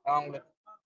அவங்களுக்கு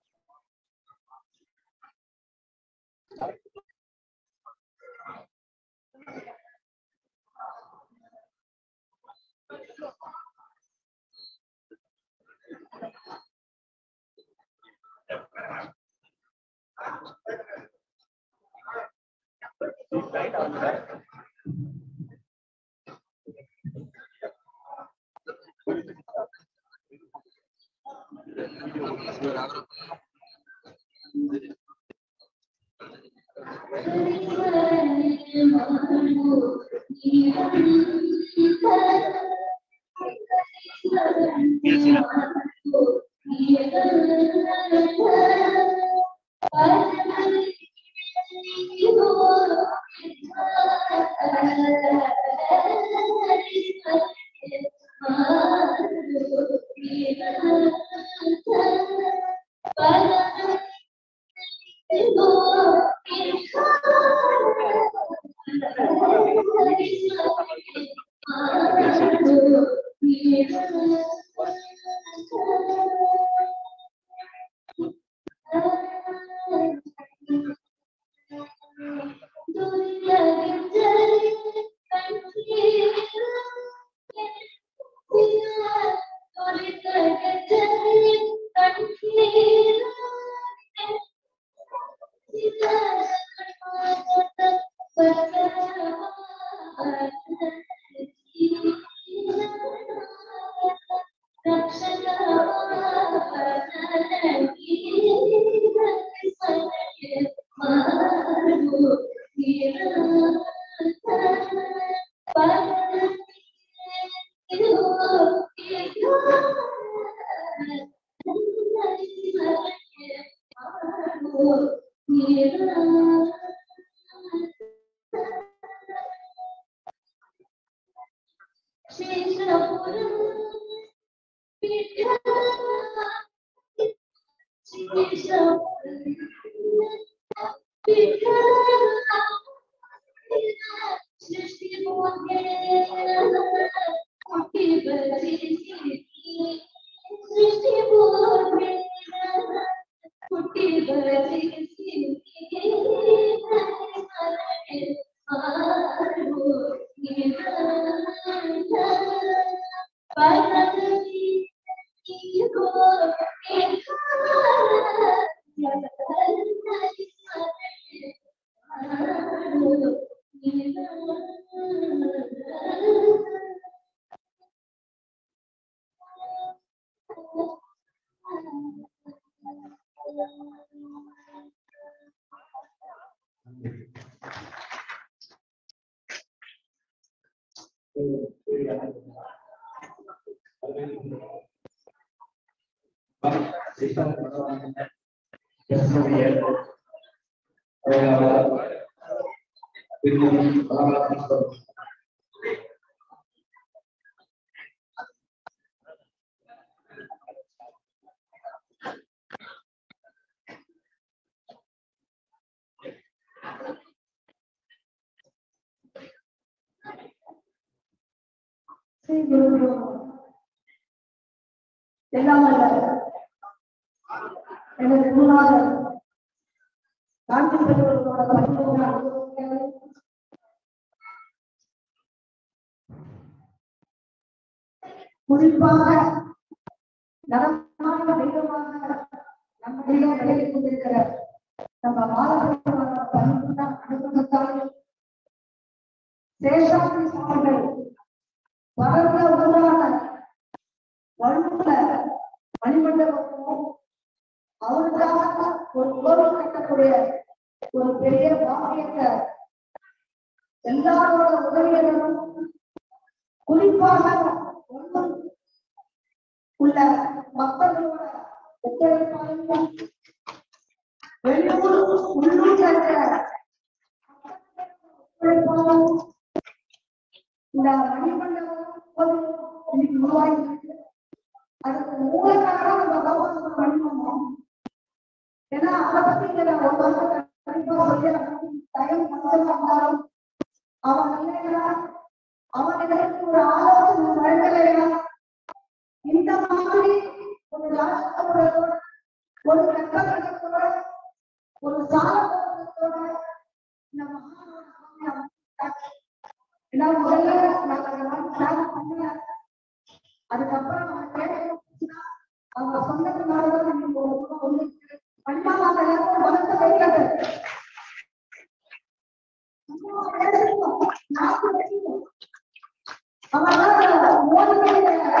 எல்லாம் அல்ல எனக்கு முன்னாள் காந்தி பெற்றோர்களோட பரிந்துரை அனுபவங்கள் குறிப்பாக நடமான தெய்வமாக நம்முடைய விலகிக் கொண்டிருக்கிற நம்ம மாதவர்களோட பரிந்துரை அனுபவத்தால் சேஷாதி சுவாமிகள் வளர்ந்த உருவான வலுவுள்ள மணிமண்டபமும் அவருக்காக ஒரு கோவில் கட்டக்கூடிய ஒரு பெரிய பாக்கியத்தை எல்லாரோட உதவியர்களும் குறிப்பாக உள்ளூர் உள்ள மக்களோட ஒத்துழைப்பாலும் வெளியூர் உள்ளூர்ல இருக்கிற ஒத்துழைப்பாலும் இந்த மணிமண்டபம் ஒரு இன்னைக்கு உருவாகி இருக்கு அதுக்கு மூல காரணம் நம்ம கவர்மெண்ட் பண்ணணும் ஏன்னா அதை பத்தி இங்க நான் ஒரு வருஷம் கண்டிப்பா சொல்லி டைம் கொஞ்சம் வந்தாலும் அவன் இல்லைன்னா அவன் எனக்கு ஒரு ஆலோசனை வழங்கலைன்னா இந்த மாதிரி ஒரு ராஷ்டிரத்தோட ஒரு கட்டளத்தோட ஒரு சாலத்தோட இந்த மகானோட சாமி அமைச்சாச்சு. ஏன்னா முதல்ல நாங்க அதெல்லாம் plan பண்ணல. அதுக்கப்புறம் அவங்க கேட்டதுன்னா அவங்க சொன்னதுனாலதான் நீங்க ஒரு தூரம் வந்து கண்டிப்பா எல்லாரும் மனசை வைக்கிறது நம்ம பேசணும் நாக்கு வைக்கணும் அவன் மோதிக்கிட்டு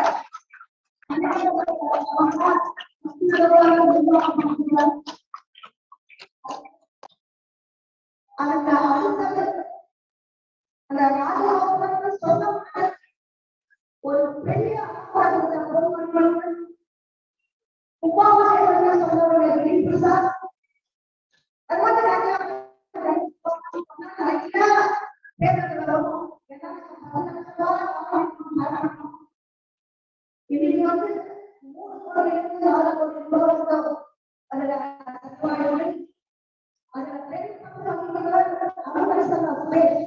அதுக்கு அடுத்தது அந்த ராஜாவுக்கு சொன்ன உடனே ஒரு பெரிய ஆசீர்வாதத்தை பொறுப்பவர்கள் உபாசகர்கள் சொன்னவருடைய விழிப்பு சார் அது வந்து நிறைய நிறைய பேர்கள் வரும் இன்னைக்கு வந்து மூணு கோடி இருந்து நாலு கோடி ரூபாய் அதுல சத்துவாயோடு அதுல பெரிய அனுமதிசன ஸ்பேஸ்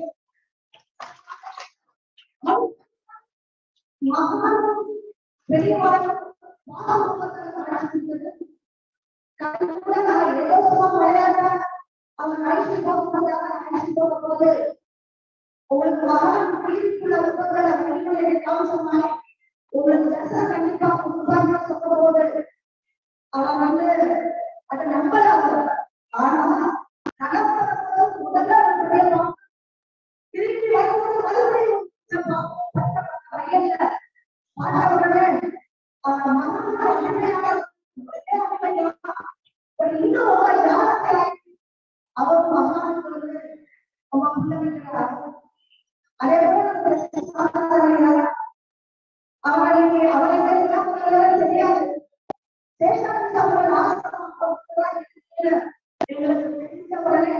மகான் பெரியவாள் மாதவத்தில் நடந்தது கூட நான் ஏதோ சும்மா விளையாடுறேன் அவன் அழைச்சி போகும்போது அழைச்சி போக போது உங்களுக்கு மகான் உயிருக்குள்ள இருப்பவர்கள் அப்படின்னு எனக்கு சொன்னாங்க உங்களுக்கு தரிசனம் கண்டிப்பா கொடுப்பாங்க சொல்ல போது அவன் வந்து அதை நம்பல அவன். ஆனா நகர்ப்புறத்துல முதல்ல அவன் தெரியணும் திருப்பி வரும்போது மறுபடியும் இந்த பாவம் பட்ட வயல்ல பார்த்த உடனே அவன் மகன் அடிமையாக ஒரே அடிமையாக ஒரு இன்னும் ஒரு ஞானத்தை அவர் மகானுக்கு வந்து அவன் பிள்ளைகளுக்கு அதே போல சாதாரண அவனுக்கு அவனுக்கு என்ன பண்ணுறது தெரியாது சேஷாந்தி அவர்கள் ஆசிரமம் எங்களுக்கு தெரிஞ்ச உடனே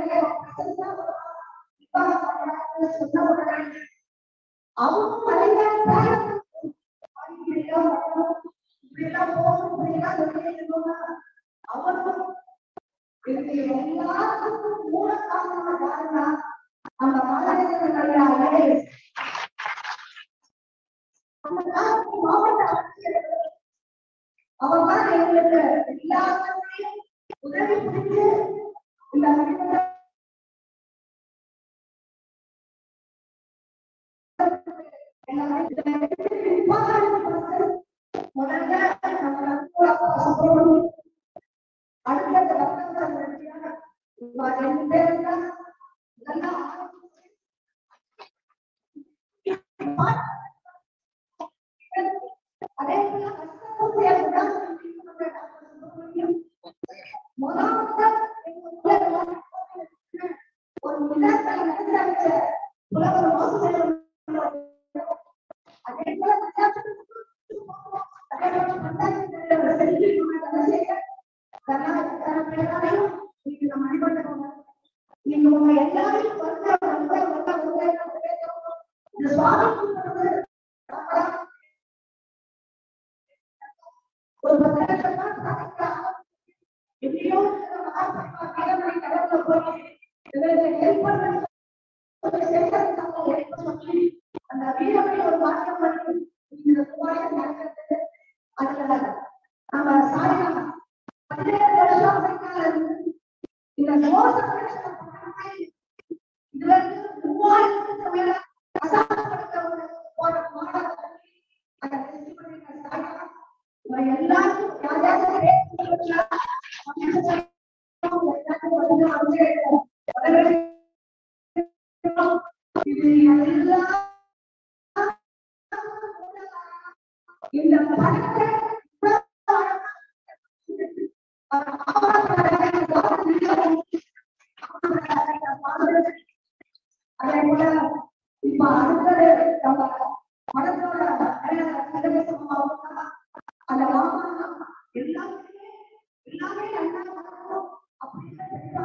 சொன்ன உடனே அவனும் வழிகாட்டி இப்படிலாம் போகணும் இப்படிலாம் சொல்லிட்டு அவனும் இதுக்கு எல்லாத்துக்கும் மூல காரணம் யாருன்னா அந்த மாநிலங்களுடைய அலையன்ஸ் அந்த காலத்து மாவட்ட ஆட்சியர் அவர் தான் எங்களுக்கு எல்லாத்தையும் உதவி புரிஞ்சு இந்த மனிதனை முதல்ல நம்ம நண்பர்களா சுப்பிரமணியம் அடுத்தது ரத்னசாமி ரெட்டியார் இவங்க ரெண்டு பேரும் தான் நல்லா அதே போல ஹஸ்தபூர்த்தியா கூட முதலாவது ஒரு முதலத்தில் நடந்த புலவர் வாசுதேவன் அதே போல அதே போல பந்தாயத்து செல்வி தனசேகர் கர்நாடக நீங்க மணிமண்டபம் நீங்க உங்க எல்லாரையும் வருக வருக வருக வருக இந்த சுவாமி கூப்பிடுறது ஒரு பத்தாயிரமா சாதிக்கலாம் எப்படியோ மகாத்மா கிளம்பி கடவுள போய் இவருக்கு ஹெல்ப் பண்றது அந்த வீரமை ஒரு மாற்றம் பண்ணி இந்த துபாயில் நடக்கிறது அதுல நம்ம சாயனம் பதினேழு வருஷம் வரைக்கும் இருந்து இந்த தோச பிரச்சனை பண்ணி இதுல இருந்து மூவாயிரத்துக்கு மேல அசாமப்படுத்தவங்க போற மாணவர்கள் அதை வெற்றி பண்ணிருக்க சாயனம் இவங்க எல்லாருக்கும் ராஜாக்கள் இது எல்லாம் இந்த படத்தை அதே போல இப்ப அடுத்தது நம்ம மனதோட அந்த மாமா எல்லாமே எல்லாமே நல்லா நடக்கும் அப்படின்னு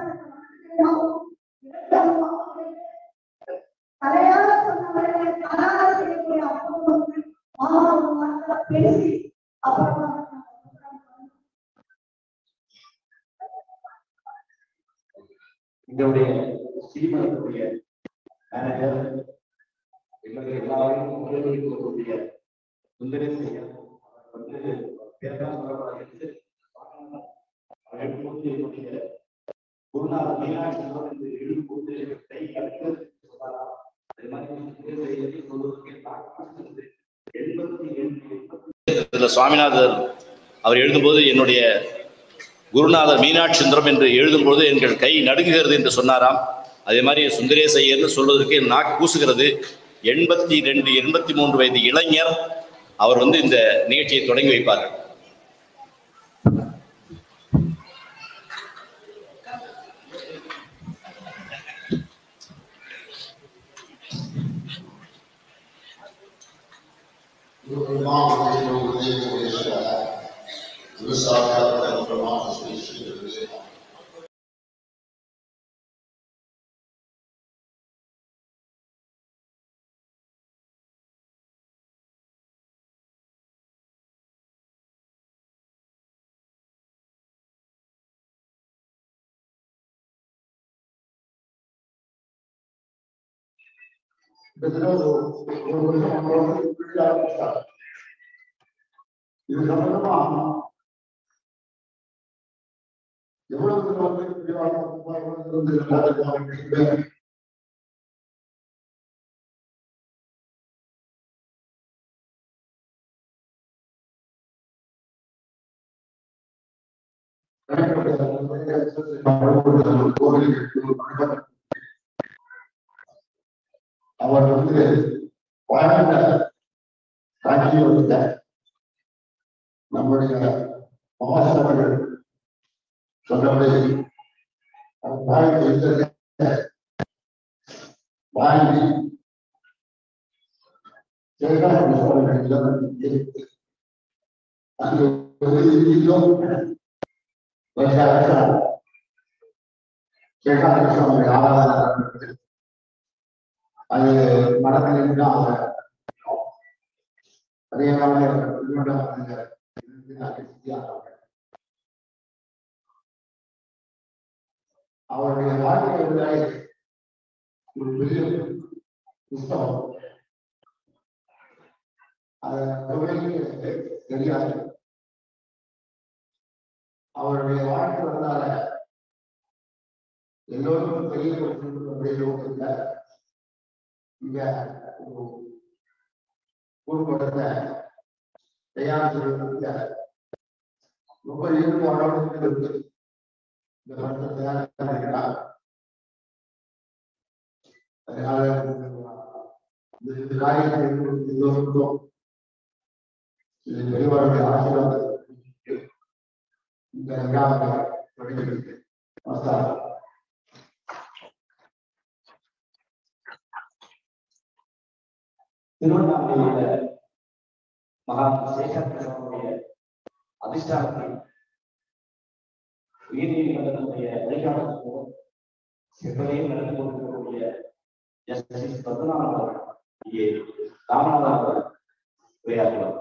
தலையால சொன்னவரை தலால செய்யக்கூடிய அப்பவும் மாமா பேசி அப்புறமா எங்களுடைய ஸ்ரீமடத்துடைய மேனேஜர் எங்களுக்கு எல்லாரையும் உதவி கொடுக்கக்கூடிய சுந்தரேசையா வந்து பேரெல்லாம் சொல்லக்கூடாது மீனாட்சி சுந்தரம் என்று எழுதும்போது கை அடிக்கிறது சொன்னாரா அதே மாதிரி சுந்தரேசையரை சொல்வதற்கு நான் காசுகிறது. எண்பத்தி எட்டு எண்பத்தி இதுல சுவாமிநாதர் அவர் எழுதும்போது என்னுடைய குருநாதர் மீனாட்சி சுந்தரம் என்று எழுதும்போது எங்கள் கை நடுங்குகிறது என்று சொன்னாராம் அதே மாதிரி சுந்தரேச ஐயர்னு சொல்வதற்கு என் நாக்கு கூசுகிறது எண்பத்தி ரெண்டு எண்பத்தி மூன்று வயது இளைஞர் அவர் வந்து இந்த நிகழ்ச்சியை தொடங்கி வைப்பார்கள் கிட்டத்தட்ட ஒரு ஒரு வருஷம் ஒன்றரை வருஷம் இப்படி ஆரம்பிச்சிட்டாங்க இது சம்பந்தமா எவ்வளவு தூரம் வந்து இப்படி ஆரம்பிச்சு வந்து எல்லாருக்கும் அவர் வந்து வாழ்ந்த காட்சி வந்த நம்முடைய மகாசபர்கள் சொன்னபடி அவர் வாழ்க்கை இருந்ததை வாங்கி ஜெயகாந்த் சுவாமிகளிடம் இருக்கு அங்கு ஒரு இருக்கின்றோம் ஜெயகாந்த் சுவாமி ஆராதனை அது மனதில் தான் அதே மாதிரி அவருடைய வாழ்க்கை ஒரு பெரிய புஸ்தகம் அது தெரியாது அவருடைய வாழ்க்கை வந்தால எல்லோருக்கும் தெரியப்படுத்தணும் அப்படிங்கிற இங்க கூறுபடுத்த தயாரிச்சிருக்க ரொம்ப ஈடுபாடோடு இருக்கு இந்த படத்தை தயாரிக்கிறார் அதனால இந்த காரியத்தை எல்லோருக்கும் இது பெரியவருடைய ஆசீர்வாதம் இந்த விழாவை தொடங்கியிருக்கு நமஸ்காரம் திருவண்ணாமலையில மகா சேஷாத்திரனுடைய அதிஷ்டானத்தை உயர்நீதிமன்றத்தினுடைய வழிகாட்டுவோம் செவ்வனையும் நடந்து கொண்டிருக்கக்கூடிய ஜஸ்டிஸ் பத்மநாபன் அவர்கள் இங்கே ராமநாதன் அவர்கள் உரையாற்றுவார்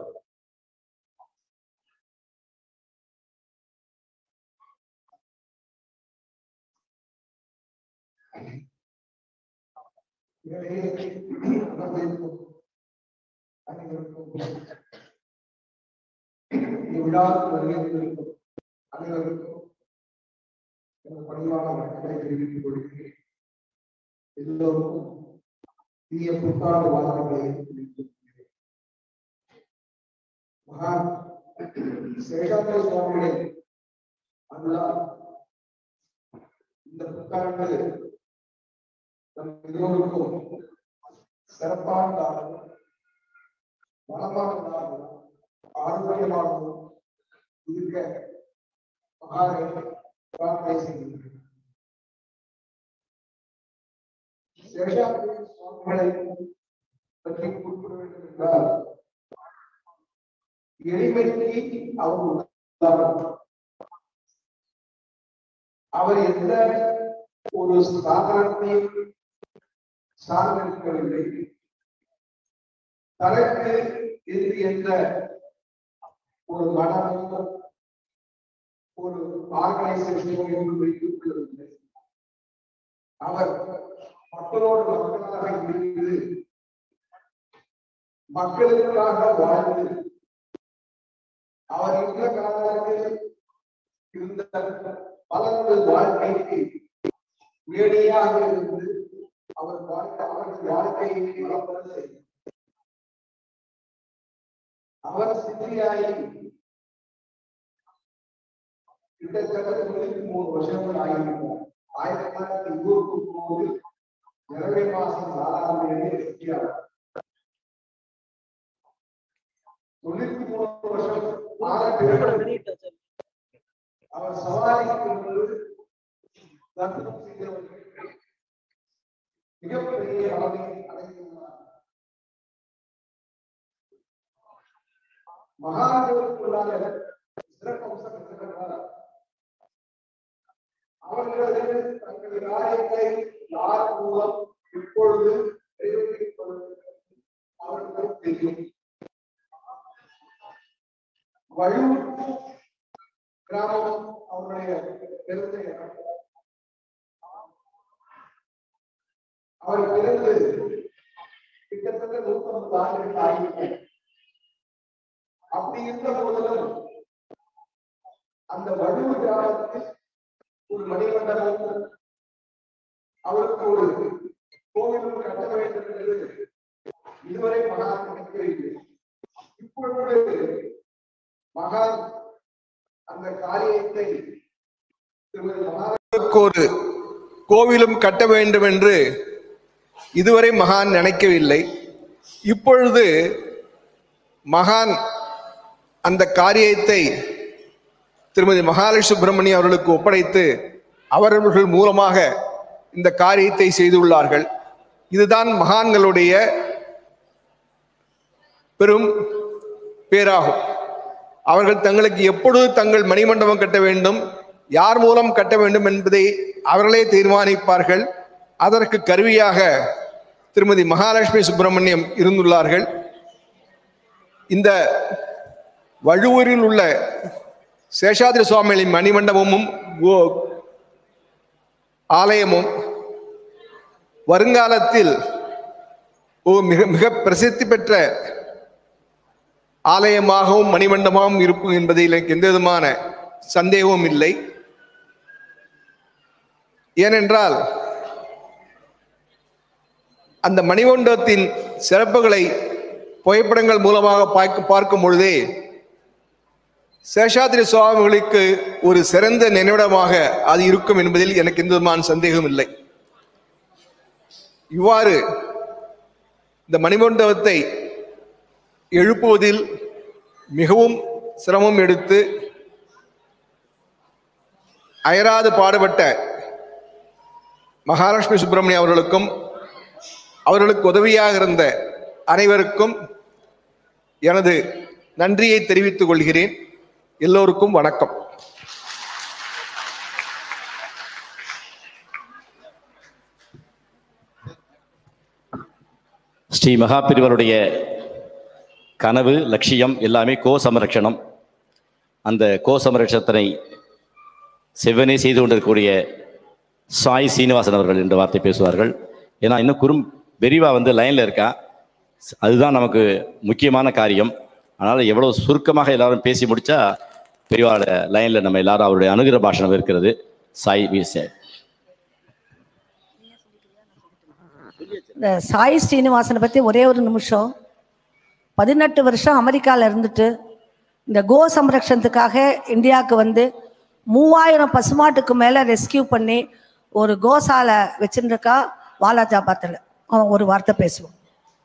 விழாவுக்கு வருகிறது அனைவருக்கும் எனது பணிவான வணக்கத்தை தெரிவித்துக் கொள்கிறேன் எல்லோருக்கும் தீய புத்தாண்டு வாழ்த்துக்களை தெரிவித்துக் கொள்கிறேன் மகான் சேஷாத்திர சுவாமிகளை அல்லா இந்த புத்தாண்டு நம் எல்லோருக்கும் சிறப்பான நாளும் வளமான நாளும் ஆரோக்கியமாகவும் இருக்க மகானை பிரார்த்தனை செய்கின்றேன் சேஷாத்திரி சுவாமிகளை பற்றி குறிப்பிட வேண்டும் என்றால் எளிமைக்கு அவர் உதாரணம் அவர் எந்த ஒரு சாதனத்தையும் சார்ந்திருக்கவில்லை தனக்கு இது எந்த ஒரு மனமோ ஒரு ஆர்கனைசேஷனோ என்று வைத்துக்கொள்ளவில்லை அவர் மக்களோடு மக்களாக இருந்து மக்களுக்காக வாழ்ந்து அவர் இருந்த காலத்தில் இருந்த பலரது வாழ்க்கைக்கு உயர்நிலையாக இருந்து அவர் வாழ்க்கை அவர்கள் வாழ்க்கையை வளப்பட செய்யும் அவர் சித்தியாகி கிட்டத்தட்ட தொண்ணூத்தி மூணு வருஷங்கள் ஆகிவிட்டார் ஆயிரத்தி தொள்ளாயிரத்தி இருபத்தி ஒன்பது ஜனவரி மாசம் நாலாம் தேதி சித்தியார் தொண்ணூத்தி மூணு வருஷம் ஆன பிறகு அவர் சவாலிக்கும் பொழுது தத்துவம் செய்தவர்கள் மிகப்பெரிய அளவில் அடைந்துள்ளார் மகான்களுக்குள்ளாக சிறப்பம்சம் என்னவென்றால் அவர்களது தங்கள் காரியத்தை யார் மூலம் இப்பொழுது நிறைவேற்றிக் கொள்வது அவர்களுக்கு தெரியும் வழுவூர் கிராமம் அவருடைய பிறந்த இடம் அவர் பிறந்து கிட்டத்தட்ட நூற்றம்பது ஆண்டுகள் ஆகிவிட்டன அப்படி இருந்த போதிலும் அந்த வடுவு கிராமத்தில் ஒரு மணிமண்டபம் அவருக்கு ஒரு கோவிலும் கட்ட வேண்டும் என்று இதுவரை மகான் நினைக்கவில்லை இப்பொழுது மகான் அந்த காரியத்தை திருமதி மகானுக்கு ஒரு கோவிலும் கட்ட வேண்டும் என்று இதுவரை மகான் நினைக்கவில்லை இப்பொழுது மகான் அந்த காரியத்தை திருமதி மகாலட்சுமி சுப்பிரமணியம் அவர்களுக்கு ஒப்படைத்து அவர்கள் மூலமாக இந்த காரியத்தை செய்துள்ளார்கள் இதுதான் மகான்களுடைய பெரும் பேராகும் அவர்கள் தங்களுக்கு எப்பொழுது தங்கள் மணிமண்டபம் கட்ட வேண்டும் யார் மூலம் கட்ட வேண்டும் என்பதை அவர்களே தீர்மானிப்பார்கள் அதற்கு கருவியாக திருமதி மகாலட்சுமி சுப்பிரமணியம் இருந்துள்ளார்கள் இந்த வழுவூரில் உள்ள சேஷாதிரி சுவாமிகளின் மணிமண்டபமும் கோ- ஆலயமும் வருங்காலத்தில் ஓ மிக மிக பிரசித்தி பெற்ற ஆலயமாகவும் மணிமண்டபமாகவும் இருக்கும் என்பதில் எனக்கு எந்த விதமான சந்தேகமும் இல்லை ஏனென்றால் அந்த மணிமண்டபத்தின் சிறப்புகளை புகைப்படங்கள் மூலமாக பார்க்க பார்க்கும் பொழுதே சேஷாதிரி சுவாமிகளுக்கு ஒரு சிறந்த நினைவிடமாக அது இருக்கும் என்பதில் எனக்கு எந்த விதமான சந்தேகம் இல்லை இவ்வாறு இந்த மணிமண்டபத்தை எழுப்புவதில் மிகவும் சிரமம் எடுத்து அயராது பாடுபட்ட மகாலட்சுமி சுப்பிரமணியம் அவர்களுக்கும் அவர்களுக்கு உதவியாக இருந்த அனைவருக்கும் எனது நன்றியை தெரிவித்துக் கொள்கிறேன் எல்லோருக்கும் வணக்கம் ஸ்ரீ மகாபிரிவருடைய கனவு லட்சியம் எல்லாமே கோ சமரட்சணம் அந்த கோ சமரட்சணத்தினை செவ்வனே செய்து கொண்டிருக்கக்கூடிய சாய் சீனிவாசன் அவர்கள் என்ற வார்த்தை பேசுவார்கள் ஏன்னா இன்னும் குறும் விரிவா வந்து லைனில் இருக்கா அதுதான் நமக்கு முக்கியமான காரியம் அதனால் எவ்வளோ சுருக்கமாக எல்லாரும் பேசி முடிச்சா பெரியவாட லைனில் நம்ம எல்லாரும் அவருடைய அனுகிர பாஷணம் இருக்கிறது சாய் வி சார் இந்த சாய் ஸ்ரீனிவாசனை பற்றி ஒரே ஒரு நிமிஷம் பதினெட்டு வருஷம் அமெரிக்காவில் இருந்துட்டு இந்த கோ சம்ரக்ஷணத்துக்காக இந்தியாவுக்கு வந்து மூவாயிரம் பசுமாட்டுக்கு மேலே ரெஸ்கியூ பண்ணி ஒரு கோசாலை வச்சுருக்கா வாலாஜாபாத்தில் அவன் ஒரு வார்த்தை பேசுவான்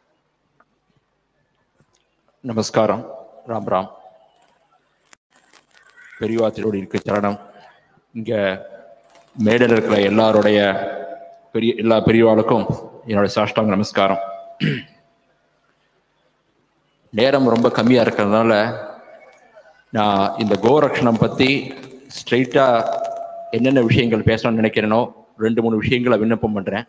நமஸ்காரம் ராம் ராம் பெரியவாத்திரோடு இருக்க சரணம் இங்க மேடையில் இருக்கிற எல்லாருடைய பெரிய எல்லா பெரியவாளுக்கும் என்னோட சாஷ்டாங்க நமஸ்காரம் நேரம் ரொம்ப கம்மியா இருக்கிறதுனால நான் இந்த கோரக்ஷணம் பத்தி ஸ்ட்ரைட்டா என்னென்ன விஷயங்கள் பேசணும்னு நினைக்கிறேனோ ரெண்டு மூணு விஷயங்களை விண்ணப்பம் பண்றேன்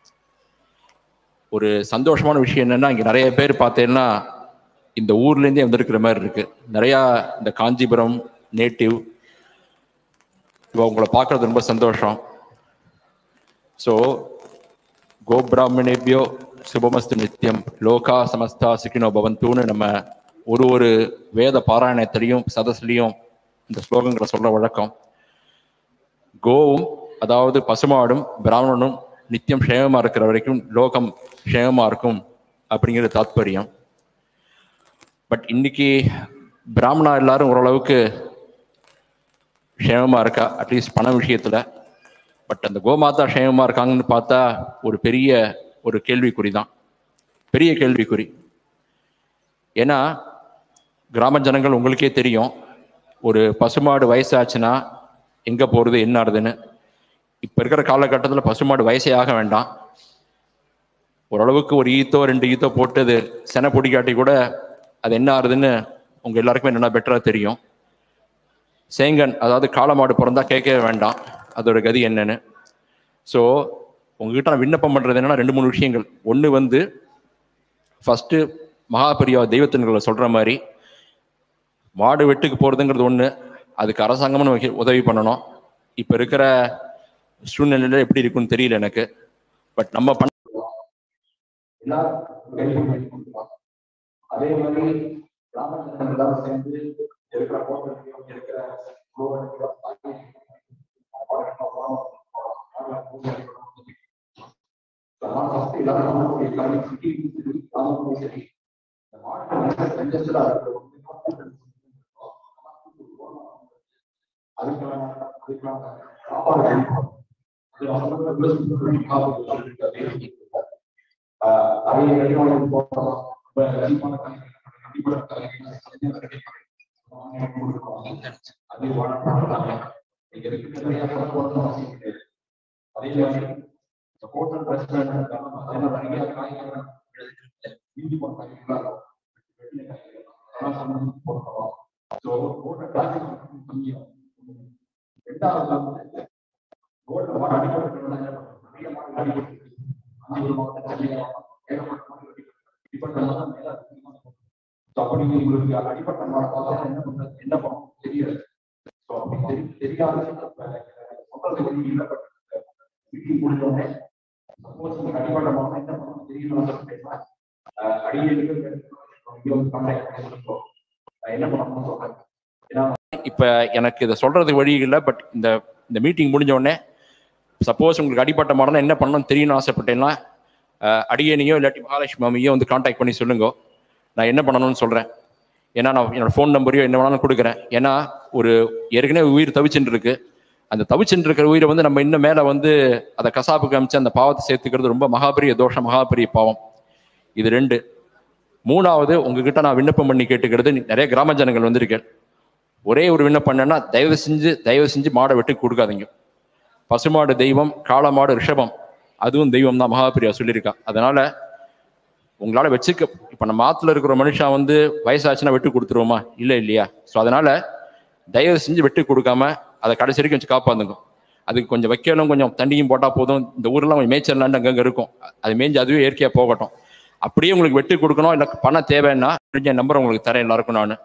ஒரு சந்தோஷமான விஷயம் என்னன்னா இங்க நிறைய பேர் பார்த்தீங்கன்னா இந்த ஊர்லேருந்தே வந்திருக்கிற மாதிரி இருக்கு நிறையா இந்த காஞ்சிபுரம் நேட்டிவ் இப்போ உங்களை பார்க்கறது ரொம்ப சந்தோஷம் ஸோ கோபிராமணேபியோ சுபமஸ்து நித்தியம் லோகா சமஸ்தா சுகினோ பவந்தூன்னு நம்ம ஒரு ஒரு வேத பாராயணத்திலையும் சதஸ்லையும் இந்த ஸ்லோகங்களை சொல்ற வழக்கம் கோவும் அதாவது பசுமாடும் பிராமணனும் நித்தியம் க்ஷேமமா இருக்கிற வரைக்கும் லோகம் க்ஷேமமா இருக்கும் அப்படிங்கிற தாத்பரியம் பட் இன்னைக்கு பிராமணா எல்லாரும் ஓரளவுக்கு க்ஷேமமா இருக்கா அட்லீஸ்ட் பண விஷயத்துல பட் அந்த கோமாதா க்ஷேமமா இருக்காங்கன்னு பார்த்தா ஒரு பெரிய ஒரு கேள்விக்குறி தான் பெரிய கேள்விக்குறி ஏன்னா கிராம ஜனங்கள் உங்களுக்கே தெரியும் ஒரு பசுமாடு வயசாச்சுன்னா எங்கே போகிறது என்ன ஆகுதுன்னு இப்போ இருக்கிற காலகட்டத்தில் பசுமாடு வயசே ஆக வேண்டாம் ஓரளவுக்கு ஒரு ஈத்தோ ரெண்டு ஈத்தோ போட்டு அது செனை பொடிக்காட்டி கூட அது என்ன ஆகுதுன்னு உங்கள் எல்லாருக்குமே நல்லா பெட்டராக தெரியும் சேங்கன் அதாவது காளமாடு பிறந்தா கேட்கவே வேண்டாம் அதோட கதி என்னன்னு ஸோ உங்ககிட்ட நான் விண்ணப்பம் பண்ணுறது என்னன்னா ரெண்டு மூணு விஷயங்கள் ஒன்று வந்து ஃபஸ்ட்டு மகாபெரியா தெய்வத்தின்களை சொல்கிற மாதிரி மாடு வெட்டுக்கு போகிறதுங்கிறது ஒன்று அதுக்கு அரசாங்கமும் நமக்கு உதவி பண்ணணும் இப்போ இருக்கிற சூழ்நிலையில் எப்படி இருக்குன்னு தெரியல எனக்கு பட் நம்ம பண்ண எல்லாரும் கைது பண்ணி கொடுக்கலாம் அதே மாதிரி கிராம ஜனங்கள் எல்லாரும் சேர்ந்து இருக்கிற ஹோட்டல்லையும் இருக்கிற உணவகங்களையும் தாக்கி வாடகை போகலாம், வாடகை போகலாம். அதெல்லாம் first எல்லாரும் நம்மளுடைய காரியம் city சரி, கிராமத்துலயும் சரி. இந்த மாநில congested ஆ இருக்கிற ஒரு அதுக்கான அதுக்கான சாப்பாடு அளிக்கணும். அது அவங்க ஆஹ் நிறைய வெளிநாடுகள் போகலாம் ரொம்ப அதிகமான கல்வி அடிப்படை கல்வி அது வழங்கப்படுறாங்க இங்க இருக்கிற நிறைய பணம் போடணும் அவசியம் கிடையாது அதே மாதிரி இந்த ஹோட்டல் ரெஸ்டாரண்ட் நிறைய காய்கறி வீட்டு போன காய்கறிகளா அதெல்லாம் சம்பந்தம் போடணும் ஸோ ஹோட்டல் டிராஃபிக் கம்மியாகும் ரெண்டாவது வந்து ரோட்ல மாடு அடிப்பட்டு நிறைய மாடு அடிப்பட்டு காஞ்சிபுரம் மாவட்டம் சென்னை மாவட்டம் ஏகப்பட்ட மாடு அடிப்பட்டதெல்லாம் மேல அதிகமா இருக்கும். So அப்படி உங்களுக்கு அடிப்பட்ட மாடை பார்த்தா என்ன பண்றது என்ன பண்ணணும் தெரியாது ஸோ அப்படி தெரி தெரியாத சொல்றது வழி இல்லை பட் வீட்டுக்கு முடிஞ்சோடனே சப்போஸ் உங்களுக்கு அடிப்பட்ட மாடம் என்ன பண்ணணும் தெரியணும் அப்படின்னா அடியலுக்கு இங்க வந்து கான்டாக்ட் பண்ணி சொல்லுவோம் என்ன பண்ணணும்னு சொல்றேன் ஏன்னா இப்போ எனக்கு இதை சொல்றது வழி இல்லை பட் இந்த இந்த மீட்டிங் முடிஞ்ச உடனே சப்போஸ் உங்களுக்கு அடிப்பட்ட மாடனா என்ன பண்ணணும்னு தெரியணும்னு ஆசைப்பட்டேன்னா அஹ், அடியேனையோ இல்லாட்டி மகாலட்சுமி மாமியோ வந்து காண்டாக்ட் பண்ணி சொல்லுங்க நான் என்ன பண்ணணும்னு சொல்கிறேன் ஏன்னா நான் என்னோட ஃபோன் நம்பரையோ என்ன வேணாலும் கொடுக்குறேன் ஏன்னா ஒரு ஏற்கனவே உயிர் தவிச்சுட்டு இருக்கு அந்த தவிச்சுட்டு இருக்கிற உயிரை வந்து நம்ம இன்னும் மேலே வந்து அதை கசாப்புக்கு அமைச்சு அந்த பாவத்தை சேர்த்துக்கிறது ரொம்ப மகாபெரிய தோஷம் மகாபெரிய பாவம் இது ரெண்டு மூணாவது உங்ககிட்ட நான் விண்ணப்பம் பண்ணி கேட்டுக்கிறது நிறைய கிராம ஜனங்கள் வந்திருக்கேன் ஒரே ஒரு விண்ணப்பம் என்னன்னா தயவு செஞ்சு தயவு செஞ்சு மாடை வெட்டி கொடுக்காதீங்க பசுமாடு தெய்வம் காளமாடு ரிஷபம் அதுவும் தெய்வம் தான் மகாபிரியா சொல்லியிருக்கா அதனால உங்களால வச்சுக்க இப்ப நம்ம ஆத்துல இருக்கிற மனுஷன் வந்து வயசாச்சுன்னா வெட்டி கொடுத்துருவோமா இல்ல இல்லையா ஸோ அதனால தயவு செஞ்சு வெட்டி கொடுக்காம அதை கடைசி வரைக்கும் வச்சு காப்பாந்துங்க அதுக்கு கொஞ்சம் வைக்கலும் கொஞ்சம் தண்ணியும் போட்டா போதும் இந்த ஊர்லாம் கொஞ்சம் மேய்ச்சல் லேண்ட் அங்கங்க இருக்கும் அது மேய்ஞ்சு அதுவே இயற்கையா போகட்டும் அப்படியே உங்களுக்கு வெட்டி கொடுக்கணும் இல்லை பணம் தேவைன்னா என் நம்பர் உங்களுக்கு தரேன் எல்லாருக்கும் நான்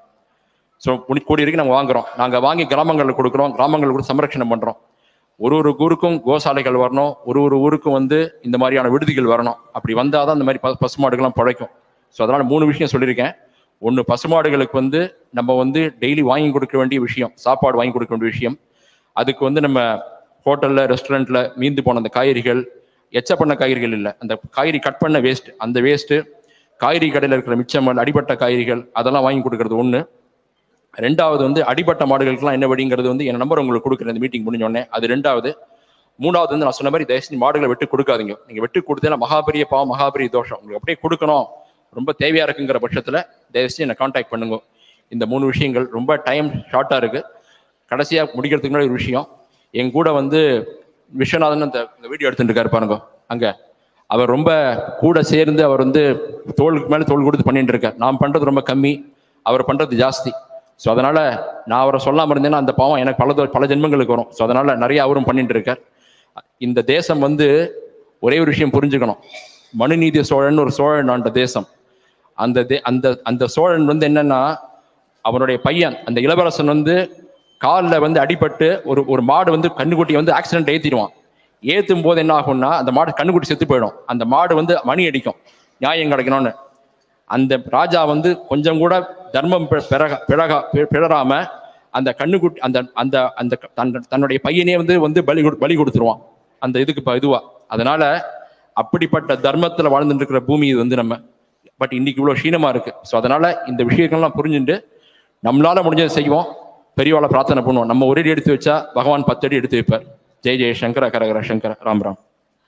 ஸோ முடி கூடி வரைக்கும் நாங்கள் வாங்குறோம் நாங்கள் வாங்கி கிராமங்களில் கொடுக்குறோம் கிராமங்களுக்கு கூட சம்ரட்சணம் பண்ணுறோம் ஒரு ஒரு ஊருக்கும் கோசாலைகள் வரணும் ஒரு ஒரு ஊருக்கும் வந்து இந்த மாதிரியான விடுதிகள் வரணும் அப்படி வந்தால் தான் இந்த மாதிரி ப பசுமாடுகள்லாம் பிழைக்கும் ஸோ அதனால் மூணு விஷயம் சொல்லியிருக்கேன் ஒன்று பசுமாடுகளுக்கு வந்து நம்ம வந்து டெய்லி வாங்கி கொடுக்க வேண்டிய விஷயம் சாப்பாடு வாங்கி கொடுக்க வேண்டிய விஷயம் அதுக்கு வந்து நம்ம ஹோட்டலில் ரெஸ்டாரண்ட்டில் மீந்து போன அந்த காய்கறிகள் எச்ச பண்ண காய்கறிகள் இல்லை அந்த காய்கறி கட் பண்ண வேஸ்ட் அந்த வேஸ்ட்டு காய்கறி கடையில் இருக்கிற மிச்சம் அடிபட்ட காய்கறிகள் அதெல்லாம் வாங்கி கொடுக்கறது ஒன்று ரெண்டாவது வந்து அடிபட்ட மாடுகளுக்கெல்லாம் என்ன வழிங்கிறது வந்து என் நம்பர் உங்களுக்கு கொடுக்குறேன் இந்த மீட்டிங் முடிஞ்ச உடனே அது ரெண்டாவது மூணாவது வந்து நான் சொன்ன மாதிரி தயவு செஞ்சு மாடுகளை வெட்டி கொடுக்காதீங்க நீங்க வெட்டி கொடுத்தேன்னா மகாபெரிய பாவம் மகாபெரிய தோஷம் உங்களுக்கு அப்படியே கொடுக்கணும் ரொம்ப தேவையா இருக்குங்கிற பட்சத்துல தயவு செஞ்சு என்னை காண்டாக்ட் பண்ணுங்க இந்த மூணு விஷயங்கள் ரொம்ப டைம் ஷார்ட்டா இருக்கு கடைசியா முடிக்கிறதுக்கு முன்னாடி ஒரு விஷயம் என் கூட வந்து விஸ்வநாதன் அந்த இந்த வீடியோ எடுத்துட்டு இருக்காரு பாருங்க அங்க அவர் ரொம்ப கூட சேர்ந்து அவர் வந்து தோளுக்கு மேல தோல் கொடுத்து பண்ணிட்டு இருக்கார் நான் பண்றது ரொம்ப கம்மி அவர் பண்றது ஜாஸ்தி ஸோ அதனால நான் அவரை சொல்லாம இருந்தேன்னா அந்த பாவம் எனக்கு பல தோ- பல ஜென்மங்களுக்கு வரும் ஸோ அதனால நிறைய அவரும் பண்ணிட்டு இருக்கார் இந்த தேசம் வந்து ஒரே ஒரு விஷயம் புரிஞ்சுக்கணும் மனுநீதி சோழன் ஒரு சோழன் ஆண்ட தேசம் அந்த தே அந்த அந்த சோழன் வந்து என்னன்னா அவனுடைய பையன் அந்த இளவரசன் வந்து காலில் வந்து அடிபட்டு ஒரு ஒரு மாடு வந்து கண்ணுக்குட்டி வந்து ஆக்சிடென்ட் ஏற்றிடுவான் ஏற்றும் போது என்ன ஆகும்னா அந்த மாடு கண்ணுக்குட்டி செத்து போயிடும் அந்த மாடு வந்து மணி அடிக்கும் நியாயம் கிடைக்கணும்னு அந்த ராஜா வந்து கொஞ்சம் கூட தர்மம் பி- பிறக பிறக பி- பிறராம அந்த கண்ணுக்குட்டி அந்த அந்த அந்த தன் தன்னுடைய பையனே வந்து வந்து பலி கொடு- பலி கொடுத்துருவான் அந்த இதுக்கு இப்போ இதுவா அதனால அப்படிப்பட்ட தர்மத்தில் வாழ்ந்துட்டு இருக்கிற பூமி இது வந்து நம்ம பட் இன்னைக்கு இவ்வளோ க்ஷீணமா இருக்கு ஸோ அதனால இந்த விஷயங்கள்லாம் புரிஞ்சுட்டு நம்மளால முடிஞ்சதை செய்வோம் பெரியவாளை பிரார்த்தனை பண்ணுவோம் நம்ம ஒரு அடி எடுத்து வச்சா பகவான் பத்து அடி எடுத்து வைப்பார் ஜெய் ஜெய சங்கர கரகர சங்கர ராம் ராம்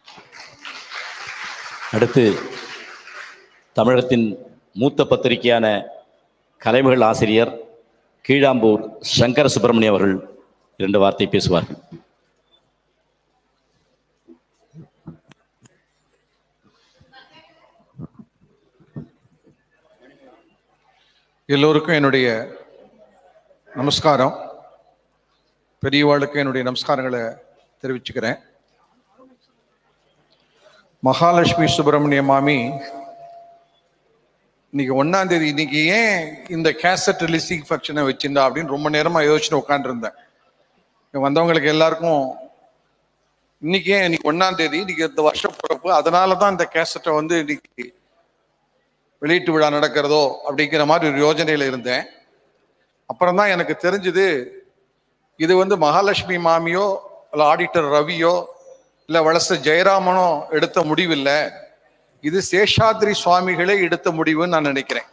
அடுத்து தமிழகத்தின் மூத்த பத்திரிகையான கலைமகள் ஆசிரியர் கீழாம்பூர் சங்கர சுப்பிரமணியம் அவர்கள் இரண்டு வார்த்தை பேசுவார்கள் எல்லோருக்கும் என்னுடைய நமஸ்காரம் பெரியவாளுக்கு என்னுடைய நமஸ்காரங்களை தெரிவிச்சுக்கிறேன் மகாலட்சுமி சுப்பிரமணிய மாமி இன்னைக்கு ஒன்னாம் தேதி இன்னைக்கு ஏன் இந்த கேசட் ரிலீசிங் ஃபங்க்ஷனை வச்சிருந்தா அப்படின்னு ரொம்ப நேரமா யோசிச்சுட்டு உட்காந்துருந்தேன் இங்க வந்தவங்களுக்கு எல்லாருக்கும் இன்னைக்கு ஏன் இன்னைக்கு ஒன்னாம் தேதி இன்னைக்கு இந்த வருஷம் பிறப்பு அதனால தான் இந்த கேசட்டை வந்து இன்னைக்கு வெளியீட்டு விழா நடக்கிறதோ அப்படிங்கிற மாதிரி ஒரு யோஜனையில இருந்தேன் அப்புறம் தான் எனக்கு தெரிஞ்சது இது வந்து மகாலட்சுமி மாமியோ இல்லை ஆடிட்டர் ரவியோ இல்லை வளச ஜெயராமனோ எடுத்த முடிவில்லை இது சேஷாத்ரி சுவாமிகளே எடுத்த முடிவுன்னு நான் நினைக்கிறேன்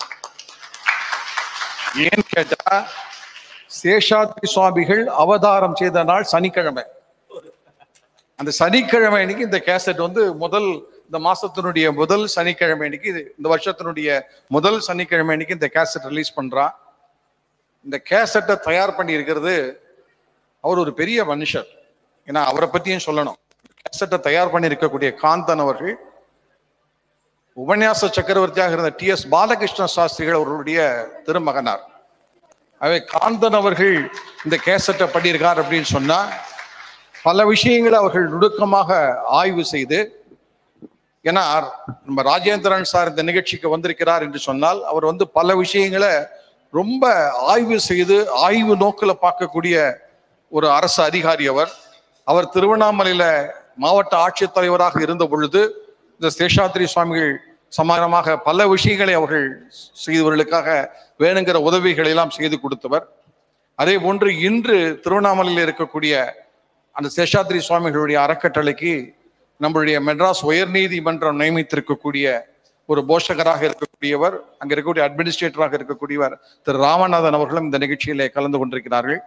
ஏன்னு கேட்டா சேஷாத்ரி சுவாமிகள் அவதாரம் செய்த நாள் சனிக்கிழமை அந்த சனிக்கிழமை அன்னைக்கு இந்த கேசட் வந்து முதல் இந்த மாசத்தினுடைய முதல் சனிக்கிழமை அன்னைக்கு இது இந்த வருஷத்தினுடைய முதல் சனிக்கிழமை அன்னைக்கு இந்த கேசட் ரிலீஸ் பண்றான் இந்த கேசட்டை தயார் பண்ணி இருக்கிறது அவர் ஒரு பெரிய மனுஷர் ஏன்னா அவரை பத்தியும் சொல்லணும் கேசட்டை தயார் பண்ணி இருக்கக்கூடிய காந்தன் அவர்கள் உபன்யாச சக்கரவர்த்தியாக இருந்த டி எஸ் பாலகிருஷ்ண சாஸ்திரிகள் அவர்களுடைய திருமகனார் அவை காந்தன் அவர்கள் இந்த கேசட்டை பண்ணியிருக்கார் அப்படின்னு சொன்னா பல விஷயங்களை அவர்கள் நுணுக்கமாக ஆய்வு செய்து ஏன்னா நம்ம ராஜேந்திரன் சார் இந்த நிகழ்ச்சிக்கு வந்திருக்கிறார் என்று சொன்னால் அவர் வந்து பல விஷயங்களை ரொம்ப ஆய்வு செய்து ஆய்வு நோக்கில் பார்க்கக்கூடிய ஒரு அரசு அதிகாரி அவர் அவர் திருவண்ணாமலையில மாவட்ட ஆட்சித்தலைவராக இருந்த பொழுது இந்த சேஷாத்ரி சுவாமிகள் சமானமாக பல விஷயங்களை அவர்கள் செய்தவர்களுக்காக வேணுங்கிற உதவிகளை எல்லாம் செய்து கொடுத்தவர் அதே போன்று இன்று திருவண்ணாமலையில் இருக்கக்கூடிய அந்த சேஷாத்ரி சுவாமிகளுடைய அறக்கட்டளைக்கு நம்மளுடைய மெட்ராஸ் உயர்நீதிமன்றம் நியமித்திருக்கக்கூடிய ஒரு போஷகராக இருக்கக்கூடியவர் அங்க இருக்கக்கூடிய அட்மினிஸ்ட்ரேட்டராக இருக்கக்கூடியவர் திரு ராமநாதன் அவர்களும் இந்த நிகழ்ச்சியிலே கலந்து கொண்டிருக்கிறார்கள்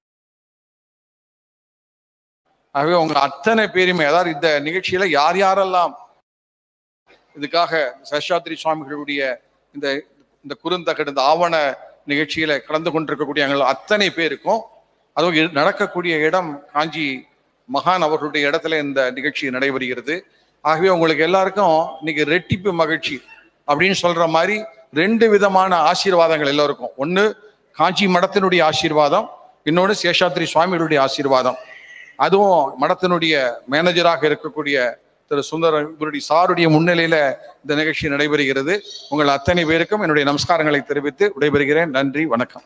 ஆகவே உங்க அத்தனை பேருமே அதாவது இந்த நிகழ்ச்சியில யார் யாரெல்லாம் இதுக்காக சேஷாத்ரி சுவாமிகளுடைய இந்த இந்த குறுந்தகடு இந்த ஆவண நிகழ்ச்சியில கலந்து கொண்டிருக்கக்கூடிய எங்கள் அத்தனை பேருக்கும் அதுவும் இ- நடக்கக்கூடிய இடம் காஞ்சி மகான் அவர்களுடைய இடத்துல இந்த நிகழ்ச்சி நடைபெறுகிறது ஆகவே உங்களுக்கு எல்லாருக்கும் இன்னைக்கு ரெட்டிப்பு மகிழ்ச்சி அப்படின்னு சொல்ற மாதிரி ரெண்டு விதமான ஆசீர்வாதங்கள் எல்லாருக்கும் ஒன்று காஞ்சி மடத்தினுடைய ஆசீர்வாதம் இன்னொன்று சேஷாத்ரி சுவாமிகளுடைய ஆசீர்வாதம் அதுவும் மடத்தினுடைய மேனேஜராக இருக்கக்கூடிய திரு சுந்தர இவருடைய சாருடைய முன்னிலையில இந்த நிகழ்ச்சி நடைபெறுகிறது உங்கள் அத்தனை பேருக்கும் என்னுடைய நமஸ்காரங்களை தெரிவித்து விடைபெறுகிறேன் நன்றி வணக்கம்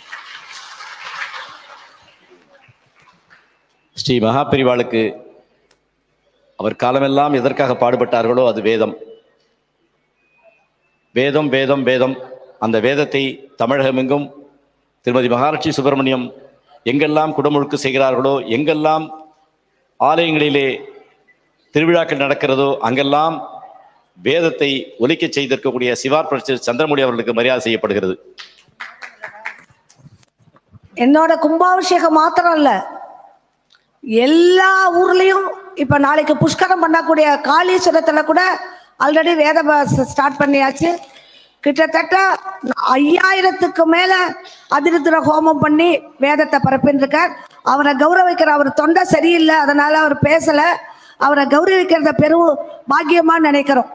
ஸ்ரீ மகாபெரிவாளுக்கு அவர் காலமெல்லாம் எதற்காக பாடுபட்டார்களோ அது வேதம் வேதம் வேதம் வேதம் அந்த வேதத்தை தமிழகமெங்கும் திருமதி மகாலட்சுமி சுப்பிரமணியம் எங்கெல்லாம் குடமுழுக்கு செய்கிறார்களோ எங்கெல்லாம் ஆலயங்களிலே திருவிழாக்கள் நடக்கிறதோ அங்கெல்லாம் வேதத்தை ஒலிக்கச் செய்திருக்கக்கூடிய சிவார் புரட்சி சந்திரமொழி அவர்களுக்கு மரியாதை செய்யப்படுகிறது என்னோட கும்பாபிஷேகம் மாத்திரம் இல்ல எல்லா ஊர்லயும் இப்ப நாளைக்கு புஷ்கரம் பண்ணக்கூடிய காளீஸ்வரத்துல கூட ஆல்ரெடி வேத ஸ்டார்ட் பண்ணியாச்சு கிட்டத்தட்ட ஐயாயிரத்துக்கு மேல அதிருத்திர ஹோமம் பண்ணி வேதத்தை பரப்பின்னு இருக்கார் அவரை கௌரவிக்கிற அவர் தொண்டை சரியில்லை அதனால அவர் பேசல அவரை கௌரவிக்கிறத பெரும் பாக்கியமா நினைக்கிறோம்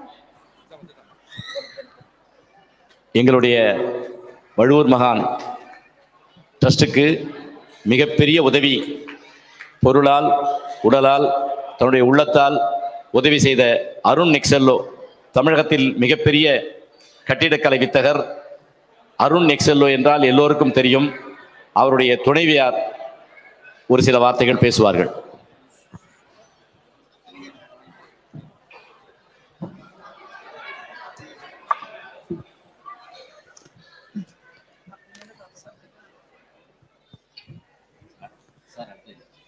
எங்களுடைய வழுவூர் மகான் ட்ரஸ்ட்டுக்கு மிகப்பெரிய உதவி பொருளால் உடலால் தன்னுடைய உள்ளத்தால் உதவி செய்த அருண் நெக்ஸெல்லோ தமிழகத்தில் மிகப்பெரிய கட்டிடக்கலை வித்தகர் அருண் நெக்ஸெல்லோ என்றால் எல்லோருக்கும் தெரியும் அவருடைய துணைவியார் ஒரு சில வார்த்தைகள் பேசுவார்கள்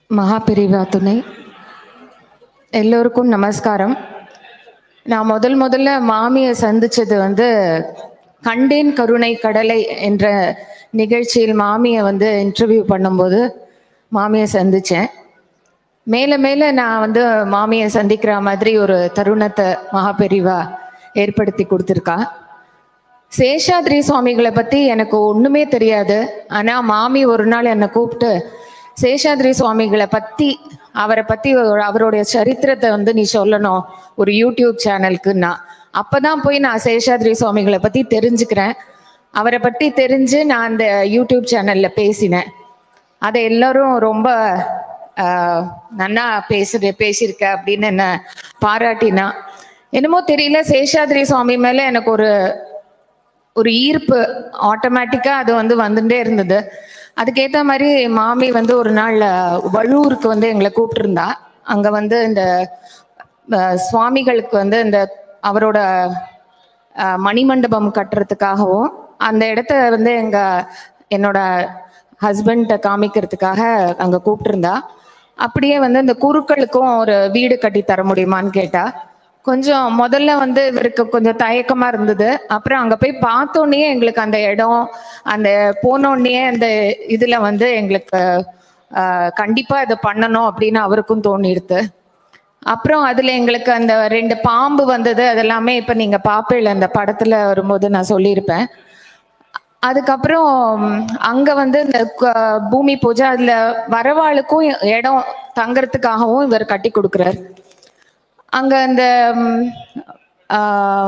மகாபிரிவா துணை எல்லோருக்கும் நமஸ்காரம் நான் முதல் முதல்ல மாமியை சந்திச்சது வந்து கண்டேன் கருணை கடலை என்ற நிகழ்ச்சியில் மாமியை வந்து இன்டர்வியூ பண்ணும்போது மாமியை சந்திச்சேன் மேலே மேலே நான் வந்து மாமியை சந்திக்கிற மாதிரி ஒரு தருணத்தை மகாபெரிவா ஏற்படுத்தி கொடுத்துருக்கா சேஷாத்ரி சுவாமிகளை பற்றி எனக்கு ஒன்றுமே தெரியாது ஆனால் மாமி ஒரு நாள் என்னை கூப்பிட்டு சேஷாத்ரி சுவாமிகளை பற்றி அவரை பற்றி அவருடைய சரித்திரத்தை வந்து நீ சொல்லணும் ஒரு யூடியூப் சேனலுக்குன்னா அப்போ தான் போய் நான் சேஷாத்ரி சுவாமிகளை பற்றி தெரிஞ்சுக்கிறேன் அவரை பற்றி தெரிஞ்சு நான் அந்த யூடியூப் சேனலில் பேசினேன் அதை எல்லாரும் ரொம்ப ஆஹ், நன்னா பேசுற பேசியிருக்க அப்படின்னு என்ன பாராட்டினா என்னமோ தெரியல சேஷாத்ரி சுவாமி மேலே எனக்கு ஒரு ஒரு ஈர்ப்பு ஆட்டோமேட்டிக்காக அது வந்து வந்துட்டே இருந்தது அதுக்கேற்ற மாதிரி மாமி வந்து ஒரு நாள் அஹ், வழுவூருக்கு வந்து எங்களை கூப்பிட்டுருந்தா அங்கே வந்து இந்த அஹ், சுவாமிகளுக்கு வந்து இந்த அவரோட அஹ், மணிமண்டபம் கட்டுறதுக்காகவும் அந்த இடத்த வந்து எங்க என்னோட ஹஸ்பண்ட காமிக்கிறதுக்காக அங்கே கூப்பிட்டுருந்தா அப்படியே வந்து இந்த குருக்களுக்கும் ஒரு வீடு கட்டி தர முடியுமான்னு கேட்டா கொஞ்சம் முதல்ல வந்து இவருக்கு கொஞ்சம் தயக்கமா இருந்தது அப்புறம் அங்க போய் பார்த்தோன்னே எங்களுக்கு அந்த இடம் அந்த போனோடனே அந்த இதுல வந்து எங்களுக்கு ஆஹ், கண்டிப்பா இதை பண்ணணும் அப்படின்னு அவருக்கும் தோணிடுது அப்புறம் அதுல எங்களுக்கு அந்த ரெண்டு பாம்பு வந்தது அதெல்லாமே இப்ப நீங்க பாப்பேல அந்த படத்துல வரும்போது நான் சொல்லியிருப்பேன் அதுக்கப்புறம் ம், அங்க வந்து இந்த க- பூமி பூஜை அதுல வரவாளுக்கும் இடம் தங்கறதுக்காகவும் இவர் கட்டி கொடுக்குறாரு அங்க அந்த ம், ஆ,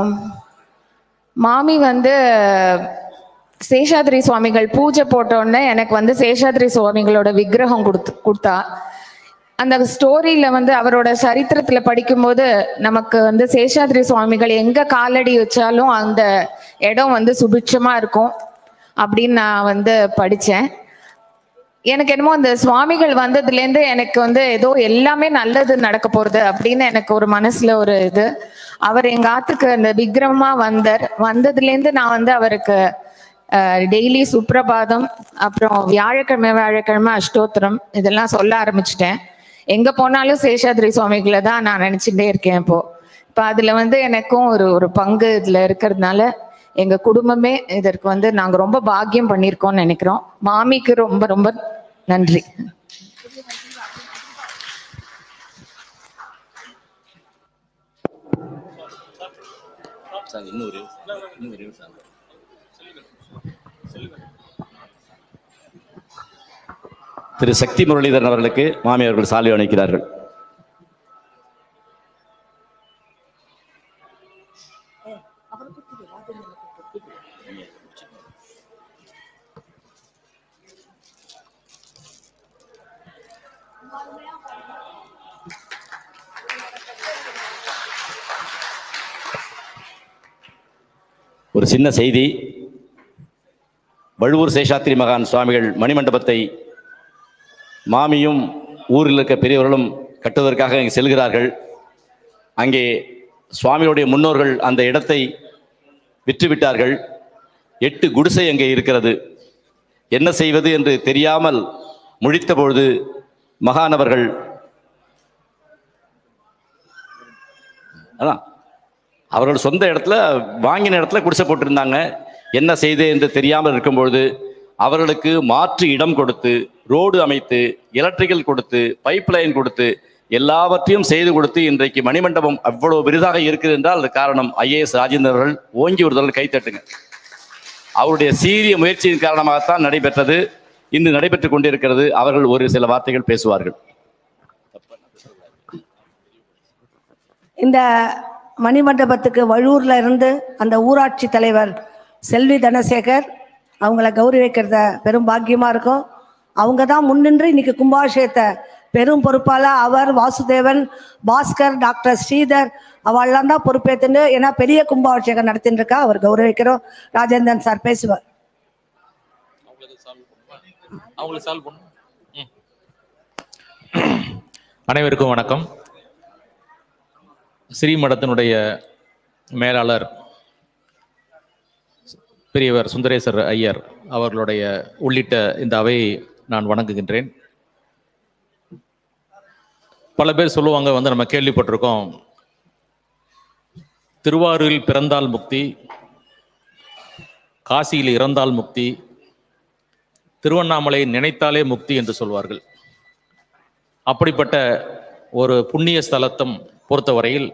மாமி வந்து சேஷாத்ரி சுவாமிகள் பூஜை போட்ட உடனே எனக்கு வந்து சேஷாத்ரி சுவாமிகளோட விக்கிரகம் கொடுத்து கொடுத்தா அந்த ஸ்டோரியில வந்து அவரோட சரித்திரத்துல படிக்கும்போது நமக்கு வந்து சேஷாத்ரி சுவாமிகள் எங்க காலடி வச்சாலும் அந்த இடம் வந்து சுபிட்சமா இருக்கும் அப்படின்னு நான் வந்து படிச்சேன் எனக்கு என்னமோ அந்த சுவாமிகள் வந்ததுலேருந்து எனக்கு வந்து ஏதோ எல்லாமே நல்லது நடக்க போறது அப்படின்னு எனக்கு ஒரு மனசுல ஒரு இது அவர் எங்க ஆத்துக்கு அந்த விக்ரமா வந்தார் வந்ததுலேருந்து நான் வந்து அவருக்கு டெய்லி சுப்ரபாதம் அப்புறம் வியாழக்கிழமை வியாழக்கிழமை அஷ்டோத்திரம் இதெல்லாம் சொல்ல ஆரம்பிச்சிட்டேன் எங்க போனாலும் சேஷாத்ரி சுவாமிகளை தான் நான் நினைச்சுட்டே இருக்கேன் இப்போ இப்போ அதுல வந்து எனக்கும் ஒரு ஒரு பங்கு இதுல இருக்கிறதுனால எங்க குடும்பமே இதற்கு வந்து நாங்க ரொம்ப பாக்கியம் பண்ணியிருக்கோம்னு நினைக்கிறோம் மாமிக்கு ரொம்ப ரொம்ப நன்றி சார் இன்னொரு இன்னொரு நிமிஷம் திரு சக்தி முரளிதரன் அவர்களுக்கு மாமி அவர்கள் சாலை அணைக்கிறார்கள் ஒரு சின்ன செய்தி வழுவூர் சேஷாத்திரி மகான் சுவாமிகள் மணிமண்டபத்தை மாமியும் ஊரில் இருக்க பெரியவர்களும் கட்டுவதற்காக இங்கே செல்கிறார்கள் அங்கே சுவாமிகளுடைய முன்னோர்கள் அந்த இடத்தை விற்றுவிட்டார்கள் எட்டு குடிசை அங்கே இருக்கிறது என்ன செய்வது என்று தெரியாமல் முழித்த பொழுது மகானவர்கள் அதான் அவர்கள் சொந்த இடத்துல வாங்கின இடத்துல குடிசை போட்டிருந்தாங்க என்ன செய்து என்று தெரியாமல் இருக்கும்பொழுது அவர்களுக்கு மாற்று இடம் கொடுத்து ரோடு அமைத்து எலக்ட்ரிக்கல் கொடுத்து பைப் லைன் கொடுத்து எல்லாவற்றையும் செய்து கொடுத்து இன்றைக்கு மணிமண்டபம் அவ்வளவு பெரிதாக இருக்குது என்றால் அது காரணம் ஐஏஎஸ் ராஜேந்திரன் அவர்கள் ஓங்கி ஒரு தடவை கைத்தட்டுங்க அவருடைய சீரிய முயற்சியின் காரணமாகத்தான் நடைபெற்றது இன்று நடைபெற்றுக் கொண்டிருக்கிறது அவர்கள் ஒரு சில வார்த்தைகள் பேசுவார்கள் இந்த மணிமண்டபத்துக்கு வழூர்ல இருந்து அந்த ஊராட்சி தலைவர் செல்வி தனசேகர் அவங்கள கௌரவிக்கிறத பெரும் பாக்கியமா இருக்கும் அவங்க தான் முன்னின்று இன்னைக்கு கும்பாபிஷேகத்தை பெரும் பொறுப்பால அவர் வாசுதேவன் பாஸ்கர் டாக்டர் ஸ்ரீதர் அவெல்லாம் தான் பொறுப்பேற்றுன்னு ஏன்னா பெரிய கும்பாபிஷேகம் நடத்தின்னு இருக்கா அவர் கௌரவிக்கிறோம் ராஜேந்திரன் சார் பேசுவார் அவங்களுக்கு சால்வ் பண்ணும் அனைவருக்கும் வணக்கம் ஸ்ரீமடத்தினுடைய மேலாளர் பெரியவர் சுந்தரேசர் ஐயர் அவர்களுடைய உள்ளிட்ட இந்த அவையை நான் வணங்குகின்றேன் பல பேர் சொல்லுவாங்க வந்து நம்ம கேள்விப்பட்டிருக்கோம் திருவாரூரில் பிறந்தால் முக்தி காசியில் இறந்தால் முக்தி திருவண்ணாமலை நினைத்தாலே முக்தி என்று சொல்வார்கள் அப்படிப்பட்ட ஒரு புண்ணிய ஸ்தலத்தம் பொறுத்தவரையில்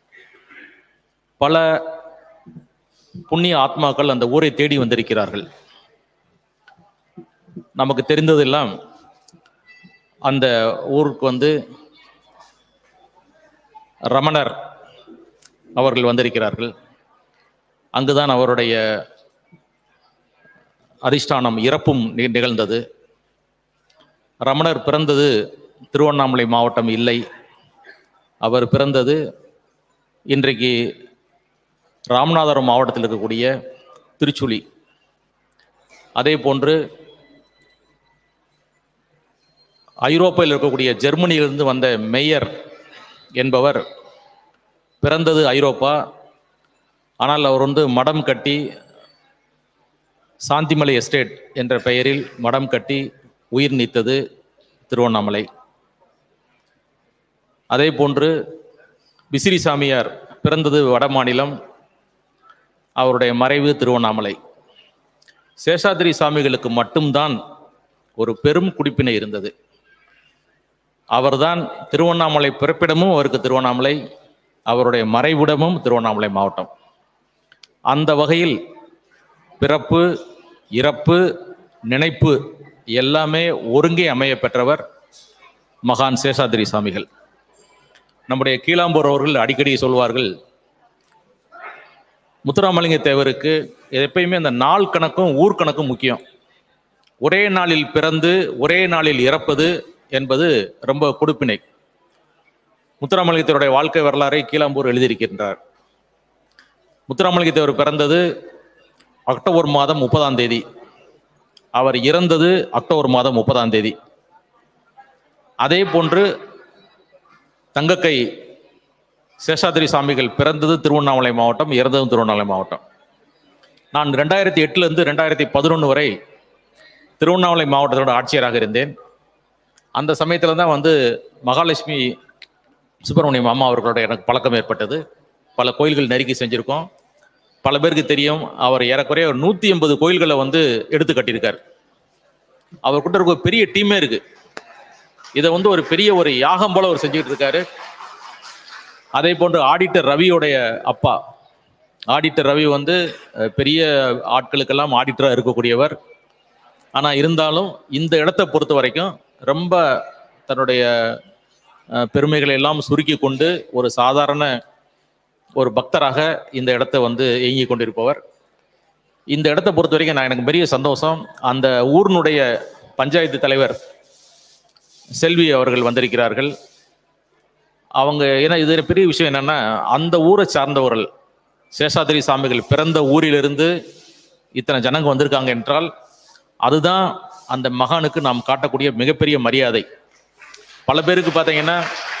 பல புண்ணிய ஆத்மாக்கள் அந்த ஊரை தேடி வந்திருக்கிறார்கள் நமக்கு தெரிந்ததெல்லாம் அந்த ஊருக்கு வந்து ரமணர் அவர்கள் வந்திருக்கிறார்கள் அங்குதான் அவருடைய அதிஷ்டானம் இறப்பும் நி- நிகழ்ந்தது ரமணர் பிறந்தது திருவண்ணாமலை மாவட்டம் இல்லை அவர் பிறந்தது இன்றைக்கு ராமநாதபுரம் மாவட்டத்தில் இருக்கக்கூடிய திருச்சுழி அதே போன்று ஐரோப்பாவில் இருக்கக்கூடிய ஜெர்மனியிலிருந்து வந்த மேயர் என்பவர் பிறந்தது ஐரோப்பா ஆனால் அவர் வந்து மடம் கட்டி சாந்திமலை எஸ்டேட் என்ற பெயரில் மடம் கட்டி உயிர் நீத்தது திருவண்ணாமலை அதே போன்று விசிறி சாமியார் பிறந்தது வட மாநிலம் அவருடைய மறைவு திருவண்ணாமலை சேஷாதிரி சாமிகளுக்கு மட்டும்தான் ஒரு பெரும் குடிப்பினை இருந்தது அவர்தான் திருவண்ணாமலை பிறப்பிடமும் அவருக்கு திருவண்ணாமலை அவருடைய மறைவிடமும் திருவண்ணாமலை மாவட்டம் அந்த வகையில் பிறப்பு இறப்பு நினைப்பு எல்லாமே ஒருங்கே அமைய பெற்றவர் மகான் சேஷாதிரி சாமிகள் நம்முடைய கீழாம்பூர் அவர்கள் அடிக்கடி சொல்வார்கள் முத்துராமலிங்க தேவருக்கு எப்பயுமே அந்த நாள் கணக்கும் ஊர் கணக்கும் முக்கியம் ஒரே நாளில் பிறந்து ஒரே நாளில் இறப்பது என்பது ரொம்ப கொடுப்பினை முத்துராமலிங்கத்தேவருடைய வாழ்க்கை வரலாறை கீழாம்பூர் எழுதியிருக்கின்றார் முத்துராமலிங்கத்தேவர் பிறந்தது அக்டோபர் மாதம் முப்பதாம் தேதி அவர் இறந்தது அக்டோபர் மாதம் முப்பதாம் தேதி அதே போன்று தங்கக்கை சேஷாதிரி சாமிகள் பிறந்தது திருவண்ணாமலை மாவட்டம் இறந்ததும் திருவண்ணாமலை மாவட்டம் நான் ரெண்டாயிரத்தி எட்டுலேருந்து ரெண்டாயிரத்தி பதினொன்று வரை திருவண்ணாமலை மாவட்டத்தோட ஆட்சியராக இருந்தேன் அந்த சமயத்தில் தான் வந்து மகாலட்சுமி சுப்பிரமணியம் அம்மா அவர்களோட எனக்கு பழக்கம் ஏற்பட்டது பல கோயில்கள் நெருக்கி செஞ்சுருக்கோம் பல பேருக்கு தெரியும் அவர் ஏறக்குறைய ஒரு நூற்றி எண்பது கோயில்களை வந்து எடுத்து கட்டியிருக்கார் அவர்கிட்ட இருக்க ஒரு பெரிய டீமே இருக்கு இதை வந்து ஒரு பெரிய ஒரு யாகம் போல அவர் செஞ்சுக்கிட்டு இருக்காரு அதே போன்று ஆடிட்டர் ரவியோடைய அப்பா ஆடிட்டர் ரவி வந்து அஹ், பெரிய ஆட்களுக்கெல்லாம் ஆடிட்டராக இருக்கக்கூடியவர் ஆனால் இருந்தாலும் இந்த இடத்தை பொறுத்த வரைக்கும் ரொம்ப தன்னுடைய அஹ், பெருமைகளை எல்லாம் சுருக்கி கொண்டு ஒரு சாதாரண ஒரு பக்தராக இந்த இடத்தை வந்து இயங்கி கொண்டிருப்பவர் இந்த இடத்தை பொறுத்த வரைக்கும் நான் எனக்கு பெரிய சந்தோஷம் அந்த ஊரினுடைய பஞ்சாயத்து தலைவர் செல்வி அவர்கள் வந்திருக்கிறார்கள் அவங்க ஏன்னா இது பெரிய விஷயம் என்னன்னா அந்த ஊரை சார்ந்தவர்கள் சேஷாதிரி சாமிகள் பிறந்த ஊரிலிருந்து இத்தனை ஜனங்க வந்திருக்காங்க என்றால் அதுதான் அந்த மகானுக்கு நாம் காட்டக்கூடிய மிகப்பெரிய மரியாதை பல பேருக்கு பார்த்தீங்கன்னா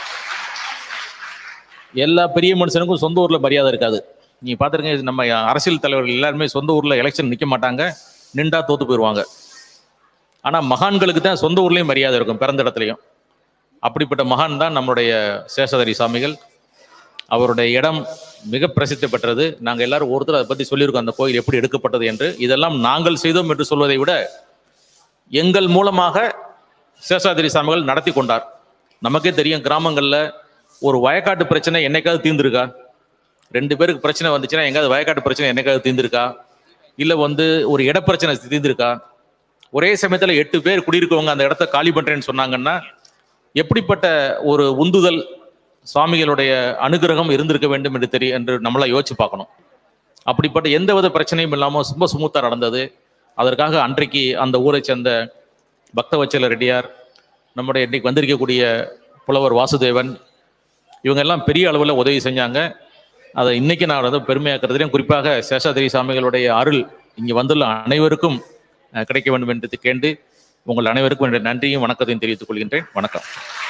எல்லா பெரிய மனுஷனுக்கும் சொந்த ஊர்ல மரியாதை இருக்காது நீங்க பார்த்துருங்க நம்ம அரசியல் தலைவர்கள் எல்லாருமே சொந்த ஊர்ல எலெக்ஷன் நிற்க மாட்டாங்க நின்றா தோத்து போயிடுவாங்க ஆனா மகான்களுக்கு தான் சொந்த ஊர்லயும் மரியாதை இருக்கும் பிறந்த இடத்துலையும் அப்படிப்பட்ட மகான் தான் நம்மளுடைய சேஷாதிரி சாமிகள் அவருடைய இடம் மிக பிரசித்தி பெற்றது நாங்கள் எல்லாரும் ஒருத்தர் அதை பற்றி சொல்லியிருக்கோம் அந்த கோயில் எப்படி எடுக்கப்பட்டது என்று இதெல்லாம் நாங்கள் செய்தோம் என்று சொல்வதை விட எங்கள் மூலமாக சேஷாதிரி சாமிகள் நடத்தி கொண்டார் நமக்கே தெரியும் கிராமங்களில் ஒரு வயக்காட்டு பிரச்சனை என்னைக்காவது தீர்ந்திருக்கா ரெண்டு பேருக்கு பிரச்சனை வந்துச்சுன்னா எங்காவது வயக்காட்டு பிரச்சனை என்னைக்காவது தீர்ந்திருக்கா இல்லை வந்து ஒரு இடப்பிரச்சனை தீர்ந்திருக்கா ஒரே சமயத்தில் எட்டு பேர் குடியிருக்கவங்க அந்த இடத்த காலி பண்ணுறேன்னு சொன்னாங்கன்னா எப்படிப்பட்ட ஒரு உந்துதல் சுவாமிகளுடைய அனுகிரகம் இருந்திருக்க வேண்டும் என்று தெரியும் என்று நம்மளா யோசிச்சு பார்க்கணும் அப்படிப்பட்ட எந்தவித பிரச்சனையும் இல்லாமல் ரொம்ப ஸ்மூத்தாக நடந்தது அதற்காக அன்றைக்கு அந்த ஊரை சேர்ந்த பக்தவச்சல ரெட்டியார் நம்முடைய இன்னைக்கு வந்திருக்கக்கூடிய புலவர் வாசுதேவன் இவங்க எல்லாம் பெரிய அளவில் உதவி செஞ்சாங்க அதை இன்னைக்கு நான் வந்து பெருமையாக்குறதுலையும் குறிப்பாக சேஷாதிரி சாமிகளுடைய அருள் இங்கே வந்துள்ள அனைவருக்கும் அஹ், கிடைக்க வேண்டும் என்று கேண்டு உங்கள் அனைவருக்கும் என்னுடைய நன்றியும் வணக்கத்தையும் தெரிவித்துக் கொள்கின்றேன் வணக்கம்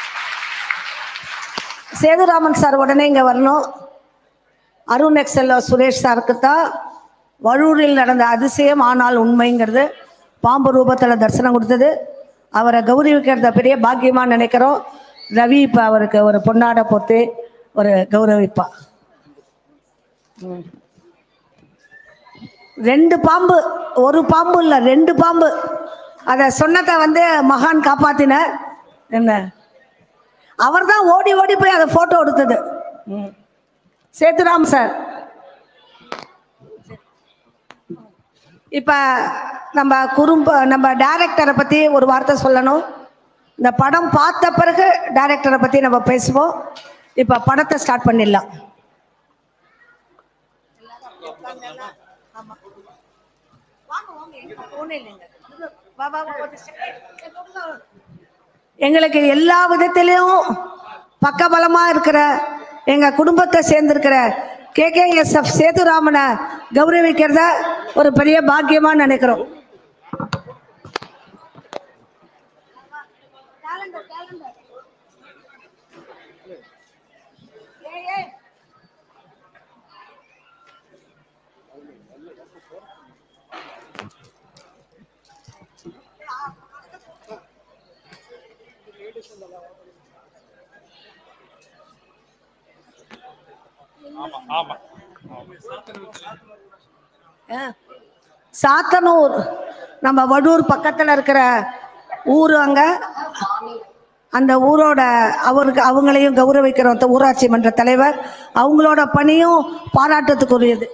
சேதுராமன் சார் உடனே இங்கே வரணும் அருண் எக்ஸல் சுரேஷ் சாருக்கு தான் வழூரில் நடந்த அதிசயம் ஆனால் உண்மைங்கிறது பாம்பு ரூபத்தில் தரிசனம் கொடுத்தது அவரை கௌரவிக்கிறத பெரிய பாக்கியமாக நினைக்கிறோம் ரவி இப்போ அவருக்கு ஒரு பொன்னாடை போட்டு ஒரு கௌரவிப்பா ம். ரெண்டு பாம்பு ஒரு பாம்பு இல்லை ரெண்டு பாம்பு அதை சொன்னதை வந்து மகான் காப்பாத்தினார் என்ன அவர் தான் ஓடி ஓடி போய் அதை போட்டோ எடுத்தது ம். சேதுராம் சார் இப்ப நம்ம குறும்ப நம்ம டைரக்டரை பத்தி ஒரு வார்த்தை சொல்லணும் இந்த படம் பார்த்த பிறகு டைரக்டரை பத்தி நம்ம பேசுவோம் இப்ப படத்தை ஸ்டார்ட் பண்ணிடலாம் எங்களுக்கு எல்லா விதத்திலையும் பக்கபலமா இருக்கிற எங்க குடும்பத்தை சேர்ந்திருக்கிற கேகேஎஸ்எஃப் சேதுராமனை கௌரவிக்கிறத ஒரு பெரிய பாக்கியமா நினைக்கிறோம் சாத்தனூர் நம்ம வடூர் பக்கத்துல இருக்கிற ஊர் அங்க அந்த ஊரோட அவருக்கு அவங்களையும் கௌரவிக்கிறோம் த- ஊராட்சி மன்ற தலைவர் அவங்களோட பணியும் பாராட்டத்துக்குரியது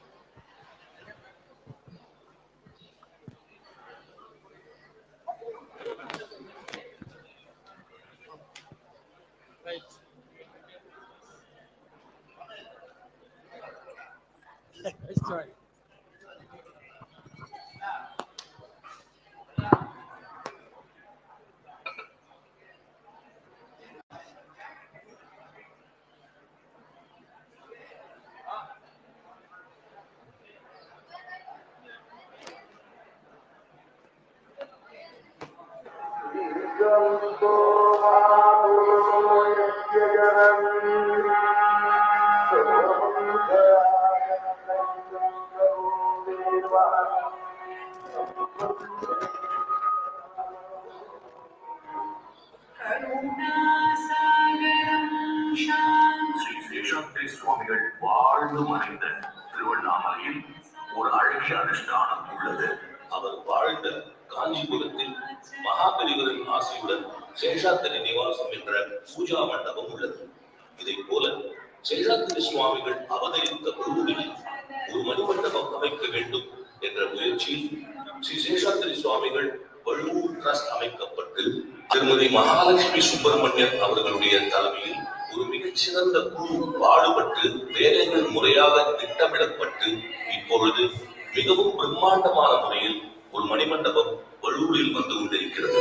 ஸ்ரீ சேஷாத்ரி சுவாமிகள் வாழ்ந்து மறைந்த திருவண்ணாமலையில் ஒரு அழகிய அனுஷ்டானம் உள்ளது அவர் வாழ்ந்த காஞ்சிபுரத்தில் மகாபலிவரின் ஆசையுடன் சேஷாத்திரி நிவாசம் என்ற பூஜா மண்டபம் உள்ளது இதைப் போல சேஷாத்திரி சுவாமிகள் அவதரித்த குருவில் ஒரு மணிமண்டபம் அமைக்க வேண்டும் என்ற முயற்சியில் ஸ்ரீ சேஷாத்திரி சுவாமிகள் வள்ளுவர் ட்ரஸ்ட் அமைக்கப்பட்டு திருமதி மகாலட்சுமி சுப்பிரமணியன் அவர்களுடைய தலைமையில் ஒரு மிகச்சிறந்த குழு பாடுபட்டு வேலைகள் முறையாக திட்டமிடப்பட்டு இப்பொழுது மிகவும் பிரம்மாண்டமான முறையில் ஒரு மணிமண்டபம் வள்ளூரில் வந்து கொண்டிருக்கிறது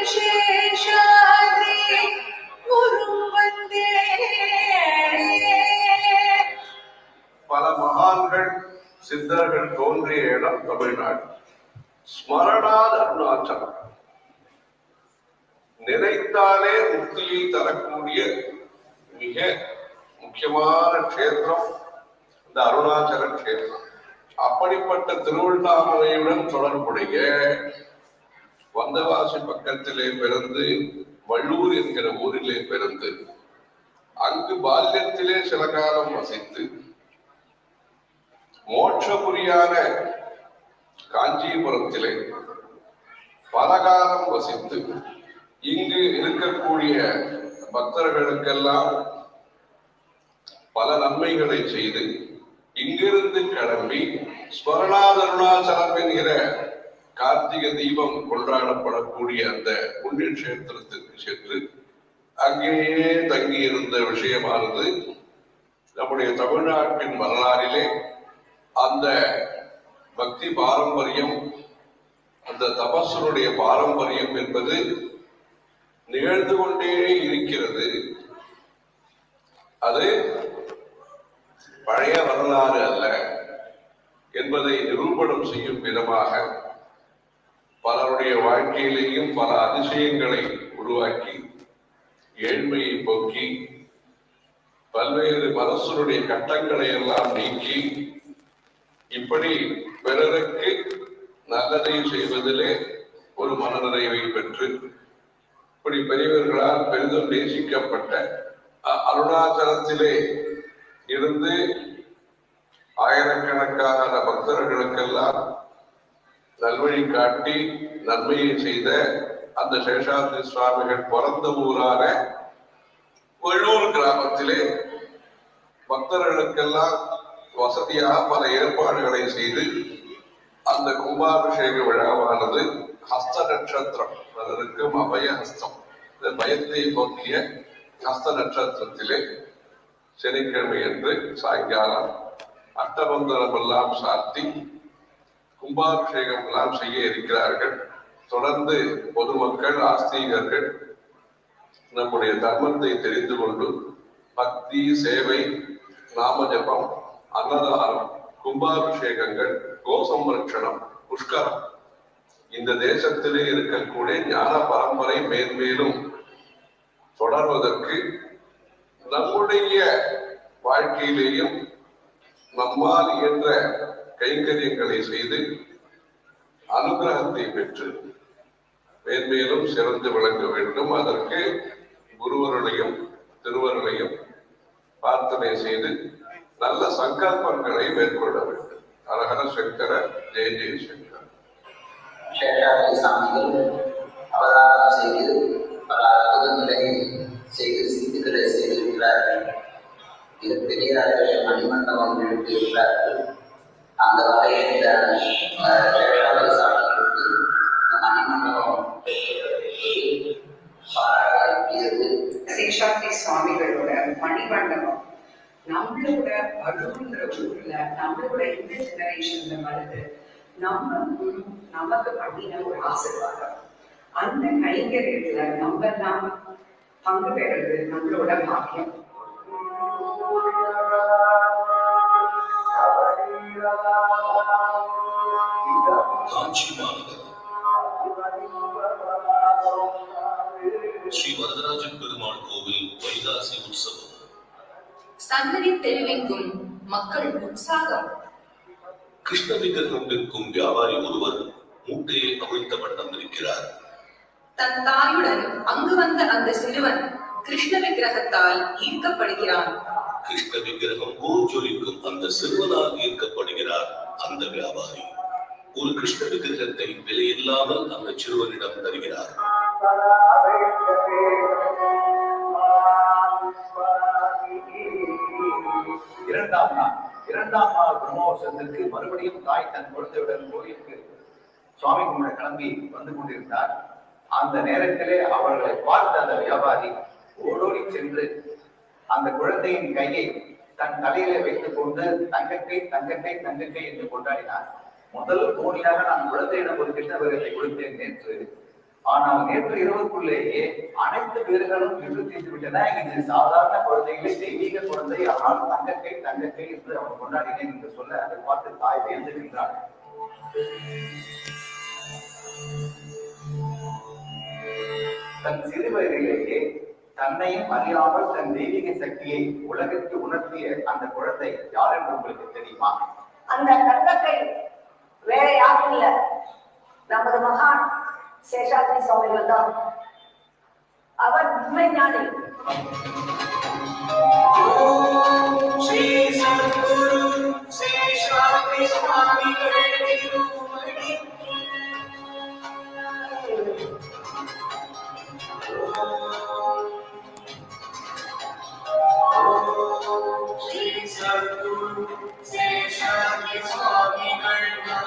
பல மகான்கள் சித்தர்கள் தோன்றிய இடம் தமிழ்நாடு ஸ்மரணாத அருணாச்சலம் நினைத்தாலே முக்தியை தரக்கூடிய மிக முக்கியமான க்ஷேத்திரம் இந்த அருணாச்சல க்ஷேத்திரம் அப்படிப்பட்ட திருவண்ணாமலையுடன் தொடர்புடைய வந்தவாசி பக்கத்திலே பிறந்து வள்ளூர் என்கிற ஊரிலே பிறந்து அங்கு பால்யத்திலே சில காலம் வசித்து மோட்சபுரியான காஞ்சிபுரத்திலே பல காலம் வசித்து இங்கு இருக்கக்கூடிய பக்தர்களுக்கெல்லாம் பல நன்மைகளை செய்து இங்கிருந்து கிளம்பி ஸ்மரணாதருணாச்சலம் என்கிற கார்த்திகை தீபம் கொண்டாடப்படக்கூடிய அந்த புண்ணிய கஷேத்திரத்திற்கு சென்று அங்கேயே தங்கி இருந்த விஷயமானது நம்முடைய தமிழ்நாட்டின் வரலாறிலே அந்த பக்தி பாரம்பரியம் அந்த தபஸனுடைய பாரம்பரியம் என்பது நிகழ்ந்து கொண்டே இருக்கிறது அது பழைய வரலாறு அல்ல என்பதை நிரூபணம் செய்யும் விதமாக பலருடைய வாழ்க்கையிலேயும் பல அதிசயங்களை உருவாக்கி ஏழ்மையை போக்கி பல்வேறு மனசனுடைய கட்டங்களை எல்லாம் நீக்கி இப்படி பிறருக்கு நல்லதை செய்வதிலே ஒரு மனநிறைவை பெற்று இப்படி பெரியவர்களால் பெரிதும் நேசிக்கப்பட்ட அ- அருணாச்சலத்திலே இருந்து ஆயிரக்கணக்கான பக்தர்களுக்கெல்லாம் நல்வழி காட்டி நன்மையை செய்த அந்த சேஷாத்ரி சுவாமிகள் பிறந்த ஊரான வெள்ளூர் கிராமத்திலே பக்தர்களுக்கெல்லாம் வசதியாக பல ஏற்பாடுகளை செய்து அந்த கும்பாபிஷேக விழாவானது ஹஸ்த நட்சத்திரம் அதற்கும் அபய ஹஸ்தம் இந்த பயத்தை போக்கிய ஹஸ்த நட்சத்திரத்திலே சனிக்கிழமை என்று சாயங்காலம் அட்டபந்தனம் எல்லாம் சாத்தி கும்பாபிஷேகம் எல்லாம் செய்ய இருக்கிறார்கள் தொடர்ந்து பொதுமக்கள் ஆஸ்திகர்கள் நம்முடைய தர்மத்தை தெரிந்து கொண்டு பக்தி சேவை நாமஜபம் அன்னதானம் கும்பாபிஷேகங்கள் கோசம்ரட்சணம் புஷ்கரம் இந்த தேசத்திலே இருக்கக்கூடிய ஞான பரம்பரை மேன்மேலும் தொடர்வதற்கு நம்முடைய வாழ்க்கையிலேயும் நம்மால் இயன்ற கைங்கரியங்களை செய்து அனுகிரகத்தை பெற்று மேன்மேலும் சிறந்து விளங்க வேண்டும் அதற்கு குருவருளையும் திருவருளையும் பிரார்த்தனை செய்து நல்ல சங்கல்பங்களை மேற்கொள்ள வேண்டும் ஹரஹர சங்கர ஜெய ஜெய சங்கர சேஷாத்ரி சாமிகள் அவதாரம் செய்து பல அற்புதங்களை செய்து சித்திகளை செய்திருக்கிறார்கள் இது பெரிய மணிமண்டபம் எழுப்பியிருக்கிறார்கள் அந்த வகையில் இந்த அஹ், சேஷாத்ரி சாமிகளுக்கு இந்த மணிமண்டபம் பாராட்டியது சேஷாத்ரி சுவாமிகளோட மணிமண்டபம் நம்மளோட பழுங்கிற ஊர்ல நம்மளோட இந்த ஜெனரேஷன்ல வருது நம்ம குரு நமக்கு பண்ணின ஒரு ஆசீர்வாதம் அந்த கைங்கரியத்துல நம்ம நாம் பங்கு பெறுறது நம்மளோட பாக்கியம் காஞ்சி மாநகர் ஸ்ரீ வரதராஜ பெருமாள் கோவில் வைகாசி உற்சவம் சன்னதி தெரிவிக்கும் மக்கள் உற்சாகம் கிருஷ்ண விக்கிரகம் விற்கும் வியாபாரி ஒருவர் மூட்டையை அவிழ்த்த வண்ணம் இருக்கிறார் தன் தாயுடன் அங்கு வந்த அந்த சிறுவன் கிருஷ்ண விக்கிரகத்தால் ஈர்க்கப்படுகிறான் கிருஷ்ண விக்கிரகம் போஜொலிக்கும் அந்த சிறுவனால் ஈர்க்கப்படுகிறார் அந்த வியாபாரி ஒரு கிருஷ்ண விக்கிரகத்தை விலையில்லாமல் அந்த சிறுவனிடம் தருகிறார் இரண்டாம் நாள் இரண்டாம் நாள் பிரம்மோற்சவத்திற்கு மறுபடியும் தாய் தன் குழந்தையுடன் கோயிலுக்கு சுவாமி கும்பிட கிளம்பி வந்து கொண்டிருந்தார் அந்த நேரத்திலே அவர்களை பார்த்த அந்த வியாபாரி ஓடோடி சென்று அந்த குழந்தையின் கையை தன் தலையிலே வைத்துக் கொண்டு தங்கக்கை தங்கக்கை தங்கக்கை என்று கொண்டாடினார் முதல் தோணியாக நான் குழந்தையிடம் ஒரு கிருஷ்ண விரதத்தை கொடுத்தேன் நேற்று ஆனால் நேற்று இரவுக்குள்ளேயே அனைத்து பேர்களும் விட்டு தீர்த்து விட்டன இது சாதாரண குழந்தைகளே தெய்வீக குழந்தை ஆனால் தங்கக்கை தங்கக்கை என்று அவன் கொண்டாடினேன் என்று சொல்ல அதை பார்த்து தாய் வியந்துகின்றாள் தன் சிறு வயதிலேயே தன்னையும் அறியாமல் தன் தெய்வீக சக்தியை உலகிற்கு உணர்த்திய அந்த குழந்தை யார் என்று உங்களுக்கு தெரியுமா அந்த தங்கக்கை வேற யாரும் இல்ல நமது மகான் சேஷாத்ரி சுவாமிகள் தான் அவர் உண்மை ஞானி ஸ்ரீ சத்குரு சேஷாத்ரி சுவாமிகள் திருமணி ஸ்ரீ சத்குரு சேஷாத்ரி சுவாமிகள்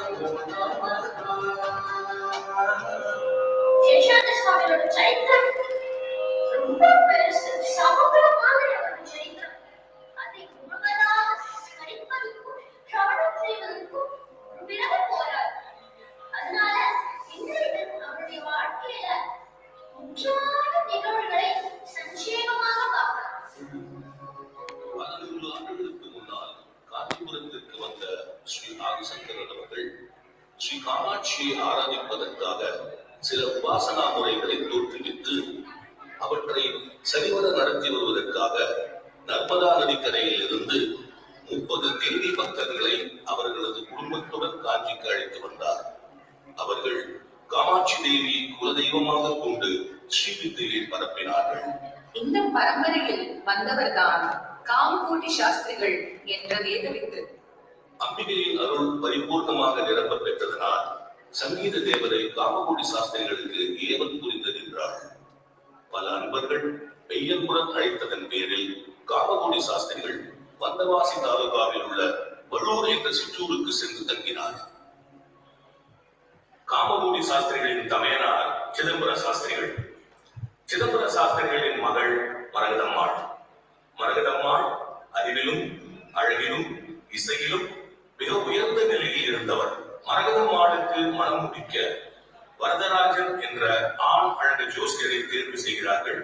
சேஷாத்ரி சுவாமியோட சரித்திரம் ரொம்ப பெருசு சமூகமான ஒரு சரித்திரம் அதை முழுவதாக படிப்பதற்கும் சிரவணம் செய்வதற்கும் விலக போறார் அதனால இன்றைக்கு அவருடைய வாழ்க்கையில முக்கியமான நிகழ்வுகளை சஞ்சீவமாக பார்க்கலாம் பதினூறு ஆண்டுகளுக்கு முன்னால் காஞ்சிபுரத்திற்கு வந்த ஸ்ரீ ஆதிசங்கரன் அவர்கள் ஸ்ரீ காமாட்சியை ஆராதிப்பதற்காக சில உபாசனா முறைகளை தோற்றுவித்து அவற்றை சரிவர நடத்தி வருவதற்காக நர்மதா நதிக்கரையில் இருந்து முப்பது தேவி பக்தர்களை அவர்களது குடும்பத்துடன் காஞ்சிக்கு அழைத்து வந்தார் அவர்கள் காமாட்சி தேவியை குலதெய்வமாக கொண்டு ஸ்ரீவித்தையை பரப்பினார்கள் இந்த பரம்பரையில் வந்தவர்தான் காமகோட்டி சாஸ்திரிகள் என்ற வேதவித்து அம்பிகையின் அருள் பரிபூர்ணமாக நிரம்ப பெற்றதனால் சங்கீத தேவதை காமகோடி சாஸ்திரிகளுக்கு ஏவல் புரிந்து நின்றாள் பல அன்பர்கள் மெய்யன்புடன் அழைத்ததன் பேரில் காமகோடி சாஸ்திரிகள் வந்தவாசி தாலுகாவில் உள்ள வள்ளூர் என்ற சிற்றூருக்கு சென்று தங்கினார் காமகோடி சாஸ்திரிகளின் தமையனார் சிதம்பர சாஸ்திரிகள் சிதம்பர சாஸ்திரிகளின் மகள் மரகதம்மாள் மரகதம்மாள் அறிவிலும் அழகிலும் இசையிலும் மிக உயர்ந்த நிலையில் இருந்தவர் மரகதம்மாளுக்கு மனம் முடிக்க வரதராஜன் என்ற ஆண் அழகு ஜோசியரை தேர்வு செய்கிறார்கள்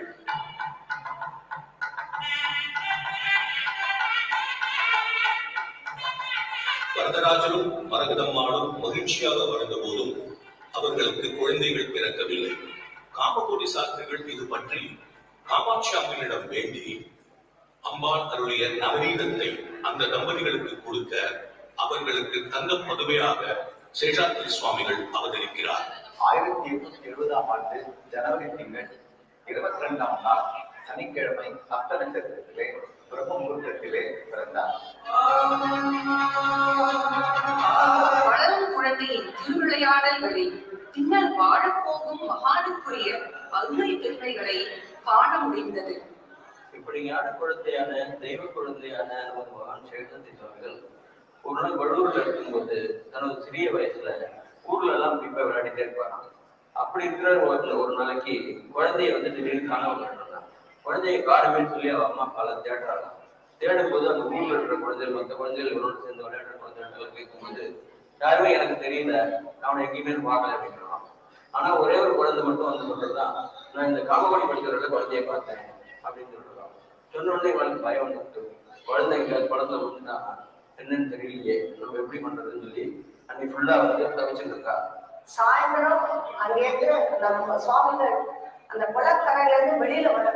வரதராஜனும் மரகதம்மாளும் மகிழ்ச்சியாக வாழ்ந்த போதும் அவர்களுக்கு குழந்தைகள் பிறக்கவில்லை காமகோடி சாஸ்திரிகள் இது பற்றி காமாட்சி அம்மனிடம் வேண்டி அம்பாள் அருளிய நவநீதத்தை அந்த தம்பதிகளுக்கு கொடுக்க அவர்களுக்கு தங்க பதுவையாக சேஷாத்ரி சுவாமிகள் அவதரிக்கிறார் ஆயிரத்தி எட்நூத்தி எழுபதாம் ஆண்டு ஜனவரி திங்கள் இருபத்தி ரெண்டாம் நாள் சனிக்கிழமை அஸ்த நட்சத்திரத்திலே பிரம்ம முகூர்த்தத்திலே பிறந்தார் வளரும் குழந்தையின் திருவிளையாடல்களில் பின்னர் வாழப்போகும் மகானுக்குரிய அருமை பெருமைகளை காண முடிந்தது இப்படியான குழந்தையான தெய்வ குழந்தையான நமது மகான் சேகரத்தி சுவாமிகள் ஒரு நாள் வடூர்ல இருக்கும்போது தனது சிறிய வயசுல ஊர்ல எல்லாம் இப்படி போய் விளையாடிட்டே இருப்பாராம் அப்படி இருக்கிற ஒரு ஒரு நாளைக்கு குழந்தைய வந்து திடீர்னு காணாம போயிட்டாங்க குழந்தைய காணுமேன்னு சொல்லி அவ அம்மா அப்பால தேடுறாங்க தேடும் போது அந்த ஊர்ல இருக்கிற குழந்தைகள் மற்ற குழந்தைகள் இவரோட சேர்ந்து விளையாடுற குழந்தைகள் கேட்கும்போது யாருமே எனக்கு தெரியல நான் அவனை எங்கேயுமே பார்க்கல அப்படின்றான் ஆனா ஒரே ஒரு குழந்தை மட்டும் வந்து சொல்றதுதான் நான் இந்த காமகோடி படிக்கிறவர்கள குழந்தைய பார்த்தேன் அப்படின்னு சொல்றான் சொன்ன உடனே இவளுக்கு பயம் வந்துட்டு குழந்தைங்க குழந்தை விட்டுனா என்னன்னு தெரியலையே நம்ம எப்படி பண்றதுன்னு சொல்லி அன்னைக்கு ஃபுல்லா வந்து தவிச்சுட்டு இருக்கா சாயந்தரம் அங்கேருந்து நம்ம சுவாமிகள் அந்த குளக்கரையில இருந்து வெளியில வர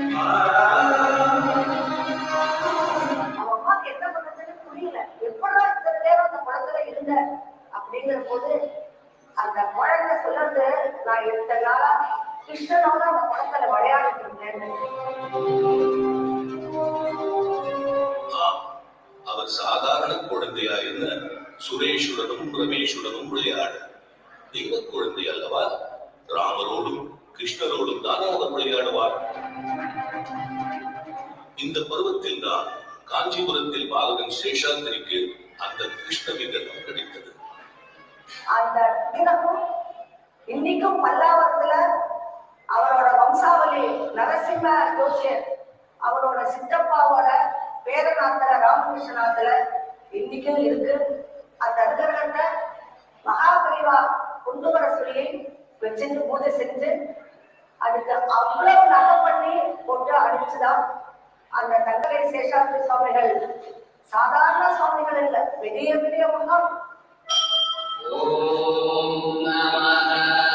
அவன் அம்மாக்கு என்ன பண்றதுன்னு புரியல எப்படா இத்தனை நேரம் அந்த குளத்துல இருந்த அப்படிங்கிற போது அந்த குழந்தை சொல்றது நான் எத்தனை நாளா கிருஷ்ணனோட அந்த குளத்துல விளையாடிட்டு இருந்தேன்னு ஆம், அவர் சாதாரண குழந்தையாயிருந்த சுரேஷுடனும் ரமேஷுடனும் விளையாட தெய்வ குழந்தை அல்லவா ராமரோடும் கிருஷ்ணரோடும் தானே அவர் விளையாடுவார் இந்த பருவத்தில் தான் காஞ்சிபுரத்தில் பாலகன் சேஷாத்திரிக்கு அந்த கிருஷ்ண விக்கிரகம் கிடைத்தது அந்த தினமும் இன்னைக்கும் பல்லாவரத்துல அவரோட வம்சாவளி நரசிம்ம ஜோசியர் அவரோட சித்தப்பாவோட பேரநாத்துல ராமகிருஷ்ணநாத்துல இன்னைக்கும் இருக்கு அந்த அருகர்கிட்ட மகாபரிவா கொண்டு வர சொல்லி வச்சுட்டு பூஜை செஞ்சு அதுக்கு அவ்வளவு நகை பண்ணி போட்டு அடிச்சுதான் அந்த தங்கரை சேஷாத்ரி சுவாமிகள் சாதாரண சுவாமிகள் இல்ல பெரிய பெரிய முகம் ॐ नमः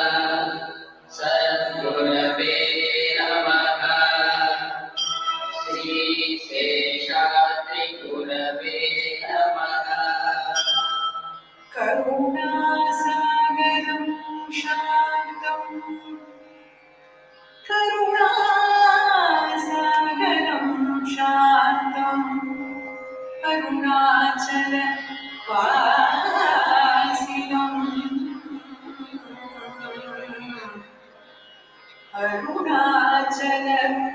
सद्गुरवे नमः श्रीशेषाद्रिगुरवे नमः करुणासागरं शान्तम् करुणासागरं शान्तम् अरुणाचल वासिनम् अरुणाचल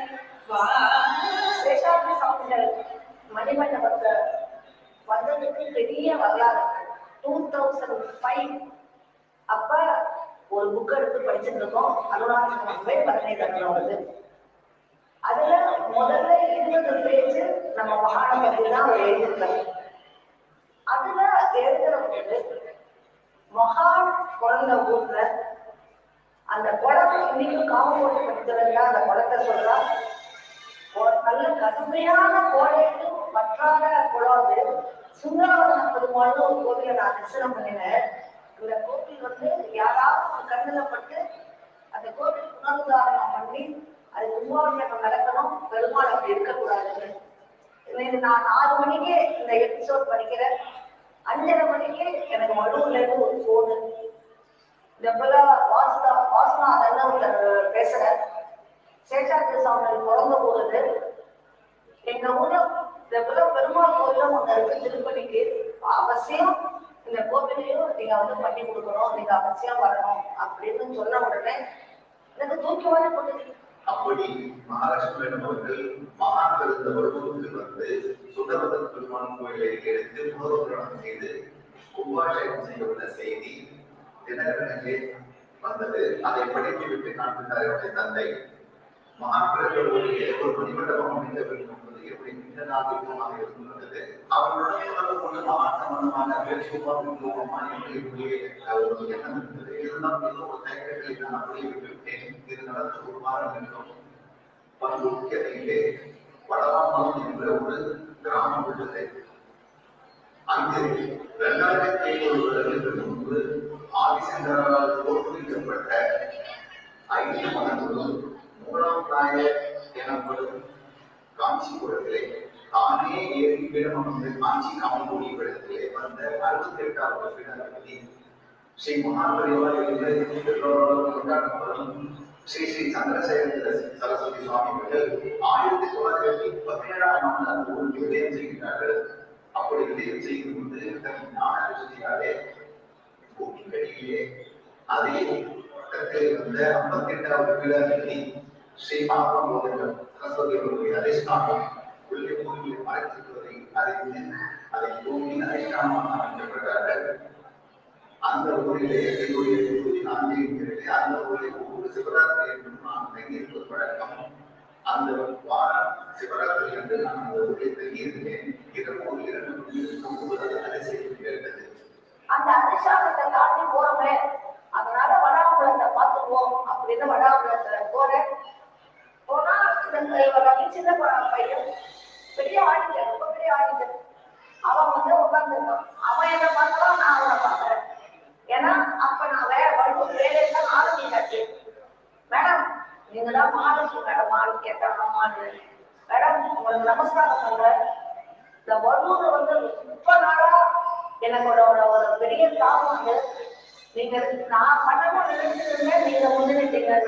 சேஷாத்ரி சுவாமிகள் மணிமண்டபத்தை வந்ததுக்கு பெரிய வரலாறு டூ தௌசண்ட் ஃபைவ் அப்ப ஒரு புக் எடுத்து படிச்சுட்டு இருக்கோம் அருணாச்சலமே பரணி தரணும்னு அதுல முதல்ல இருபது பேஜ் நம்ம மகாண பத்தி தான் அவர் எழுதியிருக்காரு அதுல எழுதுற போது மகான் பிறந்த ஊர்ல அந்த குளம் இன்னைக்கும் காமகோட்டை படித்தவங்க அந்த குளத்தை சொல்றா ஒரு நல்ல கடுமையான கோடைக்கு வற்றாத குளம் அது சுந்தரவன பெருமாள்னு ஒரு கோவிலை நான் தரிசனம் பண்ணினேன் இந்த கோவில் வந்து யாராவது ஒரு கண்ணுல பட்டு அந்த கோவில் புனருதாரணம் பண்ணி அது கும்பாபிஷேகம் நடக்கணும் பெருமாள் அப்படி இருக்கக்கூடாதுன்னு இன்னைக்கு நான் நாலு மணிக்கு இந்த எபிசோட் படிக்கிறேன் அஞ்சரை மணிக்கு எனக்கு மடுவுல இருந்து ஒரு போனு இந்த போல வாசுதா வாசுநாதன் ஒருத்தர் பேசுறார் சேஷாத்திரி சுவாமி பிறந்த பொழுது எங்க ஊர்ல இந்த போல பெருமாள் கோயிலும் ஒண்ணு இருக்கு திருப்பதிக்கு அவசியம் இந்த கோவிலையும் நீங்க வந்து பண்ணி கொடுக்கணும் நீங்க அவசியம் வரணும் அப்படின்னு சொன்ன உடனே எனக்கு தூக்கி வாரி போட்டு அப்படி மகாலட்சுமி அவர்கள் மகான் இருந்த வருவதற்கு வந்து சுந்தரபத பெருமான் கோயிலை எடுத்து புனருத்தரணம் செய்து உபாஷயம் செய்யப்பட்ட செய்தி தினகரனுக்கு வந்தது அதை படித்து விட்டு காண்பித்தார் என்னுடைய தந்தை மகான்களுடைய ஒரு மணிமண்டபம் அமைந்த வேண்டும் என்பது எப்படி மிக நாகரிகமாக இருந்துள்ளது அவர்களுடைய கொண்டு மகான் சம்பந்தமான பேச்சுவாக என்னுடைய ஒரு எண்ணம் இருந்தது இருந்தாலும் ஏதோ ஒரு தயக்கங்களை நான் அப்படியே விட்டுவிட்டேன் இது நடந்த ஒரு வாரம் இருக்கும் பங்குக்கியத்திலே வடமாமலம் என்ற ஒரு கிராமம் உள்ளது அங்கு இரண்டாயிரத்தி ஐநூறு வருடங்களுக்கு முன்பு ஆதிசங்கரால் தோற்றுவிக்கப்பட்ட ஐந்து மதங்களும் மூணாம் நாயர் எனப்படும் காஞ்சிபுரத்திலே தானே ஏறி பீடமர்ந்து காஞ்சி காமகோடி பீடத்திலே வந்த அறுபத்தி எட்டாவது பீடாதிபதி ஸ்ரீ மகாபரிவார் என்று எல்லோரும் கொண்டாடப்படும் ஸ்ரீ ஸ்ரீ சந்திரசேகர சரஸ்வதி சுவாமிகள் ஆயிரத்தி தொள்ளாயிரத்தி பதினேழாம் ஆண்டு அந்த ஊருக்கு விஜயம் செய்கிறார்கள் அப்படி விஜயம் செய்யும் போது தன் ஞான ருசியாலே பூமிக்கடியிலே அதே பக்கத்தில் இருந்த ஐம்பத்தி எட்டாவது பீடாதிபதி ஸ்ரீ மகாபரிவார் சரஸ்வதி அவர்களுடைய அதிஷ்டானம் உள்ளே பூமியில் மறைத்திருப்பதை அறிந்து அதை பூமியின் அதிஷ்டானமாக அமைக்கப்பட்டார்கள் அந்த ஊரிலே என்னுடைய தொகுதி நான்கு இருக்கிறது அந்த ஊரில் ஒவ்வொரு சிவராத்திரி என்றும் நான் தங்கியிருப்பது வழக்கம் அந்த வாரம் சிவராத்திரி என்று நான் அந்த ஊரில் தங்கியிருந்தேன் இரவு இரண்டு மணி இருக்கும்போது அது அதை செய்திருக்கிறது அந்த அதிசாரத்தை தாண்டி போறோமே அதனால வடாபுரத்தை பார்த்துருவோம் அப்படின்னு வடாபுரத்துல போறேன் போனா இந்த இவரோட சின்ன ப- பையன் பெரிய ஆடிட்டர் ரொம்ப பெரிய ஆடிட்டர் அவன் வந்து உட்கார்ந்துருக்கான் அவன் என்ன பார்க்கறான் நான் அவனை பார்க்கறேன் ஏன்னா அப்ப நான் வேற வகுப்பு வேலையெல்லாம் ஆரம்பிச்சாச்சு மேடம் நீங்க தான் மகாலட்சுமி மேடம் ஆளு கேட்டாங்க மாடு மேடம் உங்களுக்கு நமஸ்காரம் பண்றேன் இந்த வடூர் வந்து முப்பது நாளா எனக்கு ஒரு ஒரு ஒரு பெரிய தாபம் வந்து நீங்க நான் பண்ணணும் நினைச்சிருந்தேன் நீங்க முன்னிட்டீங்க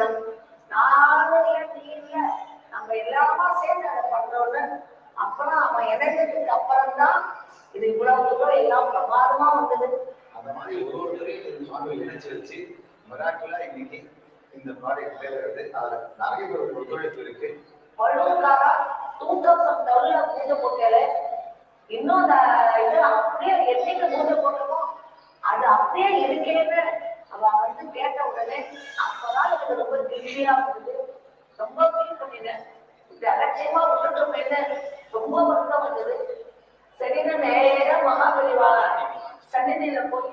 நானும் இல்லை நீ இல்லை நம்ம எல்லாமா சேர்ந்து அதை பண்றோம்னு அப்புறம் அவன் இணைஞ்சதுக்கு அப்புறம் தான் இது இவ்வளவு தூரம் எல்லாம் பிரமாதமா வந்தது அந்த மாதிரி ஒரு ஒருத்தரையும் சுவாமி இணைச்சு வச்சு மராட்டிலா இன்னைக்கு இந்த ப்ராடக்ட் வருது அதுல நிறைய பேர் ஒத்துழைப்பு இருக்கு வள்ளூர்காரா டூ தௌசண்ட் டுவெல்ல பூஜை போட்டேல இன்னும் அந்த இது அப்படியே என்னைக்கு பூஜை போட்டோமோ அது அப்படியே இருக்கேன்னு அவன் வந்து கேட்ட உடனே அப்பதான் எனக்கு ரொம்ப திருப்தியா இருந்தது ரொம்ப ஃபீல் பண்ணினேன் இந்த அலட்சியமா விட்டுட்டோமேன்னு ரொம்ப வருத்தம் வந்தது சரின்னு நேரா மகாபலிவா சன்னிதியில போய்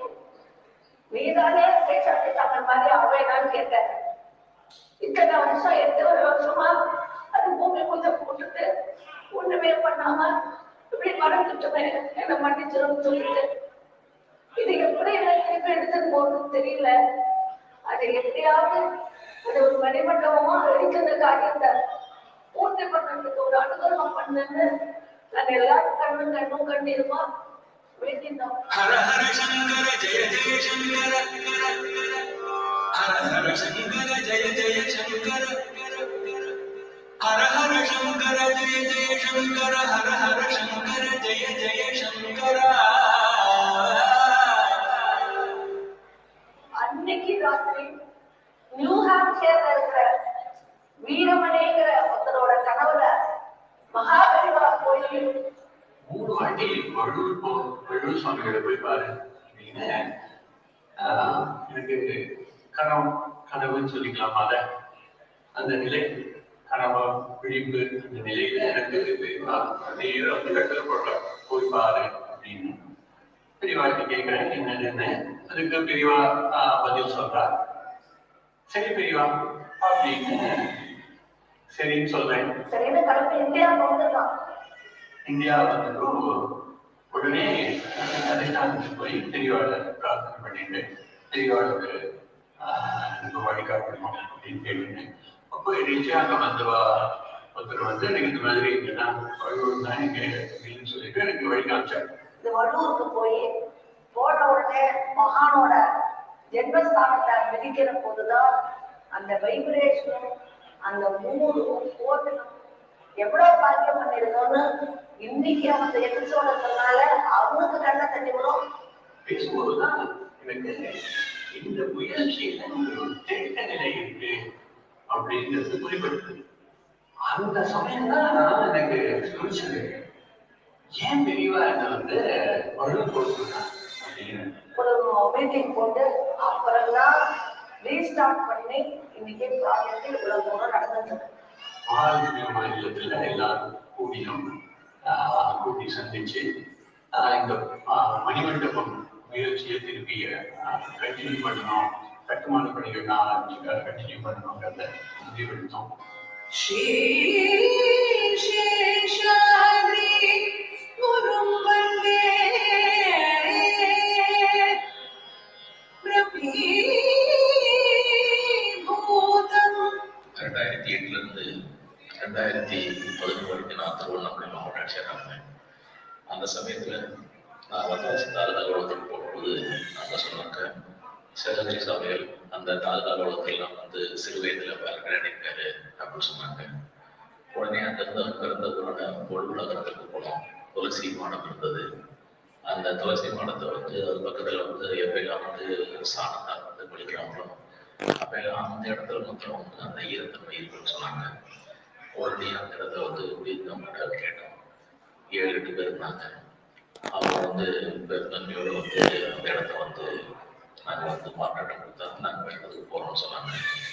நீதானே சேஷாத்தி சாப்பிட்ட மாதிரி அவையனான்னு கேட்டேன் இத்தனை வருஷம் எத்தனை வருஷமா அது பூமி கொஞ்சம் போட்டுட்டு ஒண்ணுமே பண்ணாம இப்படி மறந்துட்டுமே என்ன மன்னிச்சிடும் சொல்லிட்டு இது எப்படி எனக்கு திருப்பி எடுத்துட்டு போகணும்னு தெரியல அது எப்படியாவது அது ஒரு மணிமண்டபமா அடிக்கிற காரியத்தை பூர்த்தி பண்ணதுக்கு ஒரு அனுகிரகம் பண்ணுன்னு நாங்க எல்லாரும் கண்ணும் கண்ணும் கண்ணீருமா வேண்டினோம் ஹர ஹர சங்கர ஜெய ஜெய சங்கர ஹர ஹர சங்கர ஜெய ஜெய சங்கர ஹர ஹர சங்கர ஜெய ஜெய சங்கர ஹர ஹர சங்கர ஜெய ஜெய சங்கர அன்னைக்கு ராத்திரி நியூ ஹாம்ஷேர்ல இருக்கிற வீரமணிங்கிற ஒருத்தரோட கனவுல மகாபலிவா கோயில் மூணு வாட்டி வள்ளூர் போ வள்ளூர் சுவாமிகளை போய் பாரு அப்படின்னு ஆஹ், எனக்கு கனவு கனவுன்னு சொல்லிக்கலாமா அத அந்த நிலை கனவா விழிப்பு அந்த நிலையில எனக்கு நேரம் வந்து கட்டளை போடுற போய் பாரு அப்படின்னு பெரியவாட்டி கேட்கிறேன் என்னன்னு அதுக்கு பெரியவா ஆஹ், பதில் சொல்றா சரி பெரியவா அப்படின்னு சரின்னு சொல்றேன் சரின்னு கிளம்பி இந்தியா வந்துடலாம் இந்தியா வந்ததும் உடனே அதிஷ்டானத்துக்கு போய் பெரியவாளை பிரார்த்தனை பண்ணிட்டு பெரியவாளுக்கு ஆஹ், எனக்கு வழிகாட்டணும் அப்படின்னு கேட்டேன் அப்போ எதிர்த்து அங்கே வந்தவா ஒருத்தர் வந்து எனக்கு இந்த மாதிரி இங்கன்னா வழுவூர் தான் இங்க அப்படின்னு சொல்லிட்டு எனக்கு வழி காமிச்சார் இந்த வள்ளூருக்கு போய் போன உடனே மகானோட ஜென்மஸ்தானத்தை மிதிக்கிற போதுதான் அந்த வைப்ரேஷனும் அந்த மூடும் போட்டணும் எவ்வளவு பாக்கியம் பண்ணிருக்கோம்னு இன்னைக்கு அந்த எபிசோட சொன்னால அவனுக்கு கண்ணை தண்ணி வரும் பேசும்போதுதான் எனக்கு இந்த முயற்சியில ஒரு தேக்க நிலை இருக்கு அப்படிங்கிறது குறிப்பிட்டது அந்த சமயம் தான் எனக்கு யோசிச்சது ஏன் பெரியவா என்ன வந்து பழு கொடுத்துருக்காங்க அப்படின்னு ஒரு மீட்டிங் போட்டு அப்புறம் தான் ரீஸ்டார்ட் பண்ணி இன்னைக்கு ப்ராஜெக்ட் இவ்வளவு தூரம் நடந்துட்டு ஆரோக்கிய மாநிலத்துல எல்லாரும் கூடினோம் ஆஹ் கூட்டி சந்திச்சு ஆஹ் இந்த ஆஹ் மணிமண்டபம் முயற்சியை திருப்பி கண்டினியூ பண்ணணும் கட்டுமான பணிகள் நான் கண்டினியூ பண்ணணுங்கிறத முடிவெடுத்தோம் शीर्षेषाद्रि गुरुं वन्दे प्रभीभूतम् ரெண்டாயிரத்தி எட்டுல இருந்து ரெண்டாயிரத்தி பதினொன்று வரைக்கும் நான் திருவண்ணாமலை மாவட்ட ஆட்சியராக இருந்தேன் அந்த சமயத்துல நான் வந்தாச்சு தாலுகா அலுவலகத்துக்கு போகும்போது அங்க சொன்னாங்க சேகரி சாமிகள் அந்த தாலுகா அலுவலகத்தில் எல்லாம் வந்து சிறு வயதுல வேலை இருக்காரு அப்படின்னு சொன்னாங்க உடனே அங்கிருந்து அங்க இருந்த ஒரு பொருளாதாரத்துக்கு போனோம் துளசி மாடம் இருந்தது அந்த துளசி மாடத்தை வந்து அது பக்கத்துல வந்து எப்பெல்லாம் வந்து சாணத்தால் வந்து குளிக்கிறாங்களோ அப்பெல்லாம் அந்த இடத்துல மொத்தம் வந்து அந்த ஈரத்தன்மை இருக்குன்னு சொன்னாங்க உடனே அந்த இடத்துல வந்து நம்மகிட்ட கேட்டோம் ஏழு எட்டு பேர் இருந்தாங்க அவங்க வந்து பெருந்தன்மையோட வந்து அந்த இடத்த வந்து நாங்கள் வந்து மாற்றாட்டம் கொடுத்தா நாங்கள் வேண்டதுக்கு போகிறோம்னு சொன்னாங்க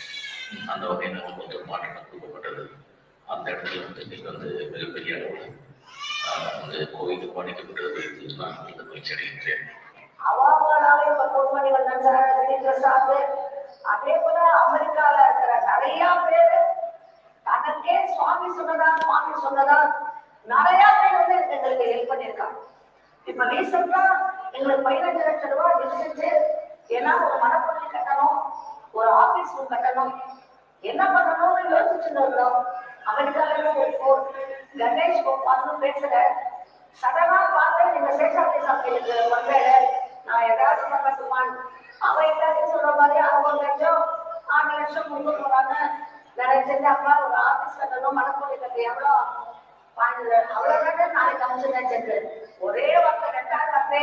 அந்த வகையில் நமக்கு வந்து ஒரு மாற்றாட்டம் கொடுக்கப்பட்டது அந்த இடத்துல வந்து இன்னைக்கு வந்து மிகப்பெரிய அளவில் வந்து கோவிலுக்கு பாதிக்கப்பட்டது குறித்து நான் வந்து மகிழ்ச்சி அடைகின்றேன் அவங்களாவே இப்ப பொன்மணி வந்தன் சார் ரஜினி பிரசாத் அதே போல அமெரிக்கால இருக்கிற நிறைய பேரு தனக்கே சுவாமி சொன்னதா சுவாமி சொன்னதா நிறைய பேர் வந்து எங்களுக்கு ஹெல்ப் பண்ணியிருக்காங்க இப்ப ரீசெண்டா எங்களுக்கு பதினஞ்சு லட்சம் ரூபாய் டிஸ்டன்ஸ் ஏன்னா ஒரு மனப்பள்ளி கட்டணும் ஒரு ஆபீஸ் ரூம் கட்டணும் என்ன பண்ணணும்னு யோசிச்சுட்டு இருந்தோம் அமெரிக்கால இருந்து ஒரு போன் கணேஷ் கோபால்னு பேசுற சடனா பார்த்து நீங்க சேஷாபதி சாமிகளுக்கு வந்தேன் நான் ஏதாவது பண்ணட்டுமான்னு அவ எல்லாத்தையும் சொல்ற மாதிரி அறுபது லட்சம் ஆறு லட்சம் கொண்டு போறாங்க நினைச்சிட்டு அப்பா ஒரு ஆபீஸ் கட்டணும் மனப்பள்ளி கட்ட எவ்வளோ பாஞ்சு அவ்வளவு நாளைக்கு அமிச்சுதான் செக்கு ஒரே வார்த்தை ரெண்டாவது வார்த்தை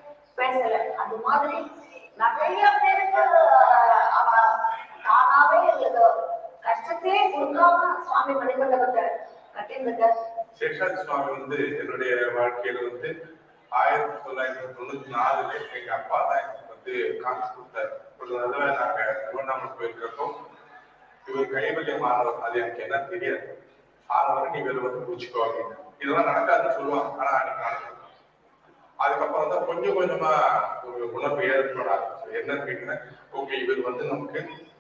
பேசல அது மாதிரி நிறைய பேருக்கு அஹ், அவ தானாவே எங்களுக்கு கஷ்டத்தையே கொடுக்காம சுவாமி மணிமண்டபத்தை கட்டியிருந்துக்க சேஷாதி சுவாமி வந்து என்னுடைய வாழ்க்கையில வந்து ஆயிரத்தி தொள்ளாயிரத்தி தொண்ணூத்தி நாலுல எங்க அப்பா தான் எனக்கு வந்து காசு கொடுத்தாரு ஒரு தடவை நாங்க திருவண்ணாமலை போயிருக்கிறப்போ இவர் கைவல்ய மாணவர் அது எனக்கு என்ன தெரியாது ஆனவரை நீ இவர் வந்து பூச்சிக்கோ அப்படின்னு இதெல்லாம் நடக்காதுன்னு சொல்லுவாங்க ஆனா அன்னைக்கு நடக்கும் அதுக்கப்புறம் தான் கொஞ்சம் கொஞ்சமா ஒரு உணர்வு ஏற்பட ஆரம்பிச்சது என்னன்னு கேட்டீங்கன்னா ஓகே இவர் வந்து நமக்கு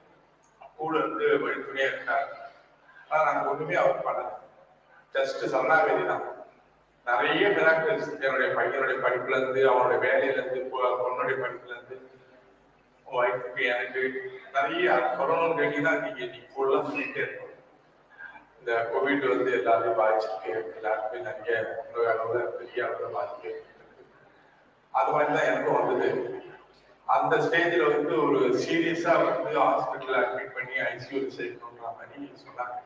கூட இருந்து வழித்துணையா இருக்காரு ஆனா நாங்க ஒண்ணுமே அவர் பண்ணல ஜஸ்ட் சரணாகதி தான் நிறைய மிராக்கிள்ஸ் என்னுடைய பையனுடைய படிப்புல இருந்து அவனுடைய வேலையில இருந்து பொ- பொண்ணுடைய படிப்புல இருந்து ஒய்ஃப்க்கு எனக்கு நிறைய சொல்லணும்னு கேட்டீங்கன்னா நீங்க நீங்க ஃபுல்லா சொல்லிட்டே இருக்கோம் இந்த கோவிட் வந்து எல்லாரையும் பாதிச்சிருக்கு எல்லாருக்குமே நிறைய உலக அளவுல பெரிய அளவுல பாதிப்பு இருக்கு. அது மாதிரி தான் எனக்கும் வந்தது அந்த ஸ்டேஜ்ல வந்து ஒரு சீரியஸா வந்து ஹாஸ்பிட்டல் அட்மிட் பண்ணி ஐசியூல சேர்க்கணுன்ற மாதிரி சொன்னாங்க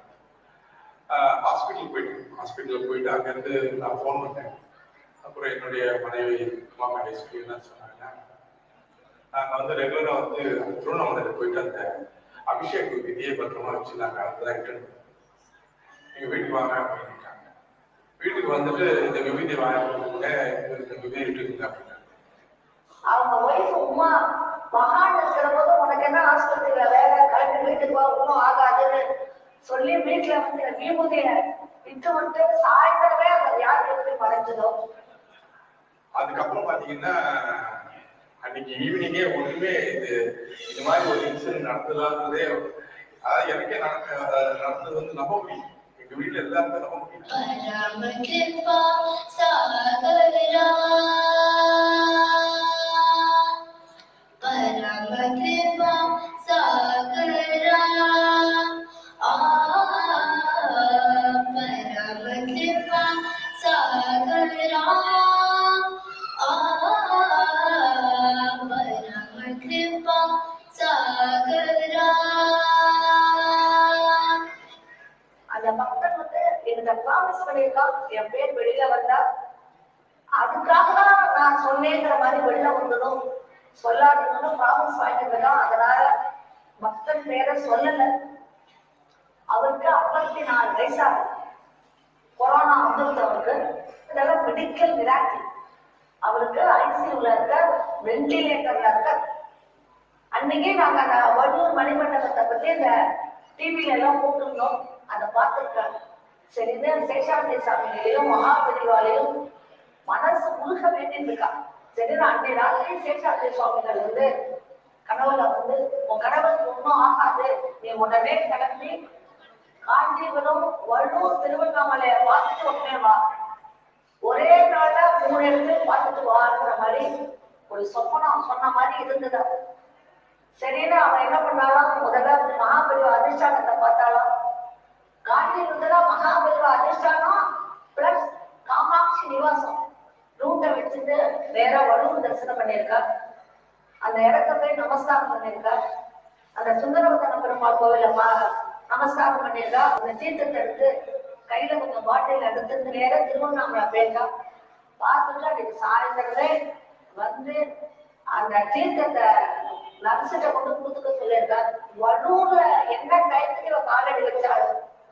ஹாஸ்பிட்டல் போயிட்டு ஹாஸ்பிட்டல் போயிட்டு அங்கிருந்து நான் ஃபோன் பண்ணேன் அப்புறம் என்னுடைய மனைவி உமா மகேஸ்வரி என்ன சொன்னாங்க நாங்க வந்து ரெகுலரா வந்து திருவண்ணாமலையில போயிட்டு அந்த அபிஷேக் விதியை பத்திரமா வச்சு நாங்க அதுதான் ரிட்டர்ன் நீங்க வீட்டுக்கு வாங்க அப்படின்ட்டாங்க வீட்டுக்கு வந்துட்டு இந்த விபீதி வாங்க கொடுங்க இந்த விபீதி இருக்குங்க அப்படின்னாங்க அவங்க ஒய்ஃப் உமா மகான் இருக்கிற போது உனக்கு என்ன ஆஸ்பத்திரியில வேலை கிளம்பி வீட்டுக்கு வா ஒன்றும் ஆகாதுன்னு சொல்லி வீட்டுல வந்து இந்த விபூதிய விட்டு விட்டு சாயந்தரமே அந்த வியாதி எப்படி மறைஞ்சதோ அதுக்கப்புறம் பாத்தீங்கன்னா அன்னைக்கு ஈவினிங்கே ஒண்ணுமே இது இது மாதிரி ஒரு இன்சிடென்ட் நடந்ததான்றதே அதாவது எனக்கே நடக்க அஹ் நடந்தது வந்து நம்ப முடியும் எங்க வீட்டுல எல்லாருமே நம்ப முடியும் परमकृपा सागरा परमकृपा सागरा आ परमकृपा सागरा आ परमकृपा என்கிட்ட ப்ராமிஸ் பண்ணியிருக்கான் என் பேர் வெளியில வந்தா அதுக்காக தான் நான் சொன்னேங்கிற மாதிரி வெளில வந்ததும் சொல்லாததும் ப்ராமிஸ் வாங்கியிருந்தான் அதனால பக்தன் பேரை சொல்லல அவருக்கு ஐம்பத்தி நாலு வயசாகுது கொரோனா வந்துருது அவருக்கு இதெல்லாம் மெடிக்கல் மிராக்கிள் அவருக்கு ஐசியூல இருக்க வென்டிலேட்டர்ல இருக்க அன்னைக்கே நாங்க அந்த வடூர் மணிமண்டபத்தை பத்தி இந்த டிவில எல்லாம் போட்டிருந்தோம் அதை பார்த்திருக்காரு சரின்னு சேஷாந்தி சாமியிலையும் மகாபெரிவாலையும் மனசு முழுக வேண்டிட்டு இருக்கா சரி நான் அன்றைய ராத்திரி சேஷாந்தி சுவாமிகள் வந்து கனவுல வந்து உன் கணவருக்கு ஒன்றும் ஆகாது நீ உடனே கிளம்பி காஞ்சிபுரம் வள்ளூர் திருவண்ணாமலையை பார்த்துட்டு உடனே வா ஒரே நாள்ல மூணு இடத்துல பார்த்துட்டு வாங்கிற மாதிரி ஒரு சொப்பனம் சொன்ன மாதிரி இருந்தது சரின்னு அவன் என்ன பண்ணாலும் முதல்ல மகாபலிவ அதிர்ஷ்டானத்தை பார்த்தாலும் காஞ்சி இருந்ததா மகாபலிவ அதிர்ஷ்டானம் பிளஸ் காமாட்சி நிவாசம் ரூட்டை வச்சுட்டு வேற வலுவு தரிசனம் பண்ணியிருக்கா அந்த இடத்த போய் நமஸ்காரம் பண்ணியிருக்கா அந்த சுந்தரவதன பெருமாள் கோவில மா- நமஸ்காரம் பண்ணியிருக்கா அந்த தீர்த்தத்தை எடுத்து கையில கொஞ்சம் பாட்டில் எடுத்து நேரம் திருவண்ணாமலை போயிருக்கா பார்த்துட்டு அன்னைக்கு சாயந்தரமே வந்து அந்த தீர்த்தத்தை நர்சிட்ட கொண்டு கொடுத்துக்க சொல்லியிருக்கா வடூர்ல என்ன டைத்துக்கு இவ காலடி வச்சாலும்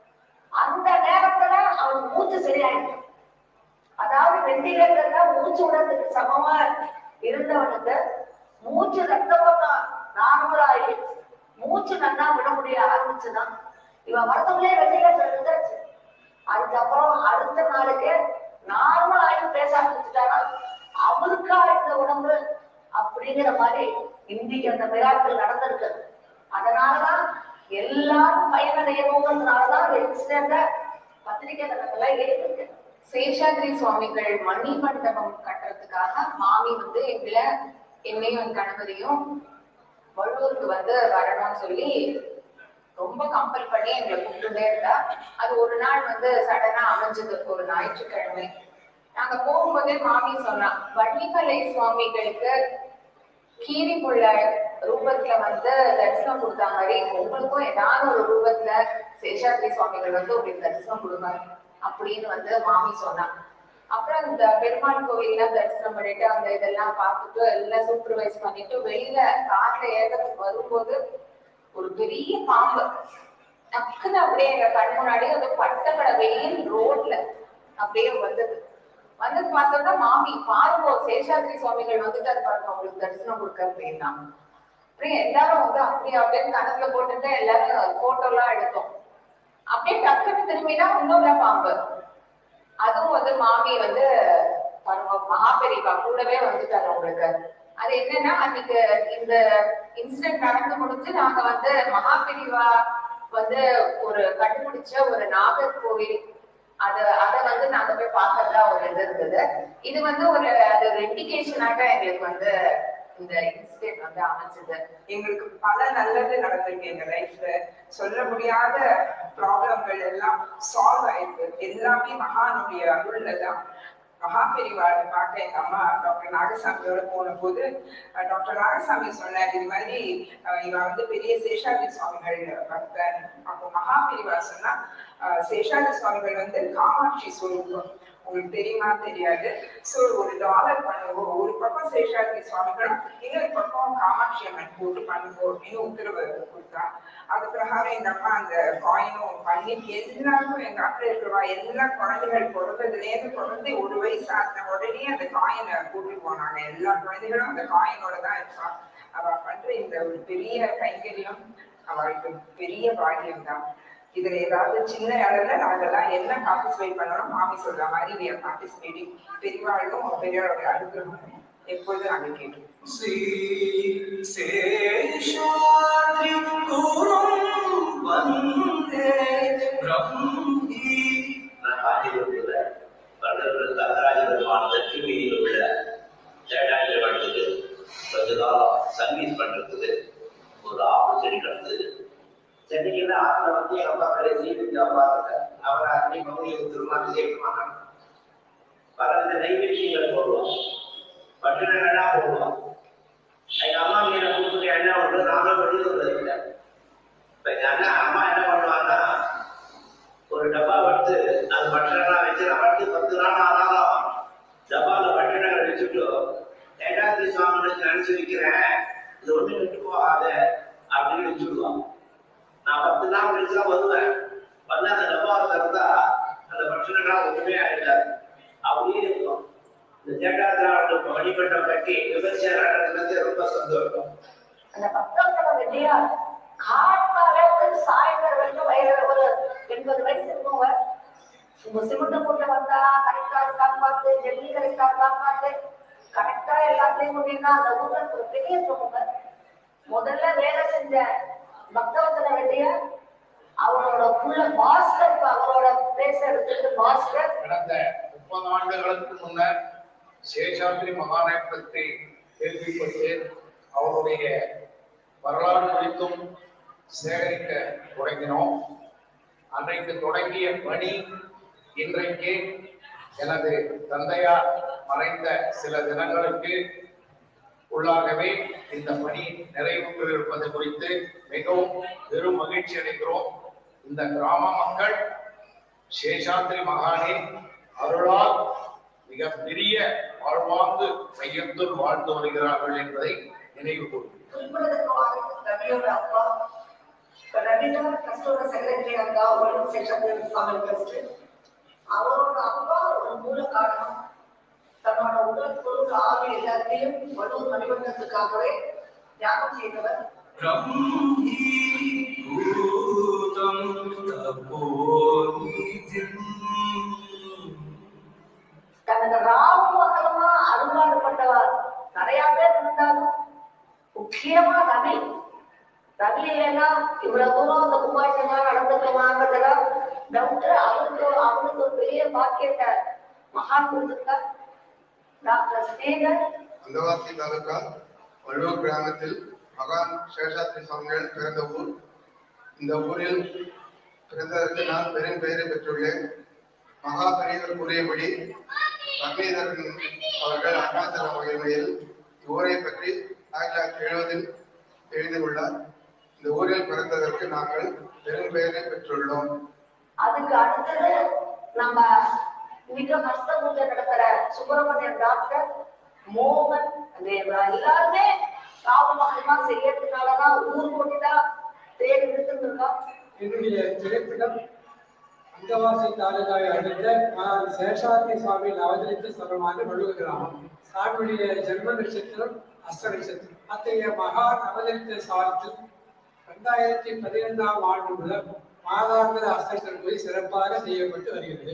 அந்த நேரத்துல அவன் மூச்சு சரியாயிடும் அதாவது வெண்டிலேட்டர்ல மூச்சு விடுறதுக்கு சமமா இருந்தவனுக்கு மூச்சு ரத்த ஓட்டம் நார்மலா ஆகி மூச்சு நல்லா விட முடிய ஆரம்பிச்சுதான் இவன் வரதுக்குள்ளே வெண்டிலேட்டர் இருந்தாச்சு அதுக்கப்புறம் அடுத்த நாளுக்கு நார்மல் ஆகி பேச ஆரம்பிச்சுட்டாரா அவருக்கா இந்த உடம்பு அப்படிங்கிற மாதிரி இன்னைக்கு அந்த விழாக்கள் நடந்திருக்கு அதனாலதான் எல்லாரும் பயனடையணுங்கிறதுனாலதான் அந்த இன்சிடென்ட பத்திரிகை தளத்துல ஏறிருக்கு சேஷாத்ரி சுவாமிகள் மணி மண்டபம் கட்டுறதுக்காக மாமி வந்து எங்களை என்னையும் என் கணவரையும் வள்ளூருக்கு வந்து வரணும்னு சொல்லி ரொம்ப கம்பல் பண்ணி எங்களை கூப்பிட்டுட்டே இருந்தா அது ஒரு நாள் வந்து சடனா அமைஞ்சது ஒரு ஞாயிற்றுக்கிழமை நாங்க போகும்போதே மாமி சொன்னா வள்ளிமலை சுவாமிகளுக்கு கீரிப்புள்ள ரூபத்துல வந்து தரிசனம் கொடுத்த மாதிரி உங்களுக்கும் ஏதாவது ஒரு ரூபத்துல சேஷாத்ரி சுவாமிகள் வந்து உங்களுக்கு தரிசனம் கொடுப்பாரு அப்படின்னு வந்து மாமி சொன்னா அப்புறம் இந்த பெருமாள் கோவில்லாம் தரிசனம் பண்ணிட்டு அந்த இதெல்லாம் பார்த்துட்டு எல்லாம் சூப்பர்வைஸ் பண்ணிட்டு வெளியில கார்ல ஏறதுக்கு வரும்போது ஒரு பெரிய பாம்பு டக்குன்னு அப்படியே எங்க கண் முன்னாடி அது பட்டப்பட வெயில் ரோட்ல அப்படியே வந்தது வந்து பார்த்தோம்னா மாமி பாருங்க சேஷாத்ரி சுவாமிகள் வந்துட்டாரு பாருங்க உங்களுக்கு தரிசனம் கொடுக்க அப்படின்னா அப்படியே எல்லாரும் வந்து அப்படியே அப்படியே கணக்குல போட்டுட்டு எல்லாரும் போட்டோ எல்லாம் எடுத்தோம் அப்படியே டக்குன்னு திரும்பினா இன்னொரு பாம்பு அதுவும் வந்து மாமி வந்து பாருங்க மகாபெரிவா கூடவே வந்துட்டாங்க உங்களுக்கு அது என்னன்னா அன்னைக்கு இந்த இன்சிடென்ட் நடந்து முடிஞ்சு நாங்க வந்து மகாபெரிவா வந்து ஒரு கண்டுபிடிச்ச ஒரு நாகர்கோவில் அது அதை வந்து நாங்க போய் பார்க்கறதா ஒரு இது இருந்தது இது வந்து ஒரு அது ஒரு இண்டிகேஷனாக எங்களுக்கு வந்து இந்த இன்சிடென்ட் வந்து அமைச்சது எங்களுக்கு பல நல்லது நடந்திருக்கு எங்க லைஃப்ல சொல்ல முடியாத ப்ராப்ளங்கள் எல்லாம் சால்வ் ஆயிருக்கு எல்லாமே மகானுடைய அருள்ல தான் மகாபெரிவாளை பார்க்க எங்க அம்மா டாக்டர் நாகசாமியோட போன போது அஹ், டாக்டர் நாகசாமி சொன்னார் இது மாதிரி அஹ், இவ வந்து பெரிய சேஷாதி சுவாமிகள் பக்தர் அப்போ மகாபெரிவா சொன்னா அஹ், சேஷாதி சுவாமிகள் வந்து காமாட்சி ஸ்வரூபம் உங்களுக்கு தெரியுமா தெரியாது சோ ஒரு டாலர் பண்ணுவோம் ஒரு பக்கம் சேஷாதி சுவாமிகளும் இன்னொரு பக்கம் காமாட்சி அம்மன் போட்டு பண்ணுவோம் அப்படின்னு உத்தரவு கொடுத்தா அது பிரகாரம் எங்க அம்மா அந்த காயினும் பண்ணி எல்லாருக்கும் எங்க அக்கா இருக்கிறவா எல்லா குழந்தைகள் பிறந்ததுல இருந்து குழந்தை ஒரு வயசு ஆன உடனே அந்த காயினை கூட்டி போனாங்க எல்லா குழந்தைகளும் அந்த காயினோட தான் இருப்பா அவ பண்ற இந்த ஒரு பெரிய கைங்கரியம் அவளுக்கு பெரிய பாக்கியம் தான் இதுல ஏதாவது சின்ன அளவுல நாங்கெல்லாம் என்ன பார்ட்டிசிபேட் பண்ணணும் மாமி சொல்ற மாதிரி we are participating பெரியவாளுக்கும் பெரியவாளோட அனுகிரகம் எப்பொழுதும் நாங்க கேட்டோம் சேஷாத்ரி குரும் வந்தே பிரம்மி நான் காஞ்சிபுரத்துல வள்ளல் தகராஜ பெருமானதற்கு வீதியில் உள்ள சேடாயிரம் வளர்த்தது கொஞ்ச காலம் சர்வீஸ் பண்றதுக்கு ஒரு ஆப்பர்ச்சுனிட்டி கிடந்தது சென்னையில ஆத்துல வந்து எங்க அப்பா கடைசி வீட்டு அப்பா இருக்கார் அவர் அன்னை மகளிர் திருமணம் செய்யணுமாங்க பல இந்த நைவேத்தியங்களை போடுவோம் பட்டினா போடுவோம் எங்க அம்மா மீன கொடுத்துட்டு என்ன ஒன்று நானும் வெளியூர்ல இருக்கேன் இப்ப எங்க அண்ணா அம்மா என்ன பண்ணுவாங்கன்னா ஒரு டப்பா எடுத்து அது பட்சணம் வச்சு நமக்கு பத்து நாள் ஆனாலும் டப்பால பட்சணங்களை வச்சுட்டு ஏகாதிரி சுவாமிகளுக்கு நினைச்சு வைக்கிறேன் இது ஒண்ணு விட்டு போகாத அப்படின்னு வச்சுடுவான் நான் பத்து நாள் கழிச்சு தான் வருவேன் வந்து அந்த டப்பாவை திறந்தா அந்த பட்சணங்களா ஒண்ணுமே ஆயிடாது அப்படியே இருக்கும் இந்த ஜேகாதிராவோட வழிபட்டம் கட்டி விமர்சனம் ரொம்ப சந்தோஷம் அந்த பக்தர்களோட வெள்ளையா காட்டாலே ஒரு சாயந்தரம் வரைக்கும் வயது ஒரு எண்பது வயசு இருக்கவங்க உங்க சிமெண்ட் போட்டு வந்தா கரெக்டா இருக்கான்னு பார்த்து ஜெல்லி கரெக்டா இருக்கான்னு பார்த்து கரெக்டா எல்லாத்தையும் முடியும்னா அந்த ஊர்ல ஒரு பெரிய சொல்லுங்க முதல்ல வேலை செஞ்ச பக்தவத்தன வெள்ளைய அவரோட புள்ள பாஸ்கர் இப்ப அவரோட பேச எடுத்துட்டு பாஸ்கர் கடந்த முப்பது ஆண்டுகளுக்கு முன்னர் சேஷாத்ரி மகானை பற்றி கேள்விப்பட்டு அவருடைய வரலாறு குறித்தும் சேகரிக்க தொடங்கினோம் அன்றைக்கு தொடங்கிய பணி இன்றைக்கு எனது தந்தையார் மறைந்த சில தினங்களுக்கு உள்ளாகவே இந்த பணி நிறைவுற்று இருப்பது குறித்து மிகவும் பெரும் மகிழ்ச்சி அடைகிறோம் இந்த கிராம மக்கள் சேஷாத்ரி மகானின் அருளால் மிக பெரிய வாழ்வாங்கு மையத்துள் வாழ்ந்து வருகிறார்கள் என்பதை நினைவு கூறுகிறேன் குறிப்பிடத்தக்க ரவியோட அப்பா இப்ப ரவிதான் கஸ்டோட செக்ரட்டரி அக்கா வேர்ல்டு செக்ரட்டரி சுவாமி கஸ்ட் அவரோட அப்பா ஒரு மூல காரணம் தன்னோட உடல் பொருள் ஆவி எல்லாத்தையும் வலூர் மணிமண்டலத்துக்காகவே தியாகம் செய்தவர் தனது ராவும் மக்களுமா அருள்பாடுபட்டவர் நிறைய பேர் இருந்தாலும் முக்கியமா ரவி ரவி இல்லைன்னா இவ்வளவு தூரம் அந்த கும்பாஷங்கள்லாம் நடந்துக்கலாங்கிறதுலாம் டவுட் அவருக்கு அவருக்கு ஒரு பெரிய பாக்கியத்தை மகான் கொடுத்திருக்கார் டாக்டர் ஸ்ரீதர் அந்தவாசி தாலுகா வள்ளூர் கிராமத்தில் மகான் சேஷாத்ரி சுவாமிகள் பிறந்த ஊர் இந்த ஊரில் பிறந்ததற்கு நான் பெரும் பெயரை பெற்றுள்ளேன் மகா பெரியவர் கூறியபடி பக்ரீதரன் அவர்கள் அருணாச்சல மகிமையில் இவ்வூரை பற்றி ஆயிரத்தி தொள்ளாயிரத்தி எழுபதில் எழுதியுள்ளார் இந்த ஊரில் பிறந்ததற்கு நாங்கள் பெரும் பெயரை பெற்றுள்ளோம் அதுக்கு அடுத்தது நம்ம மிக கஷ்ட பூஜை நடத்துற சுப்பிரமணியன் டாக்டர் மோகன் தேவரா எல்லாருமே ராவு மகமா செய்யறதுனாலதான் ஊர் கூட்டிதான் தேடி விடுத்துருக்கோம் என்னுடைய திரைப்படம் அந்தவாசி தாலுகாவை அடுத்த நான் சேஷாத்ரி சுவாமியில் அவதரித்த ஸ்தலமான வள்ளுவர் கிராமம் சாமியுடைய ஜென்ம நட்சத்திரம் அஸ்த நட்சத்திரம் அத்தகைய மகான் அவதரித்த சாலத்தில் ரெண்டாயிரத்தி பதினைந்தாம் ஆண்டு முதல் மாதாந்திர அஸ்தர பூஜை சிறப்பாக செய்யப்பட்டு வருகிறது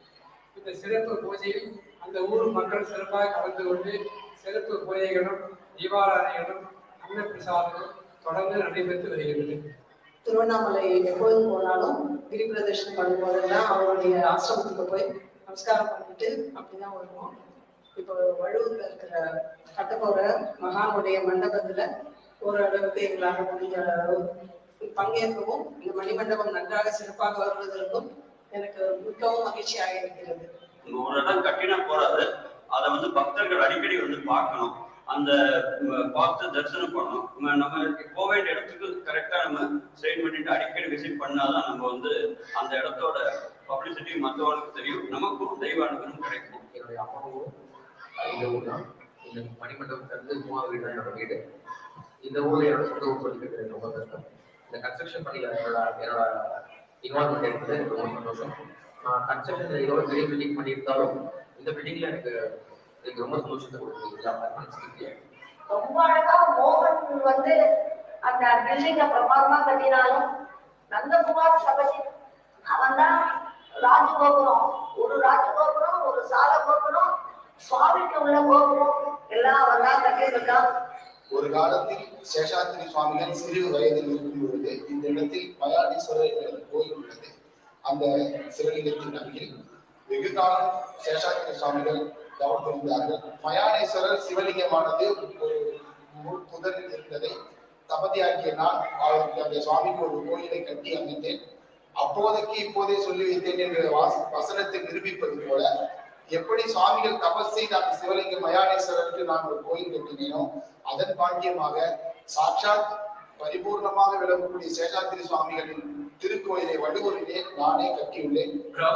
இந்த சிறப்பு பூஜையில் அந்த ஊர் மக்கள் சிறப்பாக கலந்து கொண்டு சிறப்பு பூஜைகளும் தீபாராதனைகளும் அன்னப்பிரசாதங்களும் தொடர்ந்து நடைபெற்று வருகிறது திருவண்ணாமலை எப்பொழுது போனாலும் கிரி பிரதர்ஷனம் பண்ணும்போதெல்லாம் அவருடைய ஆசிரமத்துக்கு போய் நமஸ்காரம் பண்ணிட்டு அப்படிதான் வருவோம் இப்போ வழுவூர்ல இருக்கிற கட்டப்போற மகானுடைய மண்டபத்துல ஓரளவுக்கு எங்களால் முடிஞ்ச அளவு பங்கேற்கவும் இந்த மணிமண்டபம் நன்றாக சிறப்பாக வருவதற்கும் எனக்கு மிகவும் மகிழ்ச்சியாக இருக்கிறது இங்க ஒரு இடம் கட்டினா போறாது அதை வந்து பக்தர்கள் அடிக்கடி வந்து பார்க்கணும் அந்த ம, பார்த்து தரிசனம் பண்ணணும் நம்ம நம்ம போக வேண்டிய இடத்துக்கு கரெக்டா நம்ம ஸ்ட்ரெயின் பண்ணிட்டு அடிக்கடி விசிட் பண்ணாதான் நம்ம வந்து அந்த இடத்தோட பப்ளிசிட்டி மற்றவங்களுக்கு தெரியும் நமக்கும் தெய்வ அனுபவம் கிடைக்கும் என்னுடைய அம்மாவும் இந்த ஊர் தான் இந்த மணிமண்டபத்திலிருந்து மூணாவது வீடு தான் என்னோட வீடு இந்த ஊர்ல என்னோட சொந்த ஊர் சொல்லிக்கிறது எனக்கு ரொம்ப கஷ்டம் இந்த கன்ஸ்ட்ரக்ஷன் பணியில என்னோட என்னோட இன்வால்மெண்ட் எடுத்தது ரொம்ப சந்தோஷம் நான் கன்ஸ்ட்ரக்ஷன் இதோட பெரிய பில்டிங் பண்ணியிருந்தாலும் இந்த பில்டிங்ல எனக்கு எனக்கு ரொம்ப சந்தோஷத்தை கொடுக்குது எல்லா அர்ப்பணிச்சிருக்கு ரொம்ப அழகா மோகன் வந்து அந்த பில்டிங்க பிரமாதமா கட்டினாலும் நந்தகுமார் சபதி அவன் தான் ராஜகோபுரம் ஒரு ராஜகோபுரம் ஒரு சால கோபுரம் சுவாமிக்கு உள்ள கோபுரம் எல்லாம் அவன் தான் கட்டியிருக்கான் ஒரு காலத்தில் சேஷாத்ரி சுவாமிகள் சிறு வயதில் இருக்கும் பொழுது இந்த இடத்தில் மயானீஸ்வரர் என்ற கோயில் உள்ளது அந்த சிவலிங்கத்தின் அருகில் வெகு காலம் சேஷாத்ரி சுவாமிகள் தவம் இருந்தார்கள் மயானேஸ்வரர் சிவலிங்கமானது ஒரு முள் புதரில் இருந்ததை தபதியாக்கிய நான் அவருக்கு அந்த சுவாமிக்கு ஒரு கோயிலை கட்டி அமைத்தேன் அப்போதைக்கு இப்போதே சொல்லி வைத்தேன் என்ற வாச- வசனத்தை நிரூபிப்பது போல எப்படி சுவாமிகள் தபஸ் செய்த அந்த சிவலிங்க மயானேஸ்வரருக்கு நான் ஒரு கோயில் கட்டினேனோ அதன் பாக்கியமாக சாட்சாத் பரிபூர்ணமாக விளங்கக்கூடிய சேஷாத்திரி சுவாமிகளின் திருக்கோயிலை வள்ளுவரிலே நானே கட்டியுள்ளேன்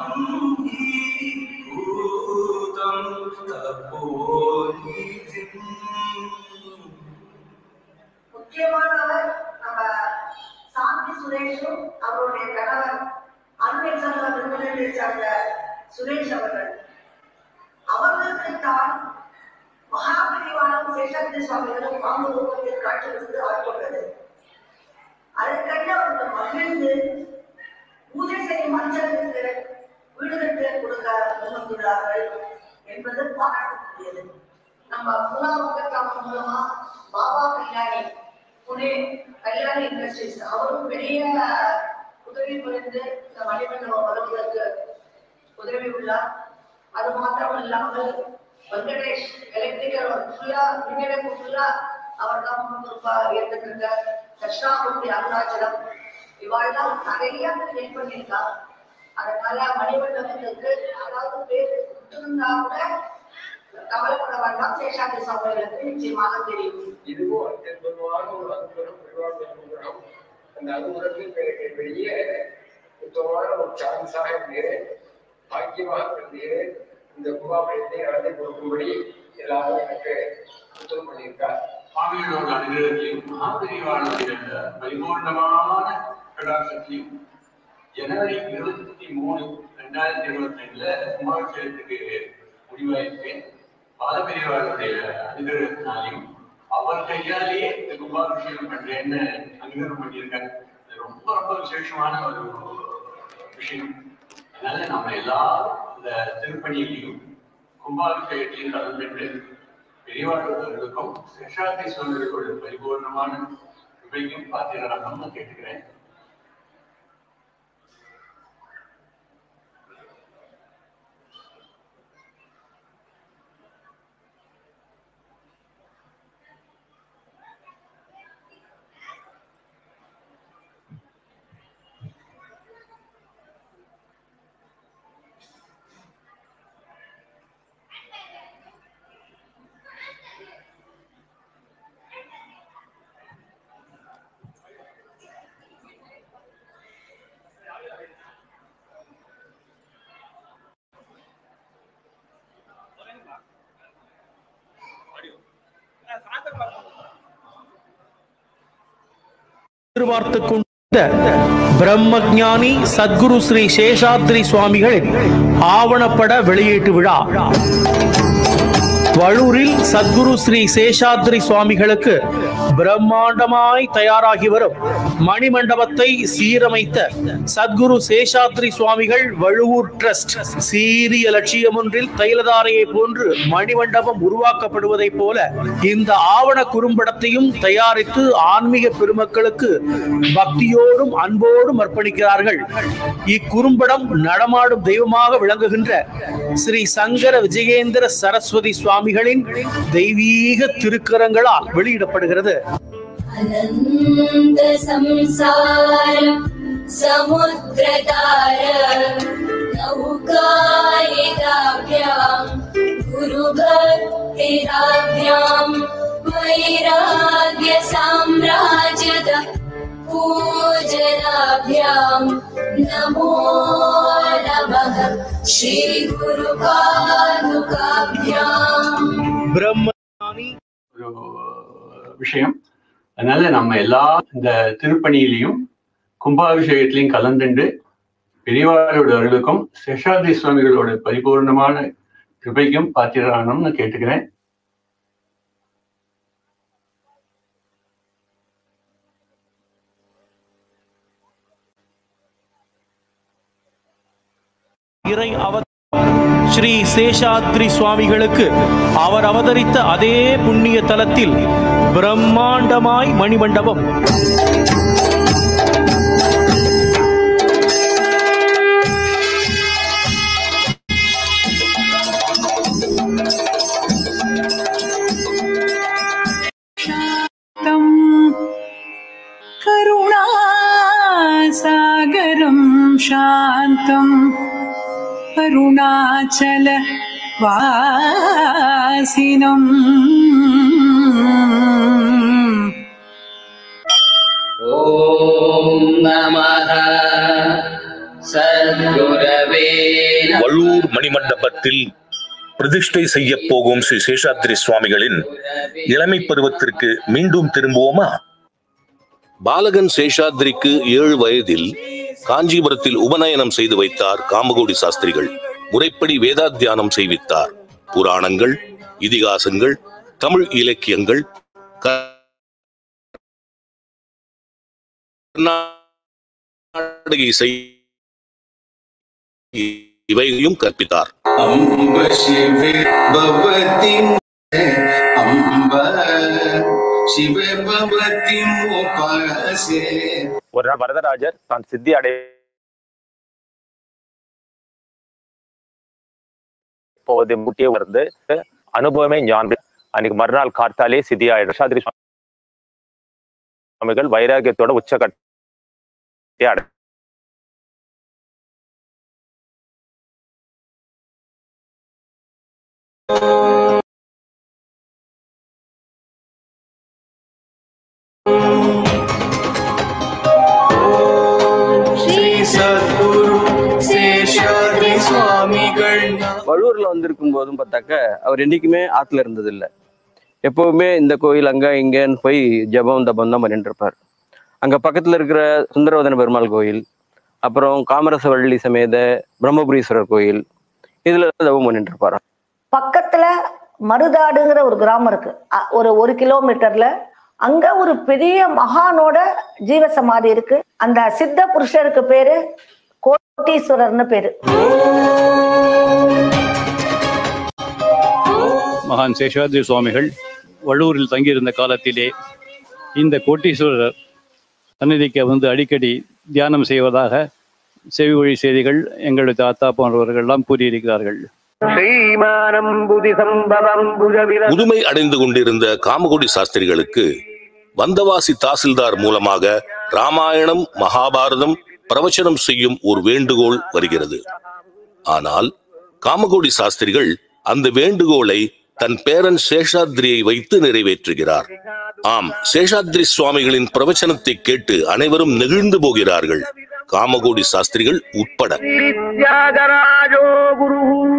முக்கியமானவர் நம்ம சாந்தி சுரேஷும் அவருடைய கணவர் அன்னை சங்க நிறுவனத்தை சார்ந்த சுரேஷ் அவர்கள் அவர்களுக்கு தான் மகாபரிவாரம் சேஷாத்ரி சுவாமிகளும் பாம்பு ரூபத்தில் காட்சியளித்து ஆட்கொண்டது அதை கண்டு அவர்கள் மகிழ்ந்து பூஜை செய்யும் மஞ்சளுக்கு வீடு கட்டு கொடுக்க முன்வந்துள்ளார்கள் என்பது பாராட்டக்கூடியது நம்ம புனாவுக்கு மூலமா பாபா கல்யாணி புனே கல்யாணி இண்டஸ்ட்ரீஸ் அவரும் பெரிய உதவி புரிந்து இந்த மணிமண்டபம் வருவதற்கு உதவி உள்ளார் அது மாத்திரம் இல்லாமல் வெங்கடேஷ் எலக்ட்ரிக்கல் ஃபுல்லா மின்னடைப்பு ஃபுல்லா அவர் தான் முன்னிருப்பா ஏற்றுக்கிற தட்சிணாமூர்த்தி அருணாச்சலம் இவாள்லாம் நிறைய ஹெல்ப் பண்ணியிருக்கா அதனால மணிமண்டபத்துக்கு அதாவது பேர் விட்டுருந்தா கூட கவலைப்பட வேண்டாம் சேஷாதி சமையலுக்கு நிச்சயமாக தெரியும் இதுவும் அत्यற்புதமான ஒரு அற்புதம் பரிவார அனுகிரகம் அந்த அனுகிரகத்தில் எனக்கு பெரிய சுத்தமான ஒரு சான்ஸாக இருந்தேன் பாக்கியமாக இருந்தேன் இந்த கும்பாபயத்தை நடத்தி கொடுக்கும்படி எல்லாரும் எனக்கு உத்தரவு பண்ணியிருக்கார் சுவாமிகளோட அனுகிரகத்தையும் மகாபெரிவாளுடைய பரிபூர்ணமான கடாசத்தையும் ஜனவரி இருபத்தி மூணு ரெண்டாயிரத்தி இருபத்தி ரெண்டுல கும்பாபிஷேகத்துக்கு முடிவாயிருக்கேன் பாலபெரிவாளுடைய அனுகிரகத்தினாலையும் அவர் கையாலேயே இந்த கும்பாபிஷேகம் பண்றேன்னு அனுகிரகம் பண்ணியிருக்காரு இது ரொம்ப ரொம்ப விசேஷமான ஒரு விஷயம் அதனால நம்ம எல்லாரும் இந்த திருப்பணியிலையும் கும்பாபிஷேகத்தையும் கலந்துட்டு பெரியவாழ்வர்களுக்கும் சேஷாதி சுவாமிகளோட பரிபூர்ணமான கிருபையும் பாத்திரம்னு கேட்டுக்கிறேன் எதிர்பார்த்து கொண்ட பிரம்மஞானி சத்குரு ஸ்ரீ சேஷாத்ரி சுவாமிகளின் ஆவணப்பட வெளியீட்டு விழா வழூரில் சத்குரு ஸ்ரீ சேஷாத்ரி சுவாமிகளுக்கு பிரம்மாண்டமாய் தயாராகி வரும் மணிமண்டபத்தை சீரமைத்த சத்குரு சேஷாத்ரி சுவாமிகள் வழுவூர் ட்ரஸ்ட் சீரிய லட்சியம் ஒன்றில் தைலதாரையை போன்று மணிமண்டபம் உருவாக்கப்படுவதைப் போல இந்த ஆவண குறும்படத்தையும் தயாரித்து ஆன்மீக பெருமக்களுக்கு பக்தியோடும் அன்போடும் அர்ப்பணிக்கிறார்கள் இக்குறும்படம் நடமாடும் தெய்வமாக விளங்குகின்ற ஸ்ரீ சங்கர விஜயேந்திர சரஸ்வதி சுவாமிகளின் தெய்வீக திருக்கரங்களால் வெளியிடப்படுகிறது अनन्त संसार समुद्रतार नौकायिताभ्याम् गुरुभक्तिराभ्याम् वैराग्यसाम्राज्यद पूजनाभ्याम् नमो नमः श्रीगुरुपादुकाभ्याम् பிரம்ம ஒரு விஷயம் அதனால நம்ம எல்லா இந்த திருப்பணியிலையும் கும்பாபிஷேகத்திலையும் கலந்துண்டு பெரியவாரோட அருளுக்கும் சேஷாதி சுவாமிகளோட பரிபூர்ணமான கிருபைக்கும் பாத்திரானம்னு கேட்டுக்கிறேன் இறை அவ ஸ்ரீ சேஷாத்ரி சுவாமிகளுக்கு அவர் அவதரித்த அதே புண்ணிய தலத்தில் பிரம்மாண்டமாய் மணிமண்டபம் शान्तम् करुणासागरं शान्तम् अरुणाचल वासिनम् ஓம் நமः சத்குரவே வள்ளூர் மணிமண்டபத்தில் பிரதிஷ்டை செய்ய போகும் ஸ்ரீ சேஷாத்ரி சுவாமிகளின் இளமை பருவத்திற்கு மீண்டும் திரும்புவோமா பாலகன் சேஷாத்ரிக்கு ஏழு வயதில் காஞ்சிபுரத்தில் உபநயனம் செய்து வைத்தார் காமகோடி சாஸ்திரிகள் முறைப்படி வேதாத்தியானம் செய்வித்தார் புராணங்கள் இதிகாசங்கள் தமிழ் இலக்கியங்கள் கர்நாடக இசை இவையும் கற்பித்தார் அம்ப சிவே பவதி அம்ப சிவே பவதி உபாசே ஒரு நாள் வரதராஜர் தான் சித்தி அடை போவதை முட்டியே வந்து அனுபவமே ஞான் அன்னைக்கு மறுநாள் காத்தாலே சித்தி ஆயிடும் சாதிரி சுவாமிகள் வைராகியத்தோட உச்சகட்டை அடை ஸ்ரீ சத்குரு சேஷாத்ரி சுவாமிகள் வள்ளூர்ல வந்திருக்கும் போதும் பார்த்தாக்க அவர் என்னைக்குமே ஆத்துல இருந்தது இல்ல எப்பவுமே இந்த கோயில் அங்க இங்கன்னு போய் ஜபம் தபம் தான் பண்ணிட்டு இருப்பார் அங்க பக்கத்துல இருக்கிற சுந்தரவதன பெருமாள் கோயில் அப்புறம் காமரசவள்ளி சமேத பிரம்மபுரீஸ்வரர் கோயில் இதுல தபம் பண்ணிட்டு இருப்பாரு பக்கத்துல மருதாடுங்கிற ஒரு கிராமம் இருக்கு அ- ஒரு ஒரு கிலோமீட்டர்ல அங்க ஒரு பெரிய மகானோட ஜீவ சமாதி இருக்கு அந்த சித்த புருஷருக்கு பேரு கோட்டீஸ்வரர்னு பேரு மகான் சேஷாத்ரி சுவாமிகள் வள்ளூரில் தங்கியிருந்த காலத்திலே இந்த கோட்டீஸ்வரர் சந்நிதிக்கு வந்து அடிக்கடி தியானம் செய்வதாக செவி வழி செய்திகள் எங்களுடைய தாத்தா போன்றவர்கள் எல்லாம் கூறியிருக்கிறார்கள் முதுமை அடைந்து கொண்டிருந்த காமகோடி சாஸ்திரிகளுக்கு வந்தவாசி தாசில்தார் மூலமாக ராமாயணம் மகாபாரதம் பிரவச்சனம் செய்யும் ஒரு வேண்டுகோள் வருகிறது ஆனால் காமகோடி சாஸ்திரிகள் அந்த வேண்டுகோளை தன் பேரன் சேஷாத்ரியை வைத்து நிறைவேற்றுகிறார் ஆம் சேஷாத்ரி சுவாமிகளின் பிரவச்சனத்தை கேட்டு அனைவரும் நெகிழ்ந்து போகிறார்கள் காமகோடி சாஸ்திரிகள் உட்பட தியாகராஜோ குரு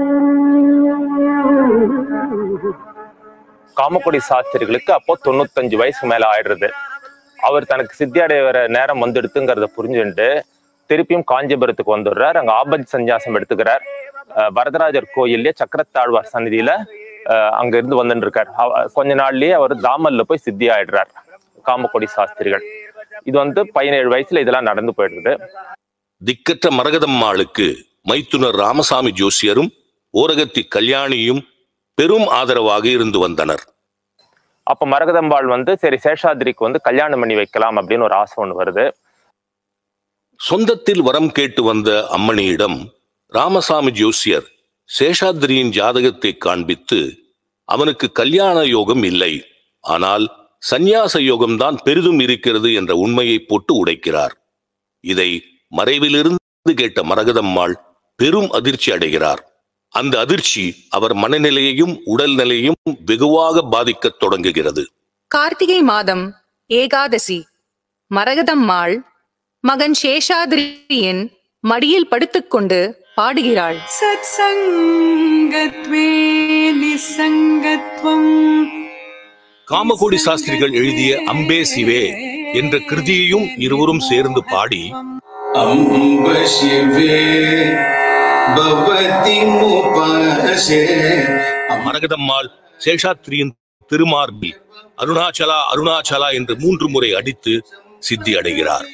காமக்குடி சாஸ்திரிகளுக்கு அப்போ தொண்ணூத்தஞ்சு வயசு மேல ஆயிடுறது அவர் தனக்கு சித்தி அடைகிற நேரம் வந்துடுத்துங்கிறத புரிஞ்சுட்டு திருப்பியும் காஞ்சிபுரத்துக்கு வந்துடுறார் அங்க ஆபத் சந்நியாசம் எடுத்துக்கிறார் அஹ் வரதராஜர் கோயில்லே சக்கரத்தாழ்வார் சந்நிதியில அஹ் அங்க இருந்து வந்துட்டு இருக்கார் அவ- கொஞ்ச நாள்லயே அவர் தாமல்ல போய் சித்தி ஆயிடுறார் காமக்கொடி சாஸ்திரிகள் இது வந்து பதினேழு வயசுல இதெல்லாம் நடந்து போயிடுது திக்கற்ற மரகதம்மாளுக்கு மைத்துனர் ராமசாமி ஜோசியரும் ஓரகத்தி கல்யாணியும் பெரும் ஆதரவாக இருந்து வந்தனர் அப்ப மரகதம்பாள் வந்து சரி சேஷாத்ரிக்கு வந்து கல்யாணம் பண்ணி வைக்கலாம் அப்படின்னு ஒரு ஆசை ஒண்ணு வருது சொந்தத்தில் வரம் கேட்டு வந்த அம்மணியிடம் ராமசாமி ஜோசியர் சேஷாத்ரியின் ஜாதகத்தை காண்பித்து அவனுக்கு கல்யாண யோகம் இல்லை ஆனால் சந்நியாச யோகம்தான் பெரிதும் இருக்கிறது என்ற உண்மையை போட்டு உடைக்கிறார் இதை மறைவிலிருந்து கேட்ட மரகதம்மாள் பெரும் அதிர்ச்சி அடைகிறார் அந்த அதிர்ச்சி அவர் மனநிலையையும் உடல்நிலையும் வெகுவாக பாதிக்கத் தொடங்குகிறது கார்த்திகை மாதம் ஏகாதசி மரகதம்மாள் மகன் சேஷாதிரியின் மடியில் படுத்துக்கொண்டு பாடுகிறாள் சத் சங்கத்வே நிசங்கத்வம் காமகோடி சாஸ்திரிகள் எழுதிய அம்பே சிவே என்ற கிருதியையும் இருவரும் சேர்ந்து பாடி அம்ப சிவே பவதி உபாசே மரகதம்மாள் சேஷாத்ரியின் திருமார்பில் அருணாச்சலா அருணாச்சலா என்று மூன்று முறை அடித்து சித்தி அடைகிறார்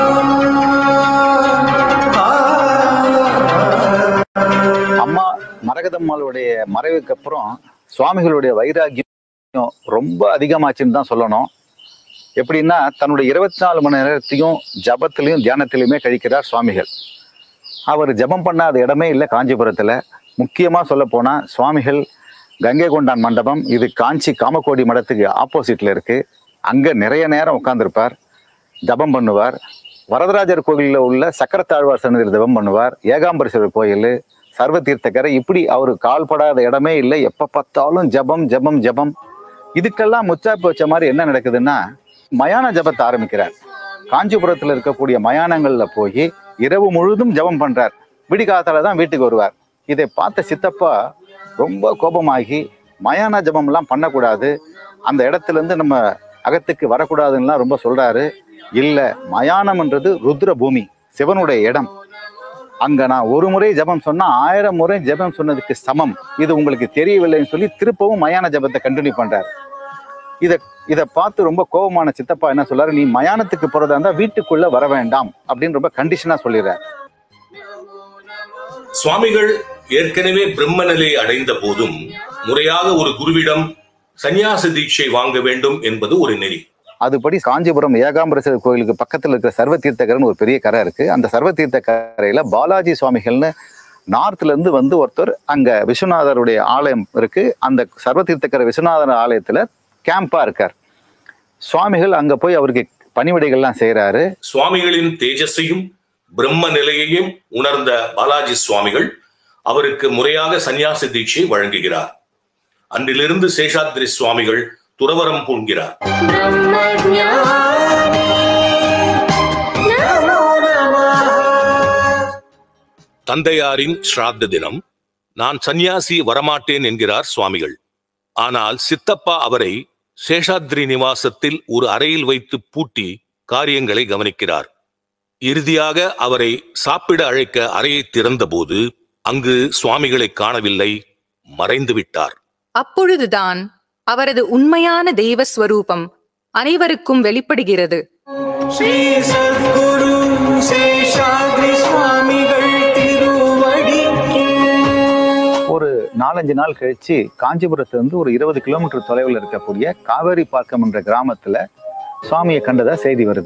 அம்மா மரகதம்மாளுடைய மறைவுக்கு அப்புறம் சுவாமிகளுடைய வைராக்கியம் ரொம்ப அதிகமாச்சுன்னு தான் சொல்லணும் எப்படின்னா தன்னுடைய இருபத்தி நாலு மணி நேரத்தையும் ஜபத்திலையும் தியானத்திலையுமே கழிக்கிறார் சுவாமிகள் அவர் ஜபம் பண்ணாத இடமே இல்லை காஞ்சிபுரத்தில் முக்கியமாக சொல்ல போனால் சுவாமிகள் கங்கை கொண்டான் மண்டபம் இது காஞ்சி காமக்கோடி மடத்துக்கு ஆப்போசிட்டில் இருக்குது அங்கே நிறைய நேரம் உட்காந்துருப்பார் ஜபம் பண்ணுவார் வரதராஜர் கோவிலில் உள்ள சக்கரத்தாழ்வார் சன்னதியில் ஜபம் பண்ணுவார் ஏகாம்பரேஸ்வரர் கோயில் சர்வ தீர்த்தக்கரை இப்படி அவர் கால்படாத இடமே இல்லை எப்போ பார்த்தாலும் ஜபம் ஜபம் ஜபம் இதுக்கெல்லாம் முச்சாப்பு வச்ச மாதிரி என்ன நடக்குதுன்னா மயான ஜபத்தை ஆரம்பிக்கிறார் காஞ்சிபுரத்துல இருக்கக்கூடிய மயானங்கள்ல போய் இரவு முழுதும் ஜெபம் பண்றார் விடிகாத்தால தான் வீட்டுக்கு வருவார் இதை பார்த்த சித்தப்பா ரொம்ப கோபமாகி மயான ஜபம்லாம் பண்ணக்கூடாது அந்த இடத்துல இருந்து நம்ம அகத்துக்கு வரக்கூடாதுன்னுலாம் ரொம்ப சொல்றாரு இல்ல மயானம்ன்றது ருத்ர பூமி சிவனுடைய இடம் அங்க நான் ஒரு முறை ஜெபம் சொன்னா ஆயிரம் முறை ஜெபம் சொன்னதுக்கு சமம் இது உங்களுக்கு தெரியவில்லைன்னு சொல்லி திருப்பவும் மயான ஜெபத்தை கண்டினியூ பண்றாரு இத இத பார்த்து ரொம்ப கோபமான சித்தப்பா என்ன சொல்றாரு நீ மயானத்துக்கு போறதா இருந்தா வீட்டுக்குள்ள வர வேண்டாம் அப்படின்னு ரொம்ப கண்டிஷனா சொல்லிடுறாரு சுவாமிகள் ஏற்கனவே பிரம்ம நிலையை அடைந்த போதும் முறையாக ஒரு குருவிடம் சந்நியாச தீட்சை வாங்க வேண்டும் என்பது ஒரு நெறி அதுபடி காஞ்சிபுரம் ஏகாம்பரேஸ்வரர் கோயிலுக்கு பக்கத்துல இருக்கிற சர்வ தீர்த்தகர்னு ஒரு பெரிய கரை இருக்கு அந்த சர்வ தீர்த்த கரையில பாலாஜி சுவாமிகள்னு நார்த்ல இருந்து வந்து ஒருத்தர் அங்க விஸ்வநாதருடைய ஆலயம் இருக்கு அந்த சர்வ தீர்த்தக்கரை விஸ்வநாதர் ஆலயத்துல கேம்பா இருக்கார் சுவாமிகள் அங்க போய் அவருக்கு பணிவிடைகள்லாம் செய்யறாரு சுவாமிகளின் தேஜஸையும் பிரம்ம நிலையையும் உணர்ந்த பாலாஜி சுவாமிகள் அவருக்கு முறையாக சந்நியாச தீட்சை வழங்குகிறார் அன்றிலிருந்து சேஷாத்ரி சுவாமிகள் துறவரம் பூண்கிறார் தந்தையாரின் ஸ்ராத்த தினம் நான் சந்நியாசி வரமாட்டேன் என்கிறார் சுவாமிகள் ஆனால் சித்தப்பா அவரை சேஷாத்ரி நிவாசத்தில் ஒரு அறையில் வைத்து பூட்டி காரியங்களை கவனிக்கிறார் இறுதியாக அவரை சாப்பிட அழைக்க அறையை திறந்தபோது அங்கு சுவாமிகளை காணவில்லை மறைந்து விட்டார் அப்பொழுதுதான் அவரது உண்மையான தெய்வ ஸ்வரூபம் அனைவருக்கும் வெளிப்படுகிறது ஸ்ரீ சத்குரு சேஷாத்ரி சுவாமிகள் திருவடிக்கு ஒரு நாலஞ்சு நாள் கழிச்சு காஞ்சிபுரத்துல இருந்து ஒரு இருபது கிலோமீட்டர் தொலைவில் இருக்கக்கூடிய காவேரி பாக்கம் என்ற கிராமத்துல சுவாமியை கண்டதா செய்தி வருது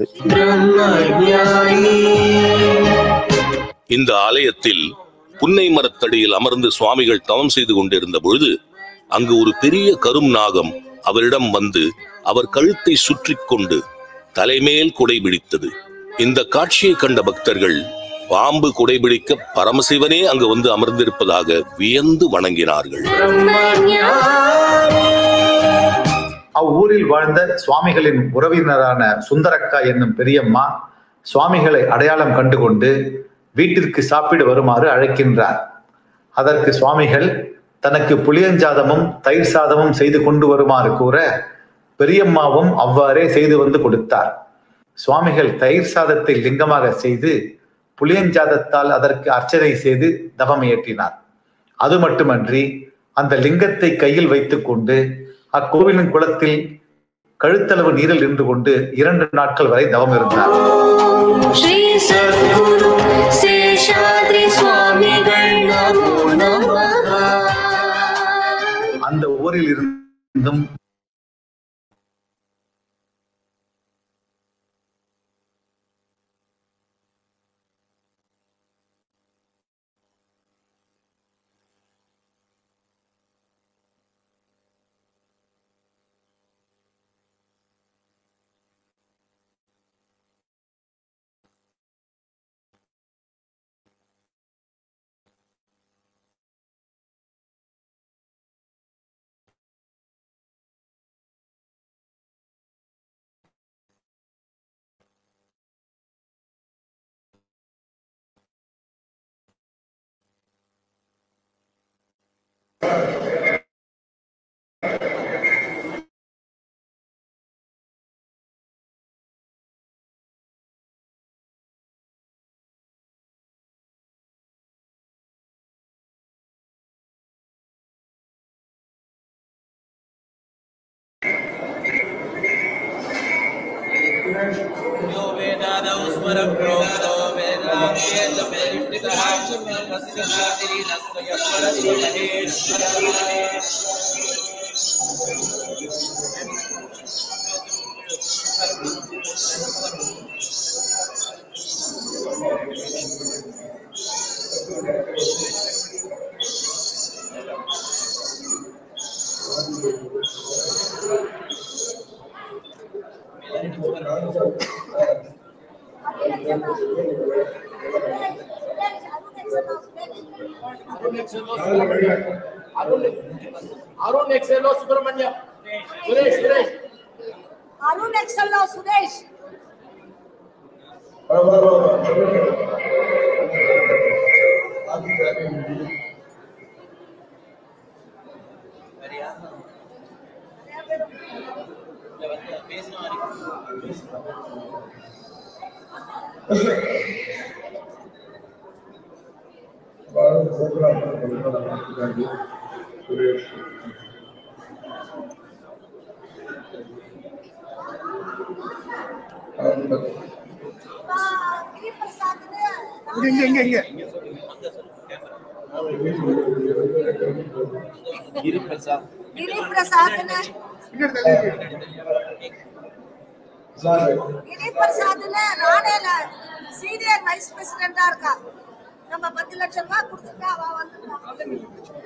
இந்த ஆலயத்தில் புன்னை மரத்தடியில் அமர்ந்து சுவாமிகள் தவம் செய்து கொண்டிருந்த பொழுது அங்கு ஒரு பெரிய கரும் நாகம் அவரிடம் வந்து அவர் கழுத்தை சுற்றி கொண்டு தலைமேல் குடைபிடித்தது இந்த காட்சியை கண்ட பக்தர்கள் பாம்பு குடைபிடிக்க பரமசிவனே அங்கு வந்து அமர்ந்திருப்பதாக வியந்து வணங்கினார்கள் அவ்வூரில் வாழ்ந்த சுவாமிகளின் உறவினரான சுந்தரக்கா என்னும் பெரியம்மா சுவாமிகளை அடையாளம் கண்டுகொண்டு வீட்டிற்கு சாப்பிட வருமாறு அழைக்கின்றார் அதற்கு சுவாமிகள் தனக்கு புளியஞ்சாதமும் தயிர் சாதமும் செய்து கொண்டு வருமாறு கூற பெரியம்மாவும் அவ்வாறே செய்து வந்து கொடுத்தார் சுவாமிகள் தயிர் சாதத்தை லிங்கமாக செய்து புளியஞ்சாதத்தால் அதற்கு அர்ச்சனை செய்து தவம் இயற்றினார் அது மட்டுமன்றி அந்த லிங்கத்தை கையில் வைத்துக்கொண்டு அக்கோவிலின் குளத்தில் கழுத்தளவு நீரில் நின்று கொண்டு இரண்டு நாட்கள் வரை தவம் இருந்தார் श्री सद्गुरु शेषाद्रि स्वामिகள் நமோ நமः அந்த ஊரில் இருந்தும் அருண் எக்ஸலோ சுப்பிரமணியம் சுரேஷ் சுரேஷ் அருண் எக்ஸல்லோ சுரேஷ் சுரேஷ் இங்க இங்க இங்க இங்க गिरी प्रसाद गिरी प्रसाद கிரி பிரசாத்னு ராணேல சீனியர் வைஸ் பிரசிடென்டா இருக்கா நம்ம பத்து லட்சம் ரூபாய் கொடுத்துட்டா அவ வந்து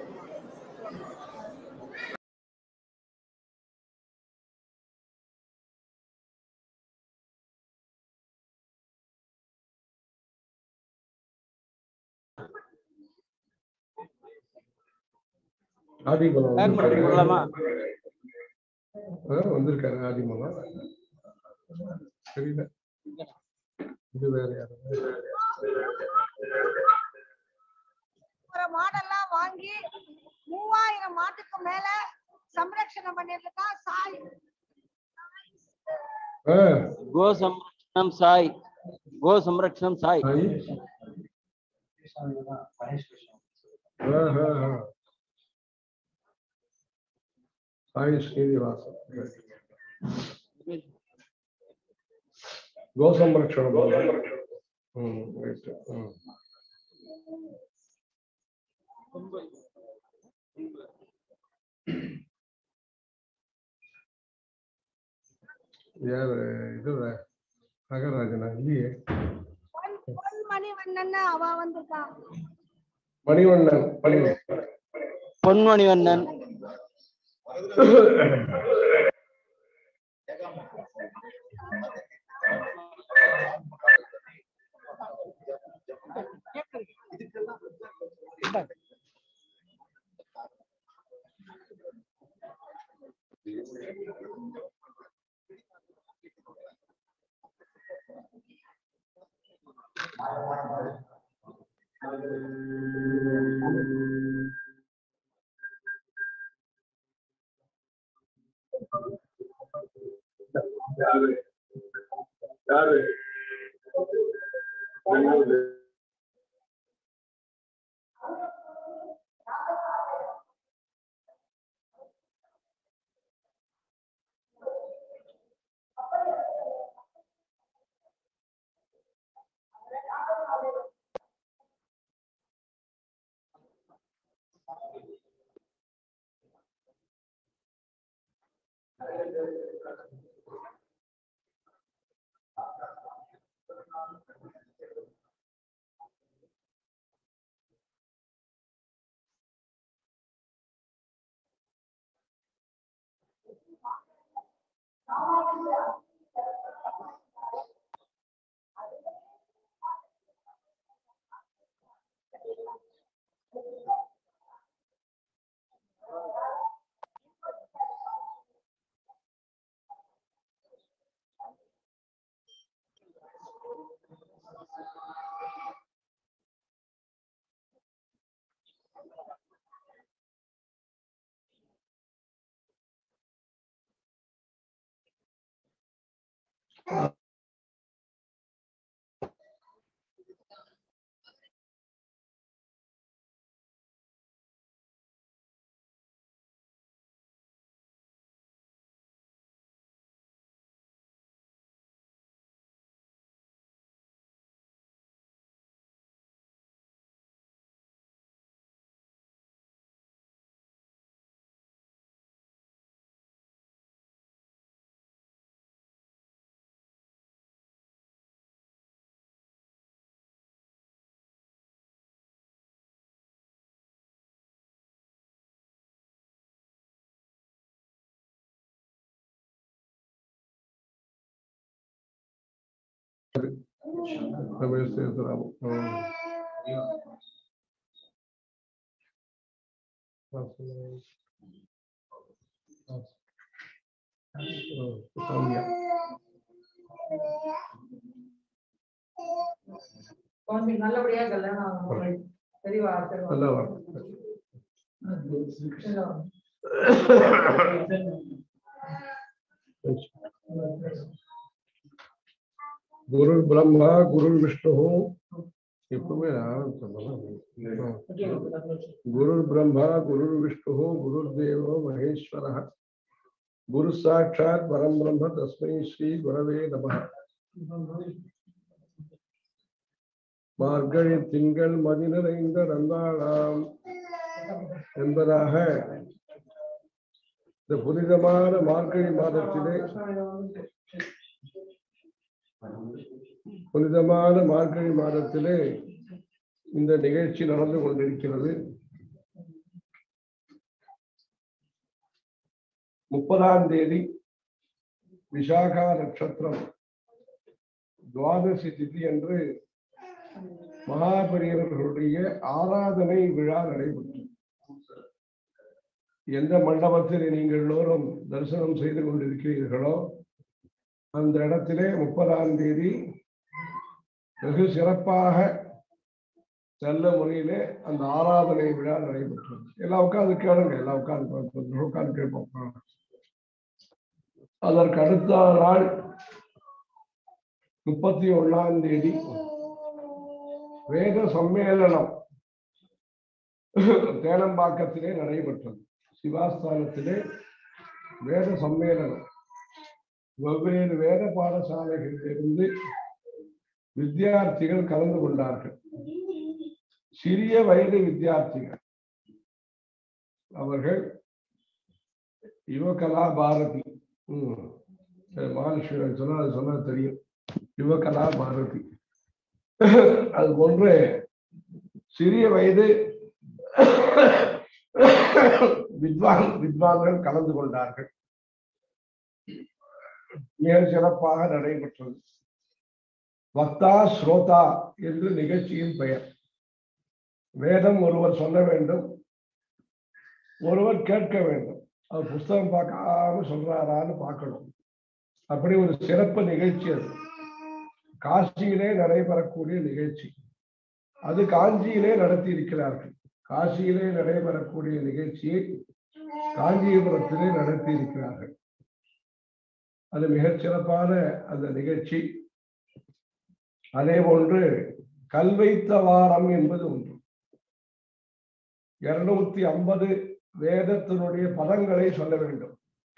ஆதிமலம் Tag மட்டும் போடலாமா? ஆ, வந்திருக்காரு ஆதிமலம் தெரியல இது வேற யாரு ஒரு மாடெல்லாம் வாங்கி மூவாயிரம் மாட்டுக்கு மேல சம்ரட்சணம் பண்ணிருக்கா சாய் గో సంరక్షణం సాయి గో సంరక్షణం సాయి ஆ, ஆ, ஆ. சாய் ஸ்ரீனிவாசன் கோசம்ரட்சணம் ம் ரைட் ம் யாரு இது நகராஜனா இல்லையே மணிவண்ணன் அவ வந்திருக்கா மணிவண்ணன் மணிவண்ணன் பொன்மணிவண்ணன் யாரு யாரு ரமேஷ் சேதுராம் ம். ம், சௌமியா குழந்தைக்கு நல்லபடியா கல்யாணம் ஆகணும் தெரியவா நல்லா வரும் குரு பிரம்மா குரு விஷ்ணு எப்பவுமே நான் சொல்லலாம் குரு பிரம்மா குரு விஷ்ணு குரு தேவோ மகேஸ்வர குரு சாட்சாத் பரம் பிரம்ம தஸ்மை ஸ்ரீ குரவே நம மார்கழி திங்கள் மதி நிறைந்த நந்தாளாம் என்பதாக இந்த புனிதமான மார்கழி மாதத்திலே புனிதமான மார்கழி மாதத்திலே இந்த நிகழ்ச்சி நடந்து கொண்டிருக்கிறது முப்பதாம் தேதி விசாகா நட்சத்திரம் துவாதசி திதி என்று மகாபெரியவர்களுடைய ஆராதனை விழா நடைபெற்றது எந்த மண்டபத்தில் நீங்கள் எல்லோரும் தரிசனம் செய்து கொண்டிருக்கிறீர்களோ அந்த இடத்திலே முப்பதாம் தேதி வெகு சிறப்பாக நல்ல முறையிலே அந்த ஆராதனை விழா நடைபெற்றது எல்லாம் உட்கார்ந்து கேளுங்க எல்லாம் உட்கார்ந்து உட்கார்ந்து கேட்போம் அதற்கு அடுத்த நாள் முப்பத்தி ஒண்ணாம் தேதி வேத சம்மேளனம் தேனம்பாக்கத்திலே நடைபெற்றது சிவாஸ்தானத்திலே வேத சம்மேளனம் வெவ்வேறு வேத பாடசாலைகளிலிருந்து வித்தியார்த்திகள் கலந்து கொண்டார்கள் சிறிய வயது வித்தியார்த்திகள் அவர்கள் யுவகலா பாரதி ம் மானுஷ்வரன் சொன்னா அது சொன்னா தெரியும் யுவகலா பாரதி அது போன்று சிறிய வயது வித்வான் வித்வான்கள் கலந்து கொண்டார்கள் மிக சிறப்பாக நடைபெற்றது வக்தா ஸ்ரோதா என்று நிகழ்ச்சியின் பெயர் வேதம் ஒருவர் சொல்ல வேண்டும் ஒருவர் கேட்க வேண்டும் அவர் புஸ்தகம் பார்க்காம சொல்றாரான்னு பார்க்கணும் அப்படி ஒரு சிறப்பு நிகழ்ச்சி அது காசியிலே நடைபெறக்கூடிய நிகழ்ச்சி அது காஞ்சியிலே நடத்தி இருக்கிறார்கள் காசியிலே நடைபெறக்கூடிய நிகழ்ச்சியை காஞ்சிபுரத்திலே நடத்தி இருக்கிறார்கள் அது மிகச் சிறப்பான அந்த நிகழ்ச்சி அதே போன்று கல்வைத்த வாரம் என்பது ஒன்று இருநூத்தி ஐம்பது வேதத்தினுடைய பதங்களை சொல்ல வேண்டும்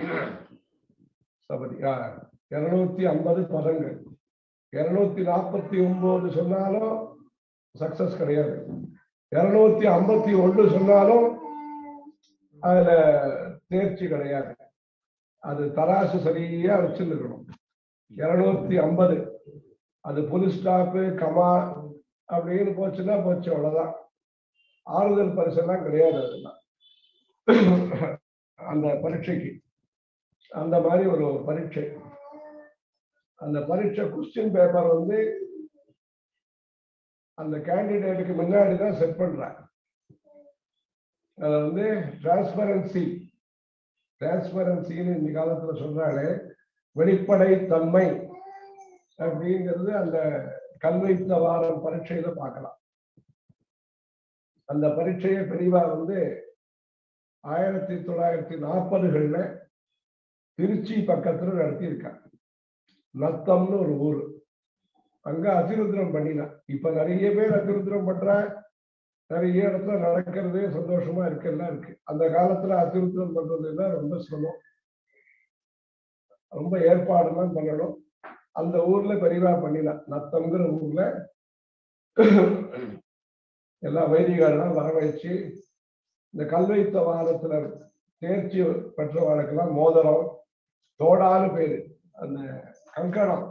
சபதி இருநூத்தி ஐம்பது பதங்கள் இருநூத்தி நாற்பத்தி ஒன்பது சொன்னாலும் சக்சஸ் கிடையாது இருநூத்தி ஐம்பத்தி ஒன்று சொன்னாலும் அதுல தேர்ச்சி கிடையாது அது தராசு சரியா வச்சிருக்கணும் இருநூத்தி ஐம்பது அது புலி ஸ்டாப்பு கமா அப்படின்னு போச்சுன்னா போச்சு அவ்வளவுதான் ஆறுதல் பரிசெல்லாம் கிடையாது அதெல்லாம் அந்த பரீட்சைக்கு அந்த மாதிரி ஒரு பரீட்சை அந்த பரீட்சை கொஸ்டின் பேப்பர் வந்து அந்த கேண்டிடேட்டுக்கு முன்னாடி தான் செட் பண்றாங்க அது வந்து டிரான்ஸ்பரன்சி டிரான்ஸ்பரன்சின்னு இந்த காலத்துல சொல்றாங்களே வெளிப்படை தன்மை அப்படிங்கிறது அந்த கல்வைத்த வாரம் பரீட்சையில பார்க்கலாம் அந்த பரீட்சையை பெரியவா வந்து ஆயிரத்தி தொள்ளாயிரத்தி நாற்பதுகள்ல திருச்சி பக்கத்துல நடத்தியிருக்காங்க நத்தம்னு ஒரு ஊர் அங்க அதிருத்ரம் பண்ணினான் இப்ப நிறைய பேர் அதிருத்ரம் பண்ற நிறைய இடத்துல நடக்கிறதே சந்தோஷமா இருக்கு எல்லாம் இருக்கு அந்த காலத்துல அதிருத்ரம் பண்றதுன்னா ரொம்ப சிரமம் ரொம்ப ஏற்பாடுலாம் பண்ணணும் அந்த ஊர்ல பெரியவா பண்ணினான் நத்தம்ங்கிற ஊர்ல எல்லா வைதிகள்லாம் வர வச்சு இந்த கல்வைத்த வாரத்துல தேர்ச்சி பெற்றவர்களுக்கெல்லாம் மோதிரம் தோடான்னு பேரு அந்த கங்கணம்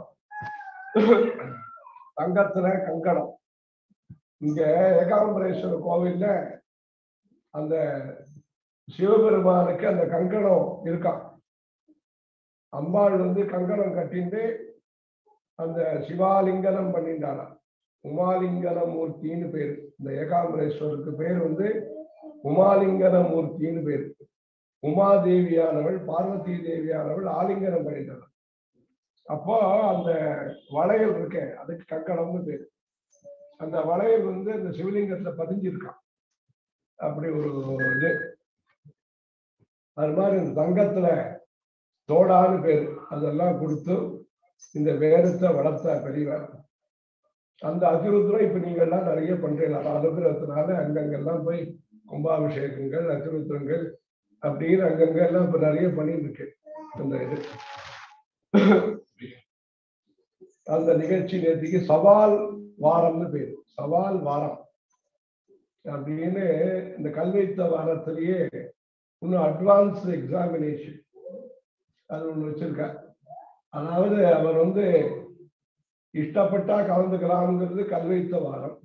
தங்கத்துல கங்கணம் இங்க ஏகாம்பரேஸ்வரர் கோவில்ல அந்த சிவபெருமானுக்கு அந்த கங்கணம் இருக்கான் அம்பாள் வந்து கங்கணம் கட்டிட்டு அந்த சிவாலிங்கனம் பண்ணிட்டாராம் உமாலிங்கன மூர்த்தின்னு பேரு இந்த ஏகாம்பரேஸ்வருக்கு பேர் வந்து உமாலிங்கன மூர்த்தின்னு பேரு உமாதேவியானவள் பார்வதி தேவியானவள் ஆலிங்கனம் பண்ணிட்டார் அப்போ அந்த வளையல் இருக்கே அதுக்கு கக்கடம்னு பேரு அந்த வளையல் வந்து அந்த சிவலிங்கத்துல பதிஞ்சிருக்கான் அப்படி ஒரு இது அது மாதிரி இந்த தங்கத்துல தோடான்னு பேரு அதெல்லாம் கொடுத்து இந்த வேதத்தை வளர்த்த பெரியவர் அந்த அதிருத்ரம் இப்ப நீங்க எல்லாம் நிறைய பண்றீங்க அந்த அனுகிரகத்தினால அங்கங்கெல்லாம் போய் கும்பாபிஷேகங்கள் அதிருத்திரங்கள் அப்படின்னு அங்கங்க எல்லாம் இப்ப நிறைய பண்ணிட்டு இருக்கு அந்த இது அந்த நிகழ்ச்சி நேற்றுக்கு சவால் வாரம்னு பேரு சவால் வாரம் அப்படின்னு இந்த கல்வித்த வாரத்திலேயே இன்னும் அட்வான்ஸ் எக்ஸாமினேஷன் அது ஒண்ணு வச்சிருக்கார் அதாவது அவர் வந்து இஷ்டப்பட்டா கலந்துக்கலாம்ங்கிறது கல்வைத்த வாரம்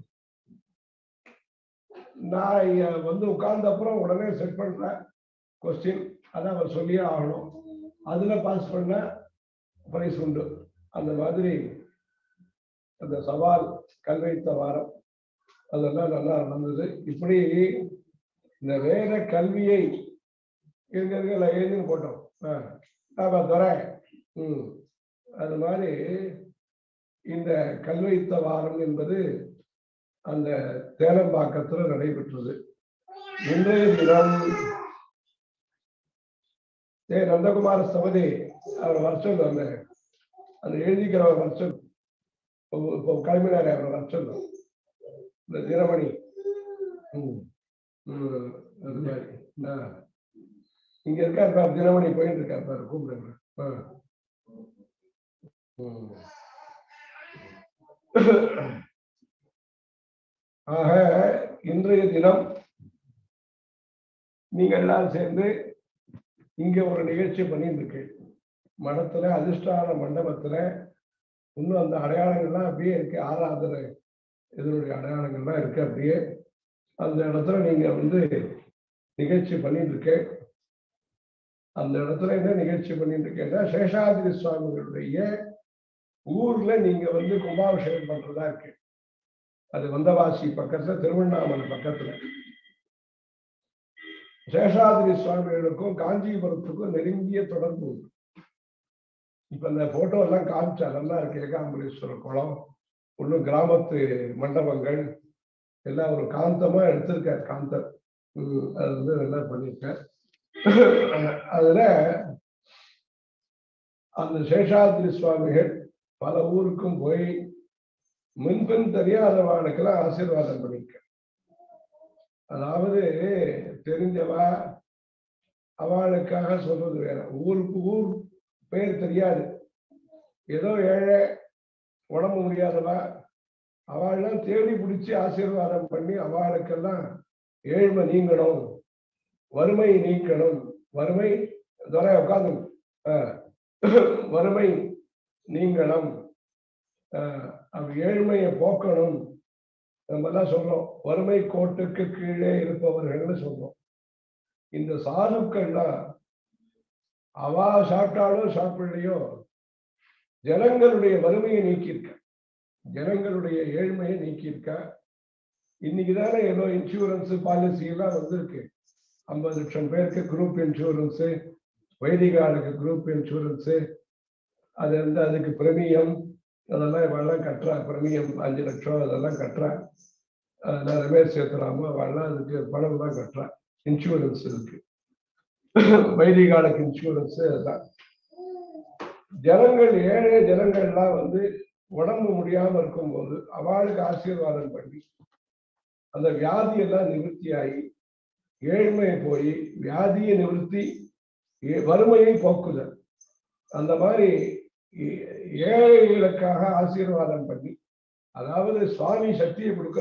நான் இங்க வந்து உட்கார்ந்த அப்புறம் உடனே செட் பண்றேன் கொஸ்டின் அதை அவர் சொல்லியே ஆகணும் அதுல பாஸ் பண்ண பிரைஸ் உண்டு அந்த மாதிரி அந்த சவால் கல்வைத்த வாரம் அதெல்லாம் நல்லா நடந்தது இப்படி இந்த வேத கல்வியை இருக்க இருக்க எழுதி போட்டோம் ஆ, ஆமா துறை ம் அது மாதிரி இந்த கல்வைத்த வாரம் என்பது அந்த தேனம்பாக்கத்துல நடைபெற்றது இன்றைய தினம் ஏ நந்தகுமார சபதி அவர் வருஷம் அந்த அந்த எழுதிக்கிறவர் வருஷம் இப்போ கிளம்பினாரு அவர் வருஷம் இந்த தினமணி ம் ம், அது மாதிரி ஆ. இங்க இருக்கார் பார் தினமணி போயிட்டு இருக்கார் பாரு கூப்பிடுங்க ஆ. ம். ஆக இன்றைய தினம் நீங்க எல்லாம் சேர்ந்து இங்க ஒரு நிகழ்ச்சி பண்ணிட்டு இருக்கு மடத்துல அதிர்ஷ்டான மண்டபத்துல இன்னும் அந்த அடையாளங்கள்லாம் அப்படியே இருக்கு ஆராதனை இதனுடைய அடையாளங்கள்லாம் இருக்கு அப்படியே அந்த இடத்துல நீங்க வந்து நிகழ்ச்சி பண்ணிட்டு இருக்கு அந்த இடத்துல என்ன நிகழ்ச்சி பண்ணிட்டு இருக்கேன்னா சேஷாதிரி சுவாமிகளுடைய ஊர்ல நீங்க வந்து கும்பாபிஷேகம் பண்றதா இருக்கு அது வந்தவாசி பக்கத்துல திருவண்ணாமலை பக்கத்துல சேஷாதிரி சுவாமிகளுக்கும் காஞ்சிபுரத்துக்கும் நெருங்கிய தொடர்பு உண்டு இப்ப இந்த போட்டோ எல்லாம் காமிச்சா நல்லா இருக்கு ஏகாம்பரேஸ்வரர் குளம் இன்னும் கிராமத்து மண்டபங்கள் எல்லாம் ஒரு காந்தமா எடுத்திருக்கார் காந்தர் உம் அது வந்து நல்லா பண்ணிருக்கார் அதுல அந்த சேஷாதிரி சுவாமிகள் பல ஊருக்கும் போய் முன்பின் தெரியாதவானுக்கெல்லாம் ஆசீர்வாதம் பண்ணிருக்க அதாவது தெரிஞ்சவா அவளுக்காக சொல்றது வேற ஊருக்கு ஊர் பேர் தெரியாது ஏதோ ஏழை உடம்பு முடியாதவா அவள்லாம் தேடி பிடிச்சி ஆசீர்வாதம் பண்ணி அவளுக்கெல்லாம் ஏழ்மை நீங்கணும் வறுமை நீக்கணும் வறுமை துறை உட்காந்து வறுமை நீங்கணும் ஆஹ் அவ ஏழ்மையை போக்கணும் நம்ம எல்லாம் சொல்றோம் வறுமை கோட்டுக்கு கீழே இருப்பவர்கள்னு சொல்றோம் இந்த சாதுக்கள்லாம் அவா சாப்பிட்டாலோ சாப்பிடலையோ ஜனங்களுடைய வறுமையை நீக்கியிருக்க ஜனங்களுடைய ஏழ்மையை நீக்கியிருக்க இன்னைக்கு தானே ஏதோ இன்சூரன்ஸ் பாலிசி எல்லாம் வந்திருக்கு ஐம்பது லட்சம் பேருக்கு குரூப் இன்சூரன்ஸ் வைதிகாலுக்கு குரூப் இன்சூரன்ஸ் அது வந்து அதுக்கு பிரமியம் அதெல்லாம் இவெல்லாம் கட்டுறா பிரமியம் அஞ்சு லட்சம் அதெல்லாம் கட்டுறா அதெல்லாம் ரிவேர் சேர்த்துலாமோ அவெல்லாம் அதுக்கு பணம் தான் கட்டுறா இன்சூரன்ஸ் இருக்கு வைதிகாலுக்கு இன்சூரன்ஸ் அதுதான் ஜனங்கள் ஏழை ஜனங்கள்லாம் வந்து உடம்பு முடியாம இருக்கும்போது அவளுக்கு ஆசீர்வாதம் பண்ணி அந்த வியாதி எல்லாம் நிவர்த்தி ஆகி ஏழ்மையை போய் வியாதியை நிவர்த்தி ஏ- வறுமையை போக்குதல் அந்த மாதிரி ஏ- ஏழைகளுக்காக ஆசீர்வாதம் பண்ணி அதாவது சுவாமி சக்தியை கொடுக்கிற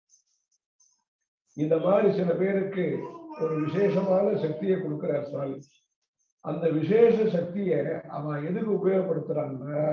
இந்த மாதிரி சில பேருக்கு ஒரு விசேஷமான சக்தியை கொடுக்கிறார் சுவாமி அந்த விசேஷ சக்தியை அவன் எதுக்கு உபயோகப்படுத்துறான்னா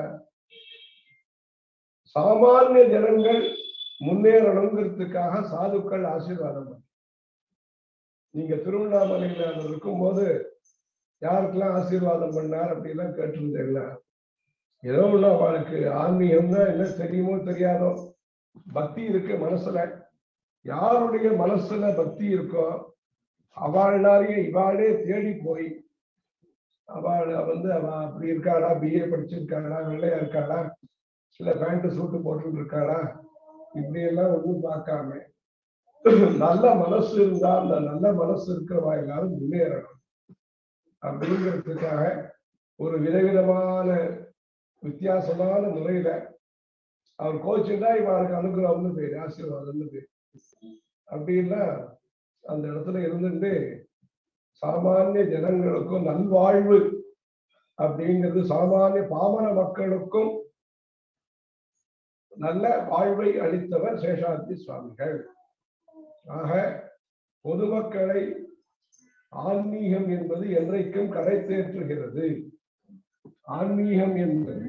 சாமானிய ஜனங்கள் முன்னேறணுங்கிறதுக்காக சாதுக்கள் ஆசீர்வாதம் பண்ணு. நீங்க திருவண்ணாமலையில அவர் இருக்கும்போது யாருக்கெல்லாம் ஆசீர்வாதம் பண்ணார் அப்படிலாம் கேட்டிருந்தேன்ல ஏதோ ஒண்ணு அவளுக்கு ஆன்மீகம்னா என்ன தெரியுமோ தெரியாதோ பக்தி இருக்கு மனசுல யாருடைய மனசுல பக்தி இருக்கோ அவள்னாலேயே இவாளே தேடி போய் அவள் வந்து அவ அப்படி இருக்காளா பிஏ படிச்சிருக்காளா வெள்ளையா இருக்காளா இல்ல பேண்ட் சூட்டு போட்டு இருக்காளா இப்படி எல்லாம் ஒன்றும் பார்க்காம நல்ல மனசு இருந்தா அந்த நல்ல மனசு இருக்கிறவா எல்லாரும் முன்னேறணும் அப்படிங்கிறதுக்காக ஒரு விதவிதமான வித்தியாசமான முறையில அவர் கோச்சுன்னா இவருக்கு அனுகிரகம்னு பேரு ஆசீர்வாதம்னு பேரு அப்படின்னா அந்த இடத்துல இருந்துட்டு சாமானிய ஜனங்களுக்கும் நல்வாழ்வு அப்படிங்கிறது சாமானிய பாமர மக்களுக்கும் நல்ல வாழ்வை அளித்தவர் சேஷாந்தி சுவாமிகள் ஆக பொதுமக்களை ஆன்மீகம் என்பது என்றைக்கும் கரை தேற்றுகிறது ஆன்மீகம் என்பது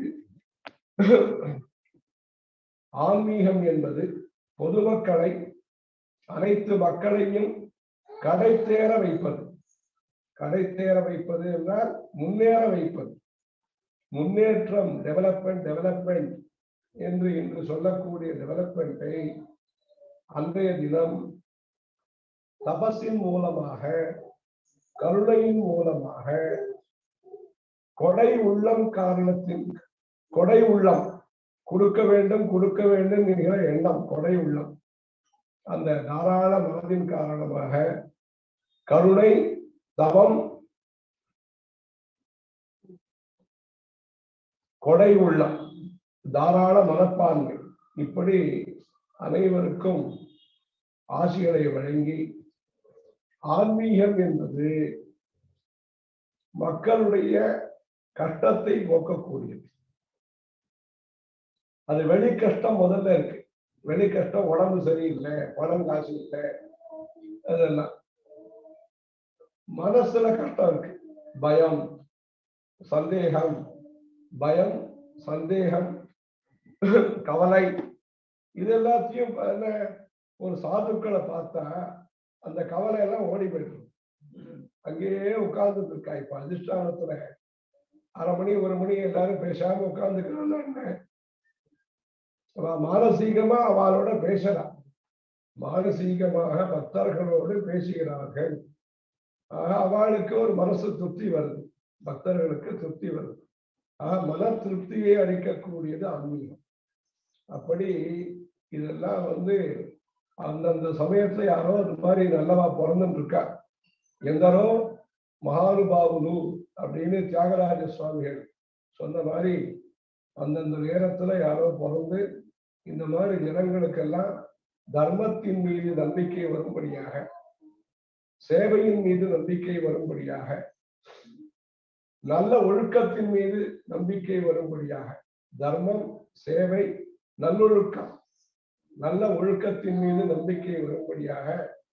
ஆன்மீகம் என்பது பொதுமக்களை அனைத்து மக்களையும் கடை தேர வைப்பது கடை தேர வைப்பது என்றால் முன்னேற வைப்பது முன்னேற்றம் டெவலப்மெண்ட் டெவலப்மெண்ட் என்று இன்று சொல்லக்கூடிய டெவலப்மெண்ட்டை அன்றைய தினம் தபஸின் மூலமாக கருணையின் மூலமாக கொடை உள்ளம் காரணத்தின் கொடை உள்ளம் கொடுக்க வேண்டும் கொடுக்க வேண்டும் என்கிற எண்ணம் கொடை உள்ளம் அந்த தாராள மனதின் காரணமாக கருணை தவம் கொடை உள்ளம் தாராள மனப்பான்மை இப்படி அனைவருக்கும் ஆசிகளை வழங்கி ஆன்மீகம் என்பது மக்களுடைய கஷ்டத்தை போக்கக்கூடியது அது வெளி கஷ்டம் முதல்ல இருக்கு வெளி கஷ்டம் உடம்பு சரியில்லை பணம் காசு இல்லை அதெல்லாம் மனசுல கஷ்டம் இருக்கு பயம் சந்தேகம் பயம் சந்தேகம் கவலை இது எல்லாத்தையும் என்ன ஒரு சாதுக்களை பார்த்தா அந்த கவலை எல்லாம் ஓடி போயிடும் அங்கேயே உட்கார்ந்துட்டு இருக்கா இப்ப அதிஷ்டானத்துல அரை மணி ஒரு மணி எல்லாரும் பேசாம உட்கார்ந்துக்கிறாங்க அவ மானசீகமா அவளோட பேசலாம் மானசீகமாக பக்தர்களோடு பேசுகிறார்கள் ஆக அவளுக்கு ஒரு மனசு திருப்தி வருது பக்தர்களுக்கு திருப்தி வருது ஆக மன திருப்தியை அளிக்கக்கூடியது ஆன்மீகம் அப்படி இதெல்லாம் வந்து அந்தந்த சமயத்துல யாரோ அது மாதிரி நல்லவா பிறந்துட்டு இருக்கா எந்தரோ மகானுபாவுலு அப்படின்னு தியாகராஜ சுவாமிகள் சொன்ன மாதிரி அந்தந்த நேரத்துல யாரோ பிறந்து இந்த மாதிரி ஜனங்களுக்கெல்லாம் தர்மத்தின் மீது நம்பிக்கை வரும்படியாக சேவையின் மீது நம்பிக்கை வரும்படியாக நல்ல ஒழுக்கத்தின் மீது நம்பிக்கை வரும்படியாக தர்மம் சேவை நல்லொழுக்கம் நல்ல ஒழுக்கத்தின் மீது நம்பிக்கை வரும்படியாக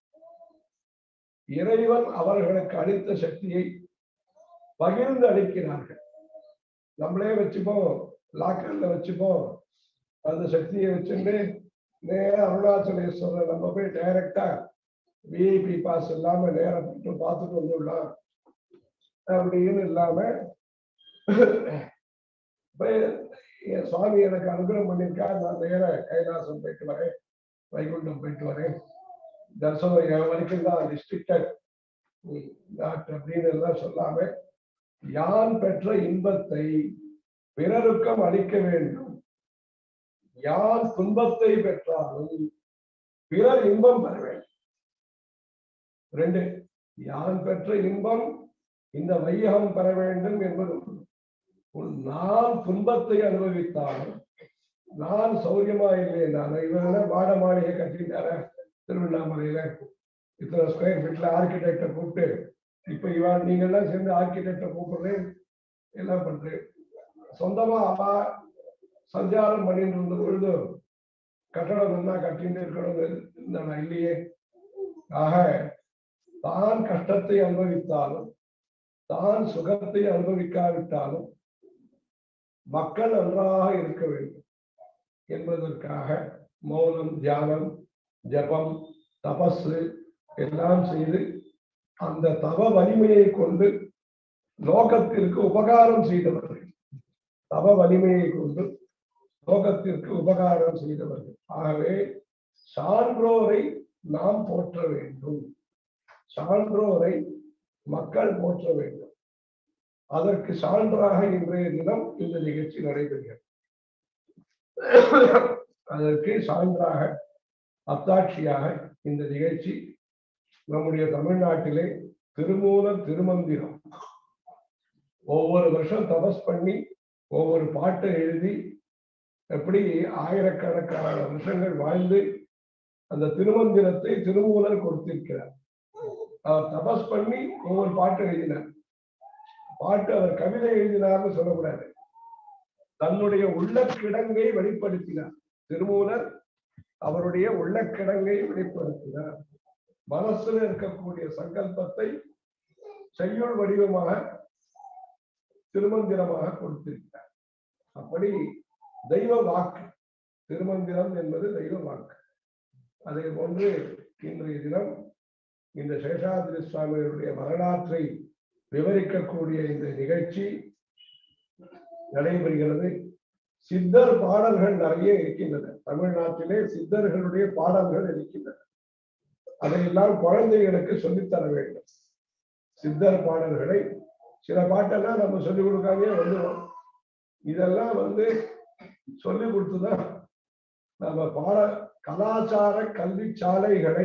இறைவன் அவர்களுக்கு அளித்த சக்தியை பகிர்ந்து அளிக்கிறார்கள் நம்மளே வச்சுப்போம் லாக்கர்ல வச்சுப்போம் அந்த சக்தியை வச்சுட்டு நேரா அருணாச்சலேஸ்வரர் நம்ம போய் டைரக்டா விஐபி பாஸ் இல்லாம நேரம் போட்டு பார்த்துட்டு வந்துடலாம் அப்படின்னு இல்லாம போய் என் சுவாமி எனக்கு அனுகிரகம் பண்ணியிருக்கா நான் நேர கைலாசம் போயிட்டு வரேன் வைகுண்டம் போயிட்டு வரேன் தர்சனம் என் வரைக்கும் தான் ரிஸ்ட்ரிக்டட் டாக்டர் அப்படின்னு எல்லாம் சொல்லாம யான் பெற்ற இன்பத்தை பிறருக்கும் அளிக்க வேண்டும் யான் துன்பத்தை பெற்றாலும் பிறர் இன்பம் பெற வேண்டும் ரெண்டு யான் பெற்ற இன்பம் இந்த வையகம் பெற வேண்டும் என்பது ஒன்று. உன் நான் துன்பத்தை அனுபவித்தாலும் நான் சௌரியமா இல்லை நான் இவங்க வாட மாளிகை கட்டிட்டார திருவண்ணாமலையில இத்தனை ஸ்கொயர் ஃபீட்ல ஆர்கிடெக்டை கூப்பிட்டு இப்ப இவன் நீங்க எல்லாம் சேர்ந்து ஆர்கிடெக்டை கூப்பிடுறேன் எல்லாம் பண்றேன் சொந்தமா அவா சஞ்சாரம் பண்ணிட்டு இருந்த பொழுது கட்டடம் என்ன கட்டிட்டு இருக்கணும் இருந்தா இல்லையே ஆக தான் கஷ்டத்தை அனுபவித்தாலும் தான் சுகத்தை அனுபவிக்காவிட்டாலும் மக்கள் நன்றாக இருக்க வேண்டும் என்பதற்காக மௌனம் தியானம் ஜபம் தபசு எல்லாம் செய்து அந்த தவ வலிமையை கொண்டு லோகத்திற்கு உபகாரம் செய்தவர்கள் தவ வலிமையை கொண்டு லோகத்திற்கு உபகாரம் செய்தவர்கள் ஆகவே சான்றோரை நாம் போற்ற வேண்டும் சான்றோரை மக்கள் போற்ற வேண்டும் அதற்கு சான்றாக இன்றைய தினம் இந்த நிகழ்ச்சி நடைபெறுகிறது அதற்கு சான்றாக அத்தாட்சியாக இந்த நிகழ்ச்சி நம்முடைய தமிழ்நாட்டிலே திருமூலர் திருமந்திரம் ஒவ்வொரு வருஷம் தபஸ் பண்ணி ஒவ்வொரு பாட்டை எழுதி எப்படி ஆயிரக்கணக்கான வருஷங்கள் வாழ்ந்து அந்த திருமந்திரத்தை திருமூலர் கொடுத்திருக்கிறார் அவர் தபஸ் பண்ணி ஒவ்வொரு பாட்டு எழுதினார் பாட்டு அவர் கவிதை எழுதினார்னு சொல்லக்கூடாது தன்னுடைய உள்ளக்கிடங்கை வெளிப்படுத்தினார் திருமூலர் அவருடைய உள்ளக்கிடங்கை வெளிப்படுத்தினார் மனசுல இருக்கக்கூடிய சங்கல்பத்தை செய்யுள் வடிவமாக திருமந்திரமாக கொடுத்திருக்கிறார் அப்படி தெய்வ வாக்கு திருமந்திரம் என்பது தெய்வ வாக்கு அதே போன்று இன்றைய தினம் இந்த சேஷாதிரி சுவாமிகளுடைய வரலாற்றை விவரிக்கக்கூடிய இந்த நிகழ்ச்சி நடைபெறுகிறது சித்தர் பாடல்கள் நிறைய இருக்கின்றன தமிழ்நாட்டிலே சித்தர்களுடைய பாடல்கள் இருக்கின்றன அதையெல்லாம் குழந்தைகளுக்கு சொல்லித்தர வேண்டும் சித்தர் பாடல்களை சில பாட்டெல்லாம் நம்ம சொல்லிக் கொடுக்காமயே வந்துடும் இதெல்லாம் வந்து சொல்லி கொடுத்துதான் நம்ம பாட கலாச்சார கல்வி சாலைகளை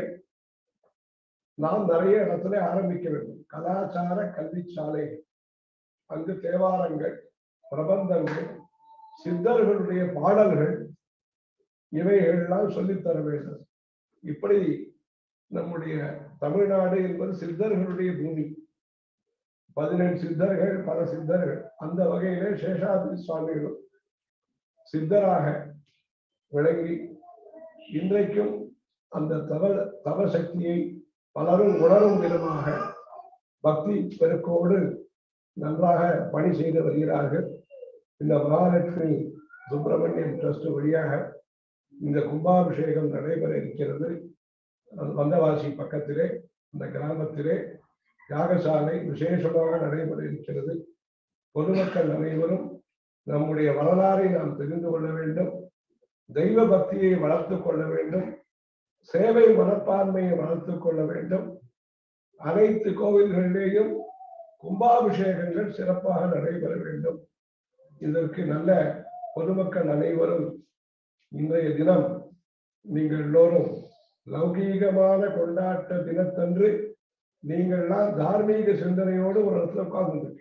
நாம் நிறைய இடத்துல ஆரம்பிக்க வேண்டும் கலாச்சார கல்வி சாலைகள் அங்கு தேவாரங்கள் பிரபந்தங்கள் சித்தர்களுடைய பாடல்கள் இவைகள்லாம் சொல்லித்தர வேண்டும் இப்படி நம்முடைய தமிழ்நாடு என்பது சித்தர்களுடைய பூமி பதினெண்டு சித்தர்கள் பல சித்தர்கள் அந்த வகையிலே சேஷாதிரி சுவாமிகளும் சித்தராக விளங்கி இன்றைக்கும் அந்த தவ தவ சக்தியை பலரும் உணரும் விதமாக பக்தி பெருக்கோடு நன்றாக பணி செய்து வருகிறார்கள் இந்த மகாலட்சுமி சுப்பிரமணியம் ட்ரஸ்ட் வழியாக இந்த கும்பாபிஷேகம் நடைபெற இருக்கிறது அது வந்தவாசி பக்கத்திலே அந்த கிராமத்திலே யாகசாலை விசேஷமாக நடைபெற இருக்கிறது பொதுமக்கள் அனைவரும் நம்முடைய வரலாறை நாம் தெரிந்து கொள்ள வேண்டும் தெய்வ பக்தியை வளர்த்துக் கொள்ள வேண்டும் சேவை மனப்பான்மையை வளர்த்துக் கொள்ள வேண்டும் அனைத்து கோவில்களிலேயும் கும்பாபிஷேகங்கள் சிறப்பாக நடைபெற வேண்டும் இதற்கு நல்ல பொதுமக்கள் அனைவரும் இன்றைய தினம் நீங்கள் எல்லோரும் லௌகீகமான கொண்டாட்ட தினத்தன்று நீங்கள்லாம் தார்மீக சிந்தனையோடு ஒரு இடத்துல உட்கார்ந்துருக்க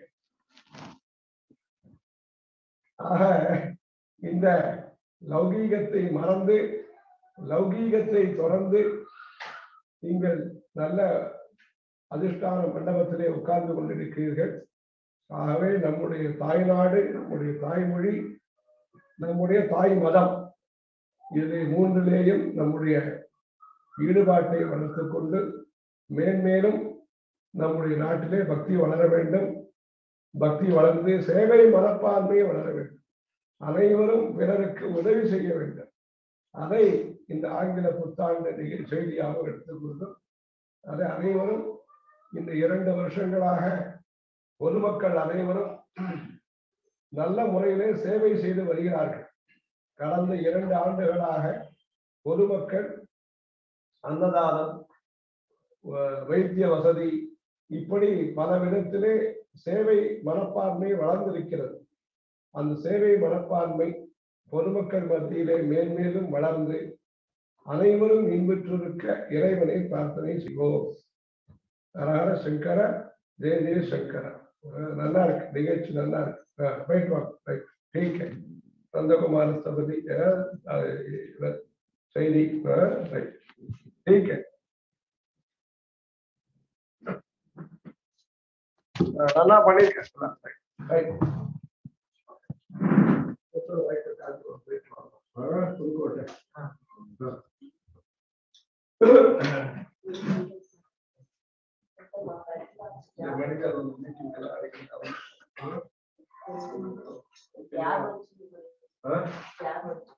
ஆக இந்த லௌகீகத்தை மறந்து லௌகீகத்தை தொடர்ந்து நீங்கள் நல்ல அதிர்ஷ்டான மண்டபத்திலே உட்கார்ந்து கொண்டிருக்கிறீர்கள் ஆகவே நம்முடைய தாய்நாடு நம்முடைய தாய்மொழி நம்முடைய தாய் மதம் இது மூன்றிலேயும் நம்முடைய ஈடுபாட்டை வளர்த்துக் கொண்டு மேன்மேலும் நம்முடைய நாட்டிலே பக்தி வளர வேண்டும் பக்தி வளர்ந்து சேவை மனப்பான்மை வளர வேண்டும் அனைவரும் பிறருக்கு உதவி செய்ய வேண்டும் அதை இந்த ஆங்கில புத்தாண்டு நிகழ் செய்தியாக எடுத்துக்கொண்டும் அதை அனைவரும் இந்த இரண்டு வருஷங்களாக பொதுமக்கள் அனைவரும் நல்ல முறையிலே சேவை செய்து வருகிறார்கள் கடந்த இரண்டு ஆண்டுகளாக பொதுமக்கள் அன்னதானம் வ- வைத்திய வசதி இப்படி பல விதத்திலே சேவை மனப்பான்மை வளர்ந்திருக்கிறது அந்த சேவை மனப்பான்மை பொதுமக்கள் மத்தியிலே மேன்மேலும் வளர்ந்து அனைவரும் இன்புற்றிருக்க இறைவனை பிரார்த்தனை செய்வோம் ஹரஹர சங்கர ஜெய ஜெய சங்கர அஹ் நல்லா இருக்கு நிகழ்ச்சி நல்லா இருக்கு அஹ் போயிட்டு வாங்க ரைட் ठीक है नंदकुमार सब्जी செய்தி ரைட் ठीक है அஹ் நல்லா பண்ணிருக்கேன் ரைட் புதுக்கோட்டை இந்த மெடிக்கல் மீட்டிங்ல அழைக்கிறாங்க ஆ?